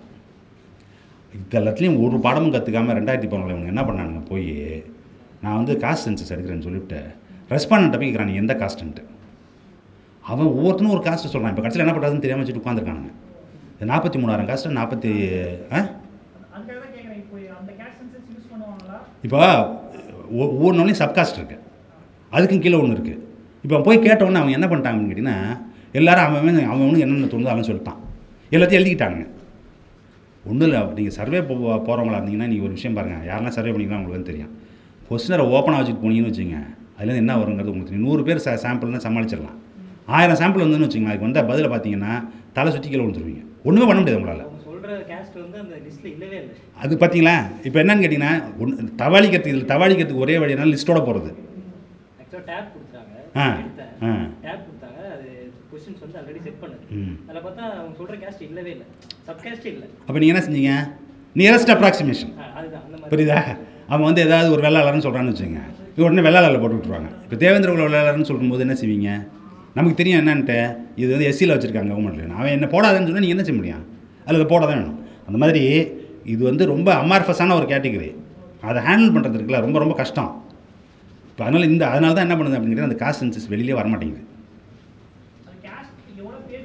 இது எல்லாத்துலேயும் ஒரு பாடமும் கற்றுக்காமல் ரெண்டாயிரத்தி பதினொன்றில் இவங்க என்ன பண்ணானுங்க போய் நான் வந்து காஸ்ட் சென்சஸ் எடுக்கிறேன்னு சொல்லிவிட்டு ரெஸ்பாண்ட் போய் கேட்குறான் நீ எந்த காஸ்ட்டுன்ட்டு அவன் ஒவ்வொருத்தனும் ஒரு காஸ்ட்டு சொல்கிறான் இப்போ கடைசியில் என்ன பண்ணுறதுன்னு தெரியாமல் வச்சுட்டு உட்காந்துருக்கானுங்க இது நாற்பத்தி மூணாயிரம் காஸ்ட்டு நாற்பத்தி ஆ அதுக்காக தான் கேட்குறேன் இப்போ அந்த கேஷ் சென்சஸ் யூஸ் பண்ணுவாங்களா இப்போ ஒ- ஒவ்வொரு நாளையும் சப்காஸ்ட் இருக்குது அதுக்கும் கீழே ஒன்று இருக்குது இப்போ போய் கேட்டவுடனே அவங்க என்ன பண்ணிட்டாங்கன்னு கேட்டிங்கன்னா எல்லாரும் அவன் அவன் அவனுக்கு என்னென்ன தோணுதோ அவன் சொல்லிட்டான் எல்லாத்தையும் எழுதிக்கிட்டானுங்க ஒன்றும் இல்லை நீங்கள் சர்வே போ போகிறவங்களா இருந்தீங்கன்னா நீங்கள் ஒரு விஷயம் பாருங்கள் யாரெல்லாம் சர்வே பண்ணிக்கலாம் உங்களுக்கு வந்து தெரியும் கொஸ்டினரை ஓப்பனாக வச்சுட்டு போனீங்கன்னு வச்சுங்க அதுலேருந்து என்ன வருங்கிறது உங்களுக்கு தெரியும் நூறு பேர் ச சாம்பிள்னா சமாளிச்சிடலாம் ஆயிரம் சாம்பிள் வந்துன்னு வச்சுங்க அதுக்கு வந்தால் பதில் பார்த்தீங்கன்னா தலை சுற்றி கீழே விழுந்துருவீங்க ஒன்றுமே பண்ண முடியாது உங்களால் அவங்க சொல்கிற கேஸ்ட் வந்து அந்த லிஸ்ட்டில் இல்லவே இல்லை அது பார்த்தீங்களா இப்போ என்னன்னு கேட்டிங்கன்னா ஒன்று தவாளிக்கிறதுக்கு இதில் தவாளிக்கிறதுக்கு ஒரே வழினா லிஸ்ட்டோட போகிறது ஆக்சுவலாக டேப் கொடுத்தாங்க ஆ, எடுத்தேன் ஆ. டேப் கொடுத்தாங்க அது கொஸ்டின்ஸ் வந்து ஆல்ரெடி செட் பண்ணுது ம் அதில் பார்த்தா அவங்க சொல்கிற கேஸ்ட் இல்லவே இல்லை சப் கேஸ்ட் இல்லை அப்போ நீங்கள் என்ன செஞ்சீங்க நியரஸ்ட் அப்ராக்சிமேஷன் ஆ, அதுதான் அந்த மாதிரி புரியுதா அவன் வந்து ஏதாவது ஒரு வெள்ளாளர்னு சொல்கிறான்னு வச்சுங்க இது உடனே வெள்ளாளரில் போட்டு விட்ருவாங்க இப்போ தேவேந்திர குல வெள்ளாளர்னு சொல்லும்போது என்ன செய்வீங்க நமக்கு தெரியும் என்னன்ட்டு இது வந்து எஸ்சியில் வச்சுருக்காங்க கவர்மெண்ட்டில் அவன் என்ன போடாதேன்னு சொன்னால் நீங்கள் என்ன செய்ய முடியும் அதில் இதை போட தான் வேணும் அந்த மாதிரி இது வந்து ரொம்ப அமார்ஃபஸான ஒரு கேட்டகரி அதை ஹேண்டில் பண்ணுறது இருக்குல்ல ரொம்ப ரொம்ப கஷ்டம் இப்போ அதனால் இந்த அதனால தான் என்ன பண்ணுது அப்படின்னு கேட்டா அந்த காஸ்ட் சென்சஸ் வெளியிலே வர மாட்டேங்குது அது கேஷ் எவ்வளோ பேர்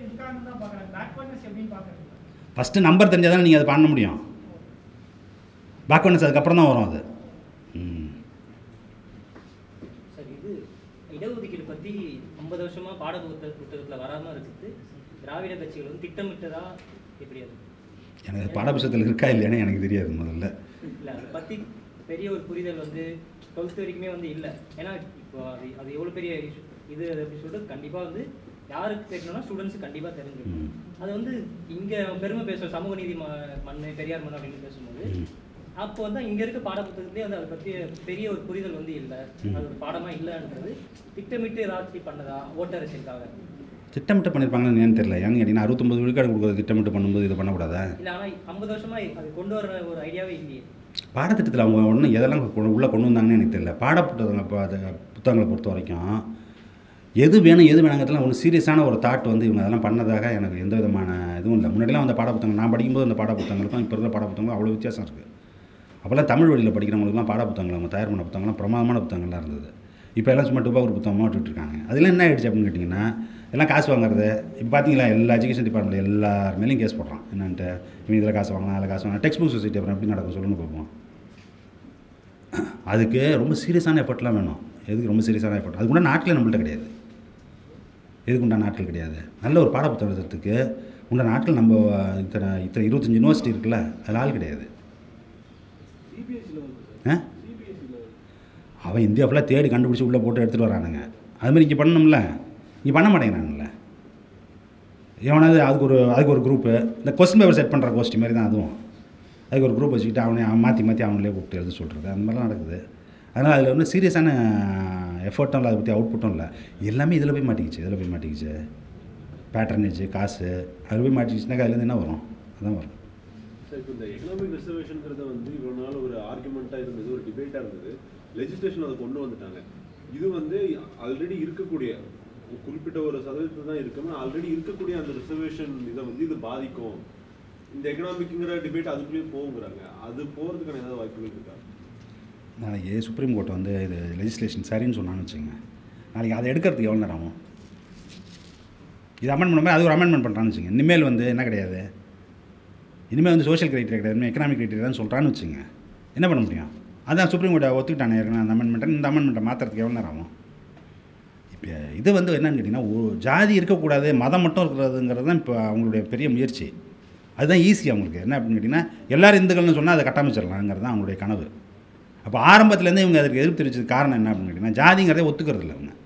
ஃபஸ்ட்டு நம்பர் தெரிஞ்சால் தானே நீங்கள் அதை பண்ண முடியும் பேக்வர்ட்னஸ் அதுக்கப்புறம் தான் வரும் அது ம் சார் இது இடஒதுக்கீடு பற்றி ஐம்பது வருஷமா பாட புத்த புத்தகத்தில் வராமல் இருக்குது திராவிட கட்சிகள் வந்து திட்டமிட்டதா எப்படி அது எனக்கு பாடப்புத்தகத்தில் இருக்கா இல்லையானே எனக்கு தெரியாது முதல்ல இல்லை அதை பற்றி பெரிய ஒரு புரிதல் வந்து டுவெல்த் வரைக்குமே வந்து இல்லை ஏன்னா இப்போ அது அது எவ்வளோ பெரிய issue. இது அது அப்படி சொல்லிட்டு கண்டிப்பாக வந்து யாருக்கு தெரியணும்னா ஸ்டூடெண்ட்ஸுக்கு கண்டிப்பாக தெரிஞ்சிருக்கும் ம். அது வந்து இங்கே பெருமை பேசுகிற சமூக நீதி ம மண் பெரியார் மண் அப்படின்னு பேசும்போது ம். அப்போ வந்து இங்கே இருக்க பாடப்புத்தகத்திலே வந்து அதை பற்றிய பெரிய ஒரு புரிதல் வந்து இல்லை ம். அது ஒரு பாடமாக இல்லைன்றது திட்டமிட்டு ஏதாச்சும் பண்ணதா ஓட்டரசியலுக்காக திட்டமிட்டு பண்ணியிருப்பாங்கன்னு ஏன்னு தெரியல ஏன்னு கேட்டிங்கன்னா அறுபத்தொம்பது விழுக்காடு கொடுக்குறது திட்டமிட்டு பண்ணும்போது இது பண்ணக்கூடாதா இல்லை ஆனால் ஐம்பது வருஷமா அது கொண்டு வர ஒரு ஐடியாவே இல்லையே பாடத்திட்டத்தில் அவங்க ஒன்றும் எதெல்லாம் கொ- உள்ளே கொண்டு வந்தாங்கன்னு எனக்கு தெரியல பாடப்புத்தகங்களை இப்போ அது புத்தகங்களை பொறுத்த வரைக்கும் எது வேணும் எது வேணாங்கிறதுலாம் ஒன்று சீரியஸான ஒரு தாட் வந்து இவங்க அதெல்லாம் பண்ணதாக எனக்கு எந்த விதமான இதுவும் இல்லை முன்னாடிலாம் அந்த பாடப்புத்தகங்கள் நான் படிக்கும்போது அந்த பாடப்புத்தகங்களுக்கும் இப்போ இருக்கிற பாடப்புத்தகங்களும் அவ்வளோ வித்தியாசம் இருக்குது அப்போல்லாம் தமிழ் வழியில் படிக்கிறவங்களுக்குலாம் பாடப்புத்தகங்கள் அவங்க தயார் பண்ண புத்தகங்கள்லாம் பிரமாதமான புத்தகங்கள்லாம் இருந்தது இப்போ எல்லாம் சும்மா டூபா ஒரு புத்தகமாக விட்டுட்டு இருக்காங்க அதெல்லாம் என்ன ஆயிடுச்சு அப்படின்னு கேட்டிங்கன்னா எல்லாம் காசு வாங்குறது இப்போ பார்த்தீங்களா எல்லா எஜுகேஷன் டிபார்ட்மெண்ட் எல்லார் மேலேயும் கேஸ் போடுறான் என்னன்ட்டு இவன் இதில் காசு வாங்கலாம் அதில் காசு வாங்கலாம் டெக்ஸ்ட் புக் சொசைட்டி அப்புறம் எப்படி நடக்கும் சொல்லுங்க பார்ப்போம் அதுக்கு ரொம்ப சீரியஸான எஃபர்ட்லாம் வேணும் எதுக்கு ரொம்ப சீரியஸான எஃபர்ட் அது கூட நாட்டில் நம்மள்ட்ட கிடையாது எதுக்கு உண்டான நாட்கள் கிடையாது நல்ல ஒரு பாடப்புத்தகம் எழுதுறதுக்கு உண்டான நாட்கள் நம்ம இத்தனை இத்தனை இருபத்தஞ்சி யூனிவர்சிட்டி இருக்குல்ல அதில் ஆள் கிடையாது ஆ அவன் இந்தியா ஃபுல்லாக தேடி கண்டுபிடிச்சி உள்ளே போட்டு எடுத்துகிட்டு வரானுங்க அது மாதிரி இங்கே பண்ணணும்ல இங்கே பண்ண மாட்டேங்கிறானுங்கள எவனாவது அதுக்கு ஒரு அதுக்கு ஒரு குரூப்பு இந்த கொஸ்டின் பேப்பர் செட் பண்ணுற கோஷ்டி மாதிரி தான் அதுவும் அதுக்கு ஒரு குரூப் வச்சுக்கிட்டு அவனை அவன் மாற்றி மாற்றி அவங்களே கூப்பிட்டு எழுத சொல்கிறது அந்த மாதிரிலாம் நடக்குது அதனால் அதில் வந்து சீரியஸான எஃபர்ட்டும் இல்லை அதை பற்றி அவுட்புட்டும் இல்லை எல்லாமே இதில் போய் மாட்டிக்கிச்சு இதில் போய் மாட்டிக்கிச்சு பேட்டர்னேஜ் காசு அதில் போய் மாட்டிக்கிச்சுனாக்கா அதுலேருந்து என்ன வரும் அதான் வரும் சார் இப்போ இந்த எக்கனாமிக் ரிசர்வேஷன்ங்கிறத வந்து இவ்வளோ நாள் ஒரு ஆர்குமெண்ட்டாக இருந்தது ஒரு டிபேட்டாக இருந்தது லெஜிஸ்லேஷன் அதை கொண்டு வந்துட்டாங்க இது வந்து ஆல்ரெடி இருக்கக்கூடிய ஒரு குறிப்பிட்ட ஒரு சதவீதத்தை தான் இருக்குன்னா ஆல்ரெடி இருக்கக்கூடிய அந்த ரிசர்வேஷன் இதை வந்து இது பாதிக்கும் இந்த எக்கனாமிக்ங்கிற டிபேட் அதுக்குள்ளேயே போகுங்கிறாங்க அது போகிறதுக்கான ஏதாவது வாய்ப்புகள் இருக்கா நாளைக்கு சுப்ரீம் கோர்ட் வந்து இது லெஜிஸ்லேஷன் சரின்னு சொன்னான்னு வச்சுங்க நாளைக்கு அதை எடுக்கிறதுக்கு எவ்வளோ நேரம் ஆகும் இது அமெண்ட்மெண்ட் பண்ணி அது ஒரு அமெண்ட்மெண்ட் பண்ணுறான்னு வச்சுங்க இனிமேல் வந்து என்ன கிடையாது இனிமேல் வந்து சோஷியல் கிரைட்டீரியா கிடையாது இனிமேல் எக்கனாமிக் கிரைட்டீரியா தான் சொல்கிறான்னு வச்சுங்க என்ன பண்ண முடியும் அதான் சுப்ரீம் கோர்ட்டை ஒத்துக்கிட்டானே ஏற்கனவே அந்த அமெண்ட்மெண்ட்டை இந்த அமெண்ட்மெண்ட்டை மாற்றுறதுக்கு எவ்வளோ நேரம் ஆகும் இப்போ இது வந்து என்னன்னு கேட்டிங்கன்னா ஒரு ஜாதி இருக்கக்கூடாது மதம் மட்டும் இருக்கிறதுங்கிறது தான் இப்போ அவங்களுடைய பெரிய முயற்சி அதுதான் ஈஸி அவங்களுக்கு என்ன அப்படின்னு கேட்டிங்கன்னா எல்லாரும் இந்துக்கள்னு சொன்னால் அதை கட்டமைச்சிடலாங்கிறது தான் அவங்களுடைய கனவு அப்போ ஆரம்பத்துலேருந்து இவங்க அதுக்கு எதிர்ப்பு தெரிவிச்சது காரணம் என்ன அப்படின்னு கேட்டிங்கன்னா ஜாதிங்கிறதே ஒத்துக்கிறது இல்லை அவங்க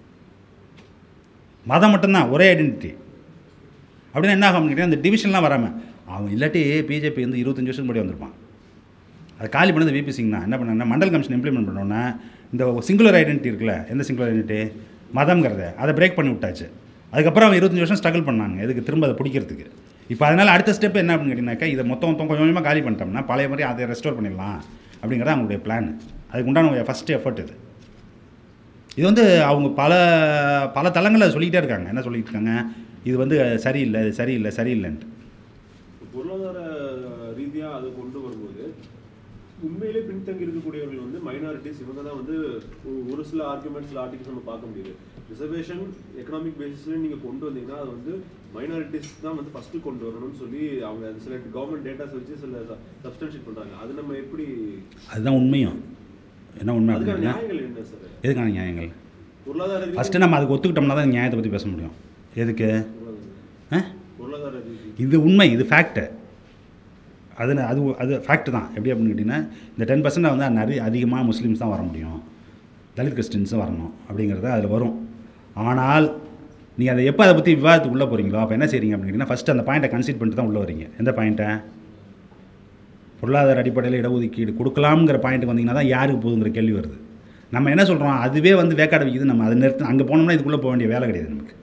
மதம் மட்டும்தான் ஒரே ஐடென்டிட்டி அப்படின்னா என்ன ஆகும் அப்படின்னு கேட்டிங்கன்னா அந்த டிவிஷன்லாம் வராமல் அவன் இல்லாட்டி பிஜேபி வந்து இருபத்தஞ்சி வருஷத்துக்கு முன்னாடி வந்திருப்பான் அதை காலி பண்ணது விபி சிங் தான் என்ன பண்ணாங்கன்னா மண்டல் கமிஷன் இம்ப்ளிமெண்ட் பண்ணோன்னா இந்த சிங்குலர் ஐடென்டிட்டி இருக்குல்ல எந்த சிங்குலர் ஐடென்டிட்டி மதம்ங்கிறத அதை பிரேக் பண்ணி விட்டாச்சு அதுக்கப்புறம் அவன் இருபத்தஞ்சி வருஷம் ஸ்ட்ரகிள் பண்ணாங்க எதுக்கு திரும்ப அதை பிடிக்கிறதுக்கு இப்போ அதனால் அடுத்த ஸ்டெப் என்ன அப்படின்னு கேட்டிங்கனாக்கா இதை மொத்தம் மொத்தம் கொஞ்சம் கொஞ்சமாக காலி பண்ணிட்டோம்னா பழைய மாதிரி அதை ரெஸ்டோர் பண்ணிடலாம் அப்படிங்கிறது அவங்களுடைய பிளான் அதுக்கு உண்டான ஃபஸ்ட் எஃபர்ட் இது இது வந்து அவங்க பல பல தளங்களில் சொல்லிக்கிட்டே இருக்காங்க என்ன சொல்லிட்டு இருக்காங்க இது வந்து சரியில்லை இது சரியில்லை சரியில்லைன்ட்டு பொருளாதார ரீதியா அதை கொண்டு வரும்போது உண்மையிலே பின்தங்கி இருக்கக்கூடியவர்கள் வந்து மைனாரிட்டிஸ் இவங்க தான் வந்து ஒரு- ஒரு சில ஆர்குமெண்ட்ஸ் சில ஆர்டிகல்ஸ் நம்ம பார்க்க முடியுது ரிசர்வேஷன் எக்கனாமிக் பேசிஸ்ல நீங்க கொண்டு வந்தீங்கன்னா அது வந்து மைனாரிட்டிஸ் தான் வந்து ஃபர்ஸ்ட் கொண்டு வரணும்னு சொல்லி அவங்க அது சில கவர்மெண்ட் டேட்டாஸ் வச்சு சில சப்ஸ்டன்ஷியேட் பண்றாங்க அது நம்ம எப்படி அதுதான் உண்மையும் என்ன உண்மை அதுக்கான அப்படின்னா நியாயங்கள் என்ன சார் எதுக்கான நியாயங்கள் பொருளாதார ரீதியா- ஃபஸ்ட்டு நம்ம அதுக்கு ஒத்துக்கிட்டோம்னா தான் நியாயத்தை பற்றி பேச முடியும் எதுக்கு பொருளாதார- ஆ பொருளாதார ரீதி இது உண்மை இது ஃபேக்ட்டு அது ந- அது அது ஃபேக்ட் தான் எப்படி அப்படின்னு கேட்டிங்கன்னா இந்த டென் பர்சன்ட் வந்து நிறைய அதிகமாக முஸ்லீம்ஸ் தான் வர முடியும் தலித் கிறிஸ்டின்ஸும் வரணும் அப்படிங்கிறது அதில் வரும் ஆனால் நீங்கள் அதை எப்போ அதை பற்றி விவாதத்துக்கு உள்ளே போகிறீங்களோ அப்போ என்ன செய்றீங்க அப்படின்னு கேட்டிங்கன்னா ஃபஸ்ட்டு அந்த பாயிண்ட்டை கன்சிட் பண்ணிட்டு தான் உள்ளே வரீங்க எந்த பாயிண்ட்டை பொருளாதார அடிப்படையில் இடஒதுக்கீடு கொடுக்கலாம்ங்கிற பாயிண்ட்டுக்கு வந்தீங்கன்னா தான் யாருக்கு போகுதுங்கிற கேள்வி வருது நம்ம என்ன சொல்கிறோம் அதுவே வந்து வேக்காடு வைக்குது நம்ம அதை நிறுத்த அங்கே போனோம்னா இதுக்குள்ளே போக வேண்டிய வேலை கிடையாது நமக்கு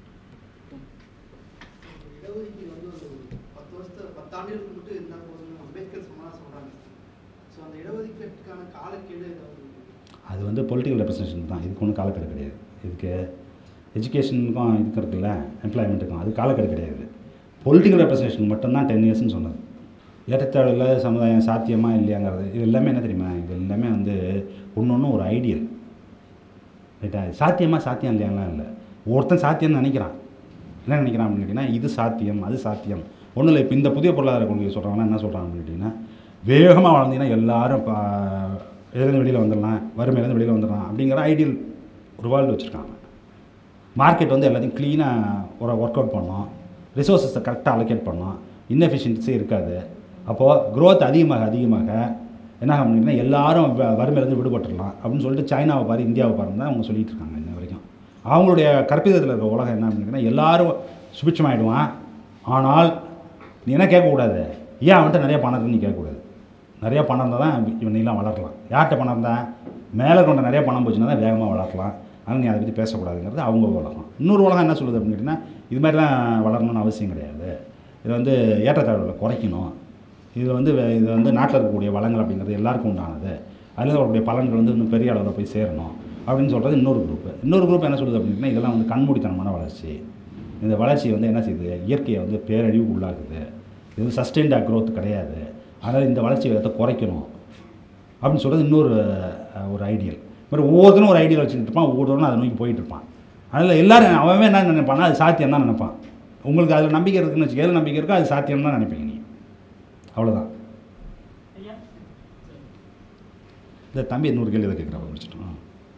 இடஒதுக்கீடு வந்து ஒரு பத்து வருஷத்து பத்தாண்டுகளுக்கு மட்டும் இருந்தால் போதும்னு அம்பேத்கர் சொன்னா சொல்கிறாங்க ஸோ அந்த இடஒதுக்கீட்டுக்கான காலக்கெடு ஏதாவது இருக்கா? அது வந்து பொலிட்டிக்கல் ரெப்ரசன்டேஷன் தான் இதுக்கு ஒன்றும் காலக்கெடு கிடையாது இதுக்கு எஜுகேஷனுக்கும் இதுக்கு இருக்குல்ல எம்ப்ளாய்மெண்ட்டுக்கும் அது காலக்கெடு கிடையாது பொலிட்டிக்கல் ரெப்ரசன்டேஷன் மட்டும்தான் டென் இயர்ஸ்னு சொன்னது ஏற்றத்தாழ்வுல சமுதாயம் சாத்தியமா இல்லையாங்கிறது இது எல்லாமே என்ன தெரியுமா இது எல்லாமே வந்து ஒன்று ஒன்று ஒரு ஐடியல் ரைட்டா சாத்தியமா சாத்தியம் இல்லையாலாம் இல்லை ஒருத்தன் சாத்தியம்னு நினைக்கிறான் என்ன நினைக்கிறான் அப்படின்னு கேட்டிங்கன்னா இது சாத்தியம் அது சாத்தியம் ஒன்றும் இல்லை இப்போ இந்த புதிய பொருளாதார கொள்கை சொல்கிறாங்கன்னா என்ன சொல்கிறாங்கன்னு கேட்டிங்கன்னா வேகமாக வளர்ந்தீங்கன்னா எல்லாரும் இப்போ இதுலேருந்து வெளியில் வந்துடலாம் வறுமையிலேருந்து வெளியில் வந்துடலாம் அப்படிங்கிற ஐடியல் ஒரு வேர்ல்டு வச்சுருக்காங்க மார்க்கெட் வந்து எல்லாத்தையும் க்ளீனாக ஒரு ஒர்க் அவுட் பண்ணோம் ரிசோர்ஸஸை கரெக்டாக அலோகேட் பண்ணோம் இன்னெஃபிஷியன்சி இருக்காது அப்போது growth அதிகமாக அதிகமாக என்ன ஆகும் அப்படின்னா எல்லாரும் வ- வறுமையிலேருந்து விடுபட்டுடலாம் அப்படின்னு சொல்லிட்டு சைனாவை பாரு இந்தியாவை பாருன்னு தான் அவங்க சொல்லிட்டு இருக்காங்க இன்ன வரைக்கும் அவங்களுடைய கற்பிதத்தில் இருக்க உலகம் என்ன அப்படின்னா எல்லாரும் சுபிட்சமாயிடுவான் ஆனால் நீ என்ன கேட்கக்கூடாது ஏன் அவன்கிட்ட நிறைய பணம் இருக்குன்னு நீ கேட்கக்கூடாது நிறைய பணம் இருந்தால் தான் இவன் நீலாம் வளரலாம் யார்கிட்ட பணம் இருந்தால் மேலே கொண்ட நிறைய பணம் போச்சுன்னா தான் வேகமாக வளரலாம் ஆனால் நீ அதை பற்றி பேசக்கூடாதுங்கிறது அவங்க உலகம் இன்னொரு உலகம் என்ன சொல்லுது அப்படின்னு கேட்டிங்கன்னா இது மாதிரிலாம் வளரணும்னு அவசியம் கிடையாது இது வந்து ஏற்றத்தாழ்வுகளை குறைக்கணும் இது வந்து வே- இது வந்து நாட்டில் இருக்கக்கூடிய வளங்கள் அப்படிங்கிறது எல்லாருக்கும் உண்டானது அதில் வரக்கூடிய பலன்கள் வந்து இன்னும் பெரிய அளவில் போய் சேரணும் அப்படின்னு சொல்கிறது இன்னொரு குரூப் இன்னொரு குரூப் என்ன சொல்லுது அப்படின்னா இதெல்லாம் வந்து கண்மூடித்தனமான வளர்ச்சி இந்த வளர்ச்சி வந்து என்ன செய்யுது இயற்கையை வந்து பேரழிவு உள்ளாக்குது இது வந்து சஸ்டெயின்டாக growth கிடையாது அதனால் இந்த வளர்ச்சி வேகத்தை குறைக்கணும் அப்படின்னு சொல்கிறது இன்னொரு அஹ், ஒரு ஐடியல் மாதிரி ஒவ்வொருத்தரும் ஒரு ஐடியல் வச்சுக்கிட்டு இருப்பான் ஒவ்வொருத்தரும் அதை நோக்கி போயிட்டு இருப்பான் அதில் எல்லாரும் அவன் என்ன நினைப்பான்னா அது சாத்தியம் தான் நினைப்பான் உங்களுக்கு அதில் நம்பிக்கை இருக்குன்னு வச்சுக்க எதில் நம்பிக்கை இருக்கோ அது சாத்தியம் தான் நினைப்பீங்க நீ அவ்வளோதான் ஐயா இந்த தம்பி இன்னொரு கேள்வி இதை கேட்குறப்ப முடிச்சிட்டோம்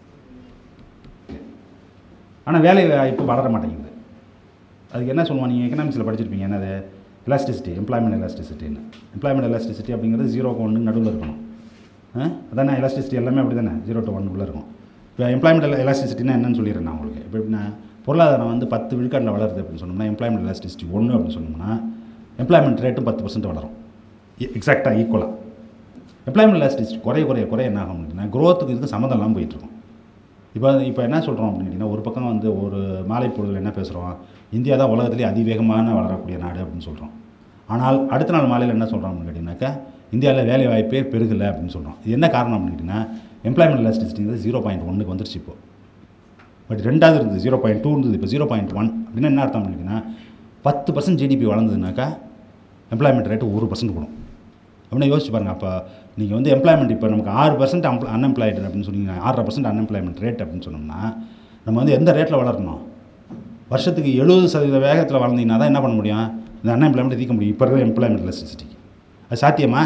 ஆனால் வேலை வாய்ப்பு வளர மாட்டேங்குது அதுக்கு என்ன சொல்லுவாங்க நீங்கள் எக்கனாமிக்ஸில் படிச்சிருப்பீங்க என்னது எலாஸ்டிசிட்டி எம்ப்ளாய்மெண்ட் எலாஸ்டிசிட்டின்னு எம்ப்ளாய்மெண்ட் எலாஸ்டிசிட்டி அப்படிங்கிறது ஜீரோக்கு ஒன்று நடுவில் இருக்கணும் ஆ? அதானே எலாஸ்டிசிட்டி எல்லாமே அப்படி தானே ஜீரோ டு ஒன் உள்ள இருக்கும் இப்போ எம்ப்ளாய்மெண்ட் எலாஸ்டிசிட்டினா என்னன்னு சொல்லிடுறேன் நான் உங்களுக்கு இப்போ எப்படின்னா பொருளாதாரம் வந்து பத்து விழுக்காட்டில் வளருது அப்படின்னு சொன்னோம்னா எம்ப்ளாய்மெண்ட் எலாஸ்டிசிட்டி ஒன்று அப்படின்னு சொன்னோம்னா எம்ப்ளாய்மெண்ட் ரேட்டும் பத்து பர்சன்ட் வளரும் எக்ஸாக்டாக ஈக்குவலாக எம்ப்ளாய்மெண்ட் எலாஸ்டிசிட்டி குறைய குறைய குறைய என்ன ஆகும் அப்படின்னா growth-க்கு இதுக்கு சம்மந்தம் இல்லாமல் போயிட்டுருக்கும் இப்போ இப்போ என்ன சொல்கிறோம் அப்படின்னு கேட்டிங்கன்னா ஒரு பக்கம் வந்து ஒரு மாலை பொழுதுல என்ன பேசுகிறோம் இந்தியா தான் உலகத்திலே அதிவேகமான வளரக்கூடிய நாடு அப்படின்னு சொல்கிறோம் ஆனால் அடுத்த நாள் மாலையில் என்ன சொல்கிறோம் அப்படின்னு கேட்டிங்கனாக்கா இந்தியாவில் வேலை வாய்ப்பே பெருகலை அப்படின்னு சொல்கிறோம் இது என்ன காரணம் அப்படின்னு கேட்டிங்கன்னா எம்ப்ளாய்மெண்ட் எலாஸ்டிசிட்டிங்கிறது ஜீரோ பாயிண்ட் ஒன்றுக்கு வந்துருச்சு இப்போ பட் ரெண்டாவது இருந்தது ஜீரோ பாயிண்ட் டூ இருந்தது இப்போ ஜீரோ பாயிண்ட் ஒன் அப்படின்னா என்ன அர்த்தம் அப்படின்னா பத்து பர்சன்ட் ஜிடிபி வளர்ந்ததுனாக்கா எம்ப்ளாய்மெண்ட் ரேட்டு ஒரு பர்சன்ட் கூடும் அப்படின்னா யோசிச்சு பாருங்கள் அப்போ நீங்கள் வந்து எம்ப்ளாய்மெண்ட் இப்போ நமக்கு ஆறு பர்சன்ட் அன்எம்ப்ளாய்டு அப்படின்னு சொன்னீங்கன்னா ஆறரை பர்சன்ட் அன்எம்ப்ளாய்மெண்ட் ரேட் அப்படின்னு சொன்னோம்னா நம்ம வந்து எந்த ரேட்டில் வளரணும் வருஷத்துக்கு எழுபது சதவீத வேகத்தில் வளர்ந்தீங்கன்னா தான் என்ன பண்ண முடியும் இந்த அன்எம்ப்ளாய்மெண்ட் தீர்க்க முடியும் இப்போ இருக்கிற எம்ப்ளாய்மெண்ட் எலக்ட்ரிசிட்டிக்கு அது சாத்தியமா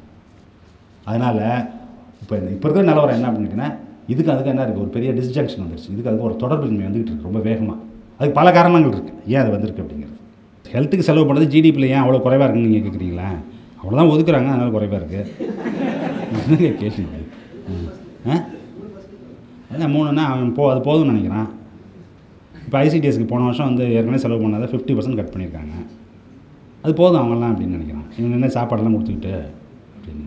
அதனால் இப்போ இந்த இப்போ இருக்கிற நிலவரம் என்ன அப்படின்னு கேட்டிங்கன்னா இதுக்கு அதுக்கு என்ன இருக்குது ஒரு பெரிய டிஸ்ஜங்ஷன் வந்துருச்சு இதுக்கு அதுக்கு ஒரு தொடர்பின்மை வந்துகிட்டு இருக்கு ரொம்ப வேகமாக அதுக்கு பல காரணங்கள் இருக்குது ஏன் அது வந்திருக்கு அப்படிங்கிறது ஹெல்த்துக்கு செலவு பண்ணுறது ஜிடிபியில் ஏன் அவ்வளோ குறைவாக இருக்குன்னு நீங்கள் கேட்குறீங்களா அவ்வளோதான் ஒதுக்குறாங்க அதனால் குறைவாக இருக்குது என்னங்க கேள்வி இது? ஆ அதான் மூணுன்னா அவன் போ அது போதும்னு நினைக்கிறான் இப்போ ஐசிடிஎஸ்க்கு போன வருஷம் வந்து ஏற்கனவே செலவு பண்ணாத ஃபிஃப்டி பர்சன்ட் கட் பண்ணியிருக்காங்க அது போதும் அவங்கெல்லாம் அப்படின்னு நினைக்கிறான் இவங்க என்ன சாப்பாடெல்லாம் கொடுத்துக்கிட்டு அப்படின்னு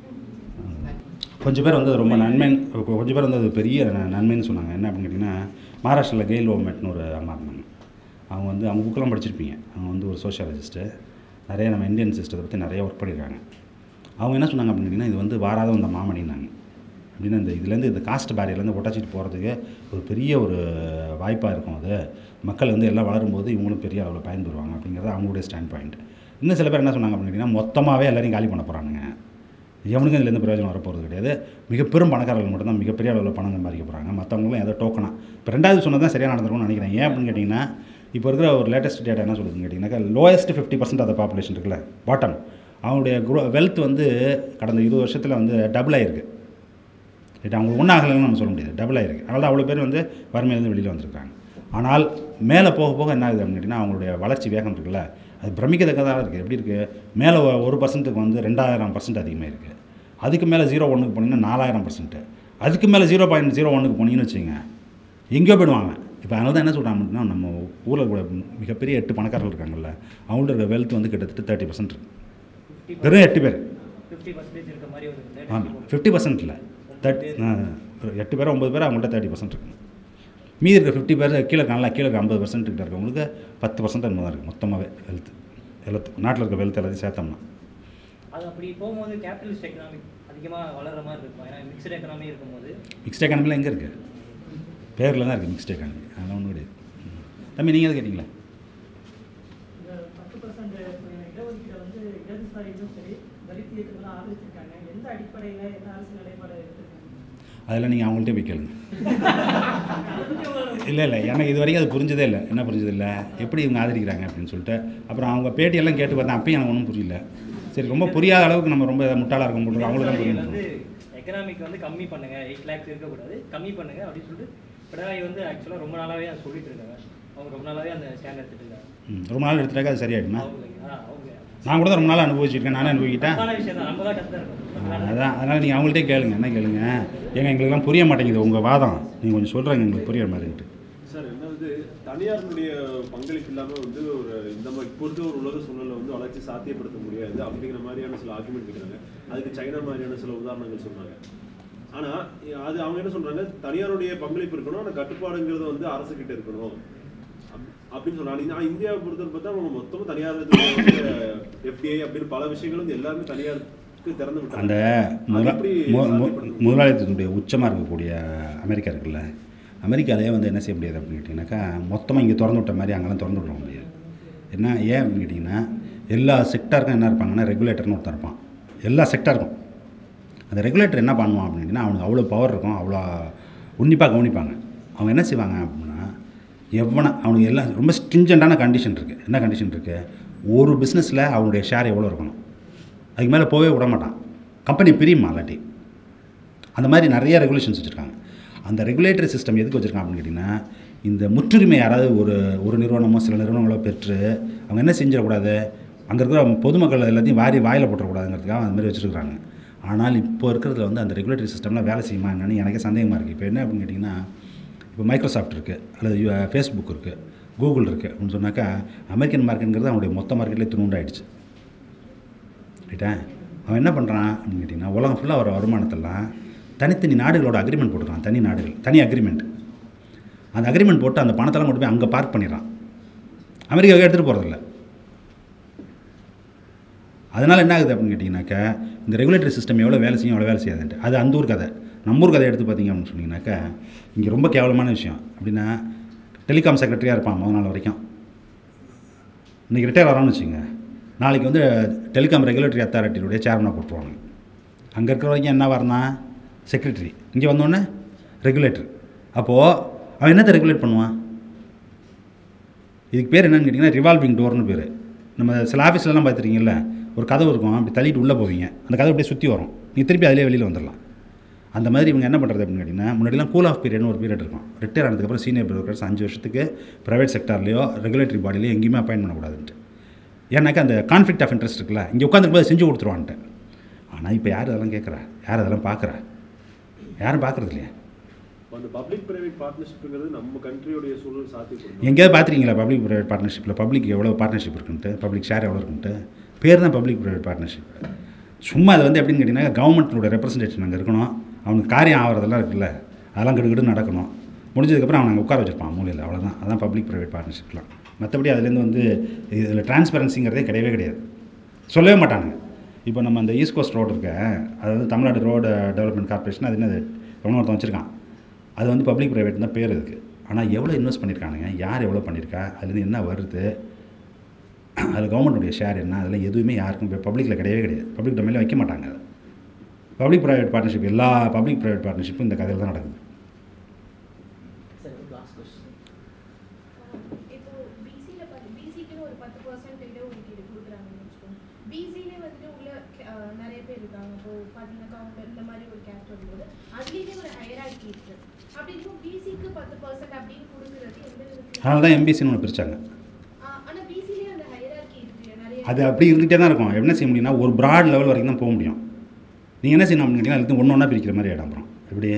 கொஞ்சம் பேர் வந்து அது ரொம்ப நன்மை கொஞ்சம் பேர் வந்து அது பெரிய ந- நன்மைன்னு சொன்னாங்க என்ன அப்படின்னு கேட்டிங்கன்னா மகாராஷ்டிராவில் கெயில் ஓமெட்னு ஒரு அம்மா இருந்தாங்க அவங்க வந்து அவங்க புக்கெல்லாம் படிச்சிருப்பீங்க அவங்க வந்து ஒரு சோஷியாலஜிஸ்ட்டு நிறைய நம்ம இந்தியன் சிஸ்டத்தை பற்றி நிறைய ஒர்க் பண்ணியிருக்காங்க அவங்க என்ன சொன்னாங்க அப்படின்னு கேட்டிங்கன்னா இது வந்து வாராத வந்த மாமணினாங்க அப்படின்னா இந்த இதுலேருந்து இந்த காஸ்ட் பேரியர்லேருந்து ஒட்டச்சிட்டு போகிறதுக்கு ஒரு பெரிய ஒரு வாய்ப்பாக இருக்கும் அது மக்கள் வந்து எல்லாம் வளரும்போது இவங்களும் பெரிய அளவில் பயன்பெறுவாங்க அப்படிங்கிறது அவங்களுடைய ஸ்டாண்ட் பாயிண்ட் இன்னும் சில பேர் என்ன சொன்னாங்க அப்படின்னு கேட்டிங்கன்னா மொத்தமாகவே எல்லாரையும் காலி பண்ண போகிறானுங்க எவனுக்கும் இதுலேருந்து பிரயோஜனம் வரப்போகிறது கிடையாது மிக பெரும் பணக்காரர்கள் மட்டும்தான் மிகப்பெரிய அளவில் பணம் சம்பாதிக்க போகிறாங்க மற்றவங்களும் ஏதோ டோக்கனா இப்போ ரெண்டாவது சொன்னது தான் சரியாக நடந்திருக்கும்னு நினைக்கிறேன் ஏன் அப்படின்னு கேட்டிங்கன்னா இப்போ இருக்கிற ஒரு லேட்டஸ்ட் டேட்டா என்ன சொல்லுதுன்னு கேட்டிங்கன்னாக்கா lowest fifty percent of population இருக்குல்ல பாட்டம் அவங்களுடைய குரோ வெல்த் வந்து கடந்த இருபது வருஷத்தில் வந்து டபுள் ஆயிருக்கு ரைட் அவங்களுக்கு ஒன்றும் ஆகலைன்னு நம்ம சொல்ல முடியாது டபுள் ஆயிருக்கு அதனால தான் அவ்வளோ பேர் வந்து வறுமையிலேருந்து வெளியில் வந்திருக்காங்க ஆனால் மேலே போக போக என்ன ஆகுது அப்படின்னு கேட்டிங்கன்னா அவங்களுடைய வளர்ச்சி வேகம் இருக்குல்ல அது பிரமிக்கத்தக்கதாக இருக்குது எப்படி இருக்குது மேலே ஒ- ஒரு பர்சன்ட்டுக்கு வந்து ரெண்டாயிரம் பர்சன்ட் அதிகமாக இருக்குது அதுக்கு மேலே ஜீரோ ஒன்றுக்கு போனீங்கன்னா நாலாயிரம் பர்சன்ட்டு அதுக்கு மேலே ஜீரோ பாயிண்ட் ஜீரோ ஒன்றுக்கு போனீங்கன்னு வச்சுங்க எங்கேயோ போயிடுவாங்க இப்போ அதனால தான் என்ன சொல்கிறாங்க அப்படின்னா நம்ம ஊரில் கூட மிகப்பெரிய எட்டு பணக்காரர்கள் இருக்காங்கல்ல அவங்களோட வெல்த் வந்து கிட்டத்தட்ட தேர்ட்டி பர்சன்ட் இருக்கு வெறும் எட்டு பேர் ஃபிஃப்டி பர்சன்டேஜ் இருக்க மாதிரி ஒரு data ஆமாம் இருக்கு. ஃபிஃப்டி பர்சன்ட் இல்லை தேர்ட்டி எட்டு பேர் ஒம்பது பேர் அவங்கள்ட்ட தேர்ட்டி பர்சன்ட் இருக்கு மீதி இருக்க ஃபிஃப்டி பேர் கீழே நல்லா கீழே இருக்க ஐம்பது பர்சன்ட் கிட்ட இருக்கவங்களுக்கு பத்து பர்சன்ட் என்னமோ தான் இருக்குது மொத்தமாகவே வெல்த் எல்லாத்து நாட்டில் இருக்க வெல்த் எல்லாத்தையும் சேர்த்தோம்னா அது அப்படி போகும்போது கேபிட்டலிஸ்ட் எக்கனாமிக் அதிகமாக வளர்ற மாதிரி இருக்கும் ஏன்னா மிக்சட் எக்கனாமி இருக்கும்போது மிக்ஸ்ட் எக்கானமியில் எங்கே இருக்குது பேரில் தான் இருக்குது மிக்ஸ்ட் எக்கானமி அதெல்லாம் ஒன்றும் கிடையாது ம். தம்பி நீங்கள் எது கேட்டிங்களா இந்த பத்து பர்சன்ட் இடஒதுக்கீடை வந்து இடதுசாரிகளும் சரி தலித் இயக்கங்களும் ஆதரிச்சிருக்காங்க எந்த அடிப்படையில் என்ன அரசு நிலைப்பாடு எடுத்திருக்காங்க அதெல்லாம் நீங்கள் அவங்கள்ட்டே போய் கேளுங்க அதை பத்தி உங்களோட இல்லை இல்லை எனக்கு இது வரைக்கும் அது புரிஞ்சதே இல்லை என்ன புரிஞ்சது இல்லை எப்படி இவங்க ஆதரிக்கிறாங்க அப்படின்னு சொல்லிட்டு அப்புறம் அவங்க பேட்டியெல்லாம் கேட்டு பார்த்தேன் அப்பயும் எனக்கு ஒன்றும் புரியல சரி ரொம்ப புரியாத அளவுக்கு நம்ம ரொம்ப முட்டாளாக இருக்கும் போட்டு அவங்களுக்கு தான் பினராயி புரியும் வந்து எக்கனாமிக் வந்து கம்மி பண்ணுங்க எயிட் லேக்ஸ் இருக்கக்கூடாது கம்மி பண்ணுங்க அப்படின்னு சொல்லிட்டு பினராயி வந்து ஆக்சுவலாக ரொம்ப நாளாவே அதை சொல்லிட்டு இருக்காங்க அவங்க ரொம்ப நாளாவே அந்த ஸ்டாண்ட் எடுத்துட்டு இருக்காங்க ம், ரொம்ப நாள் எடுத்துட்டாக்கா அது சரியாயிடுமா அவங்களுக்கு ஆ, அவங்க நான் கூட தான் ரொம்ப நாள் அனுபவிச்சிருக்கேன் நானே அனுபவிக்கிட்டேன் தப்பான விஷயம் தான் நம்ம தான் கற்று இருக்கோம் ஆ, அதான் அதனால் நீங்கள் அவங்கள்ட்டே கேளுங்க என்ன கேளுங்க ஏங்க எங்களுக்குலாம் புரிய மாட்டேங்குது உங்கள் வாதம் நீங்கள் கொஞ்சம் சொல்கிறாங்க எங்களுக்கு புரியுற மாதிரின்ட்டு சார் ரெண்டாவது தனியாருடைய பங்களிப்பு இல்லாம வந்து ஒரு இந்த மாதிரி இப்போ இருக்க ஒரு உலக சூழ்நிலை வந்து வளர்ச்சி சாத்தியப்படுத்த முடியாது அப்படிங்கிற மாதிரியான சில ஆர்குமெண்ட் வைக்கிறாங்க அதுக்கு சைனா மாதிரியான சில உதாரணங்கள் சொன்னாங்க ஆனா அது அவங்க என்ன சொல்றாங்க தனியாருடைய பங்களிப்பு இருக்கணும் ஆனா கட்டுப்பாடுங்கிறது வந்து அரசு கிட்ட இருக்கணும் அப்- அப்படின்னு சொன்னாங்க ஆனா இந்தியாவை பொறுத்தவரை பார்த்தா அவங்க மொத்தமும் தனியார் எஃப்டிஐ அப்படின்னு பல விஷயங்கள் வந்து எல்லாருமே தனியாருக்கு திறந்து விட்டாங்க அந்த அது முதலா எப்படி மு- மு- சாத்தியப்படுத்த முடியும்? முதலாளித்துவத்தினுடைய உச்சமாக இருக்கக்கூடிய அமெரிக்கா இருக்குல்ல அமெரிக்காலே வந்து என்ன செய்ய முடியாது அப்படின்னு கேட்டிங்கனாக்கா மொத்தமாக இங்கே திறந்து விட்ட மாதிரி அங்கெல்லாம் திறந்து விட முடியாது என்ன ஏன் அப்படின்னு கேட்டிங்கன்னா எல்லா செக்டாருக்கும் என்ன இருப்பாங்கன்னா ரெகுலேட்டர்னு ஒருத்தன் இருப்பான் எல்லா செக்டாருக்கும் அந்த ரெகுலேட்டர் என்ன பண்ணுவான் அப்படின்னு கேட்டிங்கன்னா அவனுக்கு அவ்வளோ பவர் இருக்கும் அவ்வளோ உன்னிப்பாக கவனிப்பாங்க அவங்க என்ன செய்வாங்க அப்படின்னா எவனை அவனுக்கு எல்லாம் ரொம்ப ஸ்ட்ரிஞ்சண்டான கண்டிஷன் இருக்குது என்ன கண்டிஷன் இருக்குது ஒரு பிஸ்னஸில் அவனுடைய ஷேர் எவ்வளோ இருக்கணும் அதுக்கு மேலே போகவே விட மாட்டான் கம்பெனி பிரியுமா இல்லாட்டி அந்த மாதிரி நிறைய ரெகுலேஷன்ஸ் வச்சுருக்காங்க அந்த ரெகுலேட்டரி சிஸ்டம் எதுக்கு வச்சுருக்காங்க அப்படின்னு கேட்டிங்கன்னா இந்த முற்றுரிமை யாராவது ஒரு ஒரு நிறுவனமோ சில நிறுவனங்களோ பெற்று அவங்க என்ன செஞ்சிடக்கூடாது அங்கே இருக்கிற பொதுமக்கள் எல்லாத்தையும் வாரி வாயில் போட்டுறக்கூடாதுங்கிறதுக்காக அந்த மாதிரி வச்சுருக்காங்க ஆனால் இப்போ இருக்கிறதுல வந்து அந்த ரெகுலேட்டரி சிஸ்டம்லாம் வேலை செய்யுமா என்னன்னு எனக்கே சந்தேகமாக இருக்குது இப்போ என்ன அப்படின்னு கேட்டிங்கன்னா இப்போ மைக்ரோசாஃப்ட் இருக்குது அல்லது ஃபேஸ்புக் இருக்குது கூகுள் இருக்குது அப்படின்னு சொன்னாக்கா அமெரிக்கன் மார்க்கெட்டுங்கிறது அவனுடைய மொத்த மார்க்கெட்லேயே துணுண்டாயிடுச்சு ரைட்டா அவன் என்ன பண்ணுறான் அப்படின்னு கேட்டிங்கன்னா உலகம் ஃபுல்லாக வர வருமானத்தெல்லாம் தனித்தனி நாடுகளோட அக்ரிமெண்ட் போட்டுருக்கான் தனி நாடுகள் தனி அக்ரிமெண்ட் அந்த அக்ரிமெண்ட் போட்டு அந்த பணத்தெல்லாம் கொண்டு போய் அங்கே பார்க் பண்ணிடுறான் அமெரிக்காவுக்கு எடுத்துகிட்டு போகிறதில்ல அதனால் என்ன ஆகுது அப்படின்னு கேட்டிங்கனாக்கா இந்த ரெகுலேட்டரி சிஸ்டம் எவ்வளோ வேலை செய்யும் எவ்வளோ வேலை செய்யாதுன்ட்டு அது அந்த ஊர் கதை நம்ம ஊர் கதை எடுத்து பார்த்தீங்க அப்படின்னு சொன்னீங்கன்னாக்கா இங்கே ரொம்ப கேவலமான விஷயம் அப்படின்னா டெலிகாம் செக்ரட்டரியாக இருப்பான் முதல் நாள் வரைக்கும் இன்றைக்கி ரிட்டையர் ஆகிறான்னு வச்சுங்க நாளைக்கு வந்து டெலிகாம் ரெகுலேட்டரி அத்தாரிட்டியுடைய சேர்மனாக போட்டுருவாங்க அங்கே இருக்கிற வரைக்கும் என்ன வரணும் செக்ரட்டரி இங்கே வந்தோடனே ரெகுலேட்டர் அப்போது அவன் என்னத்தை ரெகுலேட் பண்ணுவான் இதுக்கு பேர் என்னன்னு கேட்டிங்கன்னா ரிவால்விங் டோர்னு பேர் நம்ம சில ஆஃபீஸ்லலாம் பார்த்துருக்கீங்கல்ல ஒரு கதவு இருக்கும் அப்படி தள்ளிட்டு உள்ளே போவீங்க அந்த கதவு அப்படியே சுற்றி வரும் நீ திருப்பி அதிலே வெளியில் வந்துடலாம் அந்த மாதிரி இவங்க என்ன பண்ணுறது அப்படின்னு கேட்டிங்கன்னா முன்னாடிலாம் கூல் ஆஃப் பீரியட்னு ஒரு பீரியட் இருக்கும் ரிட்டையர் ஆனதுக்கப்புறம் சீனியர் பியூரோக்ராட்ஸ் அஞ்சு வருஷத்துக்கு ப்ரைவேட் செக்டார்லையோ ரெகுலேட்டரி பாடிலையோ எங்கேயுமே அப்பாயின் பண்ணக்கூடாதுன்ட்டு ஏன்னாக்கா அந்த கான்ஃப்ளிக்ட் ஆஃப் இன்ட்ரெஸ்ட் இருக்குல்ல இங்கே உட்காந்துருக்கும்போது செஞ்சு கொடுத்துருவான்ட்டு ஆனால் இப்போ யார் அதெல்லாம் கேட்குறா யார் அதெல்லாம் பார்க்குறா யாரும் பார்க்குறது இல்லையா அந்த பப்ளிக் பிரைவேட் பார்ட்னர்ஷிப்ங்கிறது நம்ம கண்ட்ரியோடைய சூழல் சாத்தியப்படும் எங்கேயாவது பார்த்துருக்கீங்களா பப்ளிக் ப்ரைவேட் பார்ட்னர்ஷிப்பில் பப்ளிக் எவ்வளோ பார்ட்னர்ஷிப் இருக்குன்ட்டு பப்ளிக் ஷேர் எவ்வளோ இருக்குன்ட்டு பேர் தான் பப்ளிக் ப்ரைவேட் பார்ட்னர்ஷிப் சும்மா அது வந்து எப்படின்னு கேட்டிங்கன்னா கவர்மெண்ட்டோட ரெப்ரசன்டேஷன் அங்கே இருக்கணும் அவனுக்கு காரியம் ஆகிறதெல்லாம் இருக்குல்ல அதெல்லாம் கிடுகிடு நடக்கணும் முடிஞ்சதுக்கப்புறம் அவன் அங்கே உட்கார வச்சிருப்பான் மூலையில் அவ்வளோதான் அதான் பப்ளிக் ப்ரைவேட் பார்ட்னர்ஷிப்லாம் மற்றபடி அதுலேருந்து வந்து இதில் டிரான்ஸ்பரன்சிங்கிறதே கிடையவே கிடையாது சொல்லவே மாட்டானுங்க இப்போ நம்ம அந்த ஈஸ்ட் கோஸ்ட் ரோடு இருக்க அது வந்து தமிழ்நாடு ரோடு டெவலப்மெண்ட் கார்பரேஷன் அது என்னது எவனோ ஒருத்தன் வச்சுருக்கான் அது வந்து பப்ளிக் ப்ரைவேட் தான் பேர் இருக்குது ஆனால் எவ்வளோ இன்வெஸ்ட் பண்ணியிருக்கானுங்க யார் எவ்வளோ பண்ணியிருக்கா அதுலேருந்து என்ன வருது அதில் கவர்மெண்ட்டுடைய ஷேர் என்ன அதெல்லாம் எதுவுமே யாருக்கும் இப்போ பப்ளிக்கில் கிடையவே கிடையாது பப்ளிக் டொமைனில் வைக்க மாட்டாங்க அதை பப்ளிக் ப்ரைவேட் பார்ட்னர்ஷிப் எல்லா பப்ளிக் ப்ரைவேட் பார்ட்னர்ஷிப்பும் இந்த கதையில் தான் நடக்குது சரி லாஸ்ட் கொஸ்டின் இப்போ பிசியில் பார்த்து பிசிக்குன்னு ஒரு பத்து பர்சன்ட் இடஒதுக்கீடு கொடுக்குறாங்கன்னு வச்சுக்கோங்க பிசிலே வந்துட்டு உள்ள அஹ், நிறைய பேர் இருக்காங்க இப்போ பார்த்தீங்கன்னாக்கா அவங்க இந்த மாதிரி ஒரு கேஸ்ட் வரும்போது அதுலேயே ஒரு ஹையராக்கி இருக்கு அப்படி இருக்கும் பிசிக்கு பத்து பர்சன்ட் அப்படின்னு கொடுக்குறது எந்த விதத்துல அதனால தான் எம்பிசின்னு ஒன்று பிரித்தாங்க ஆஹ் ஆனா பிசிலேயே அந்த ஹையராக்கி இருக்கு நிறைய அது அப்படி இருந்துகிட்டே தான் இருக்கும் என்ன செய்ய முடியும்னா ஒரு ப்ராட் லெவல் வரைக்கும் தான் போக முடியும் நீங்கள் என்ன செய்யணும் அப்படின்னு கேட்டிங்கன்னா எல்லாத்தையும் ஒன்று ஒன்றா பிரிக்கிற மாதிரி ஆகிடும் அப்புறம் எப்படி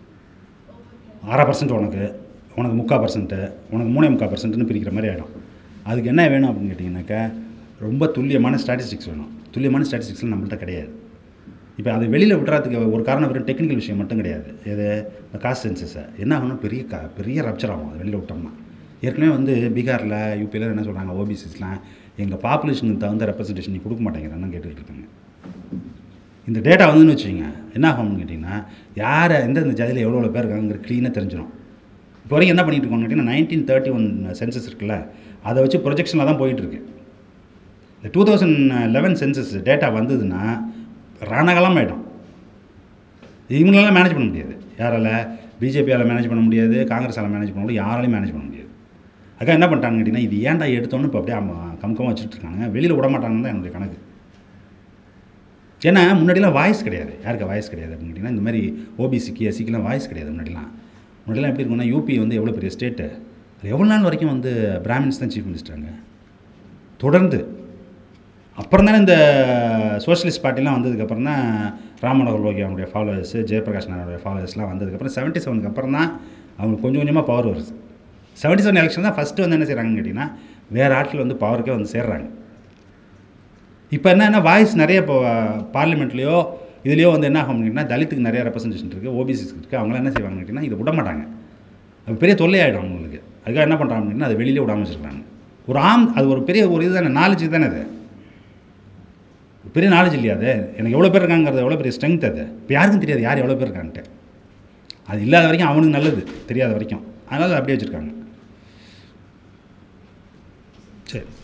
அரை பர்சன்ட் உனக்கு உனக்கு முக்கால் பர்சன்ட்டு உனக்கு மூணே முக்கால் பர்சன்ட்னு பிரிக்கிற மாதிரி ஆகிடும் அதுக்கு என்ன வேணும் அப்படின்னு கேட்டிங்கனாக்கா ரொம்ப துல்லியமான ஸ்டாட்டிஸ்டிக்ஸ் வேணும் துல்லியமான ஸ்டாட்டிஸ்டிக்ஸ்லாம் நம்மள்ட்ட கிடையாது இப்போ அதை வெளியில் விட்டுறதுக்கு ஒரு காரணம் வெறும் டெக்னிக்கல் விஷயம் மட்டும் கிடையாது இது இந்த காஸ்ட் சென்சஸை என்ன ஆகணும் பெரிய கா பெரிய ரப்சர் ஆகும் அது வெளியில் விட்டோம்னா ஏற்கனவே வந்து பீகாரில் யூபியில் என்ன சொல்கிறாங்க ஓபிசிஸ்லாம் எங்கள் பாப்புலேஷனுக்கு தகுந்த ரெப்ரசன்டேஷன் நீ கொடுக்க மாட்டேங்கிறன்னு கேட்டுட்டு இருக்காங்க இந்த டேட்டா வந்துன்னு வச்சுக்கோங்க என்ன ஆகும்னு கேட்டிங்கன்னா யாரை எந்தெந்த ஜாதியில் எவ்வளோ எவ்வளோ பேர் இருக்காங்கிற க்ளீனாக தெரிஞ்சிடும் இப்போ வரைக்கும் என்ன பண்ணிட்டு இருக்கோம்னு கேட்டிங்கன்னா நைன்டீன் தேர்ட்டி ஒன் சென்சஸ் இருக்குல்ல அதை வச்சு ப்ரொஜெக்ஷனில் தான் போயிட்டுருக்கு இந்த two thousand eleven census data வந்ததுன்னா ரணகலம் ஆகிடும் இவங்களெல்லாம் மேனேஜ் பண்ண முடியாது யாரால பிஜேபியால் மேனேஜ் பண்ண முடியாது காங்கிரஸால் மேனேஜ் பண்ண முடியாது யாராலையும் மேனேஜ் பண்ண முடியாது அதுக்காக என்ன பண்ணிட்டாங்க கேட்டிங்கன்னா இது ஏன்டா எடுத்தோன்னு இப்போ அப்படியே அம்ம- கமுக்கமாக வச்சுட்டு இருக்காங்க வெளியில் விட மாட்டாங்கன்னு தான் என்னுடைய கணக்கு ஏன்னா முன்னாடிலாம் வாய்ஸ் கிடையாது யாருக்கு வாய்ஸ் கிடையாது அப்படின்னு கேட்டிங்கன்னா இந்த மாதிரி ஓபிசிக்கு எஸ்சிக்கெலாம் வாய்ஸ் கிடையாது முன்னாடிலாம் முன்னாடிலாம் எப்படி இருக்கும்னா யூபி வந்து எவ்வளோ பெரிய ஸ்டேட்டு எவ்வளோ நாள் வரைக்கும் வந்து பிராமின்ஸ் தான் சீஃப் மினிஸ்டருங்க தொடர்ந்து அப்புறம் தானே இந்த சோஷியலிஸ்ட் பார்ட்டிலாம் வந்ததுக்கப்புறம் தான் ராம் மனோகர் லோகி அவங்களுடைய ஃபாலோவர்ஸு ஜெயபிரகாஷ் நாயுடைய ஃபாலோவர்ஸ்லாம் வந்ததுக்கப்புறம் செவன்ட்டி செவனுக்கு அப்புறம் தான் அவங்களுக்கு கொஞ்சம் கொஞ்சமாக பவர் வருது செவன்ட்டி செவன் எலெக்ஷன் தான் ஃபஸ்ட்டு வந்து என்ன செய்கிறாங்கன்னு கேட்டிங்கன்னா வேறு ஆட்கள் வந்து பவருக்கே வந்து சேர்றாங்க இப்போ என்னன்னா வாய்ஸ் நிறைய இப்போ பார்லிமெண்ட்லேயோ இதுலேயோ வந்து என்ன ஆகும் கேட்டிங்கன்னா தலித்துக்கு நிறைய ரெப்ரசன்டேஷன் இருக்குது ஓபிசிஸ் இருக்குது அவங்களாம் என்ன செய்வாங்கன்னு கேட்டிங்கன்னா இதை விட மாட்டாங்க அது பெரிய தொல்லையாயிடும் அவங்களுக்கு அதுக்காக என்ன பண்ணுறாங்க அப்படின்னா அதை வெளியிலே விடாமல் வச்சுருக்காங்க ஒரு ஆம் அது ஒரு பெரிய ஒரு இது தானே நாலேஜ் தானே அது பெரிய நாலேஜ் இல்லையா அது எனக்கு எவ்வளோ பேர் இருக்காங்கிறது எவ்வளோ பெரிய ஸ்ட்ரென்த் அது இப்போ யாருக்கும் தெரியாது யார் எவ்வளோ பேர் இருக்கான்ட்டு அது இல்லாத வரைக்கும் அவனுக்கு நல்லது தெரியாத வரைக்கும் அதனால் அதை அப்படியே வச்சுருக்காங்க சரி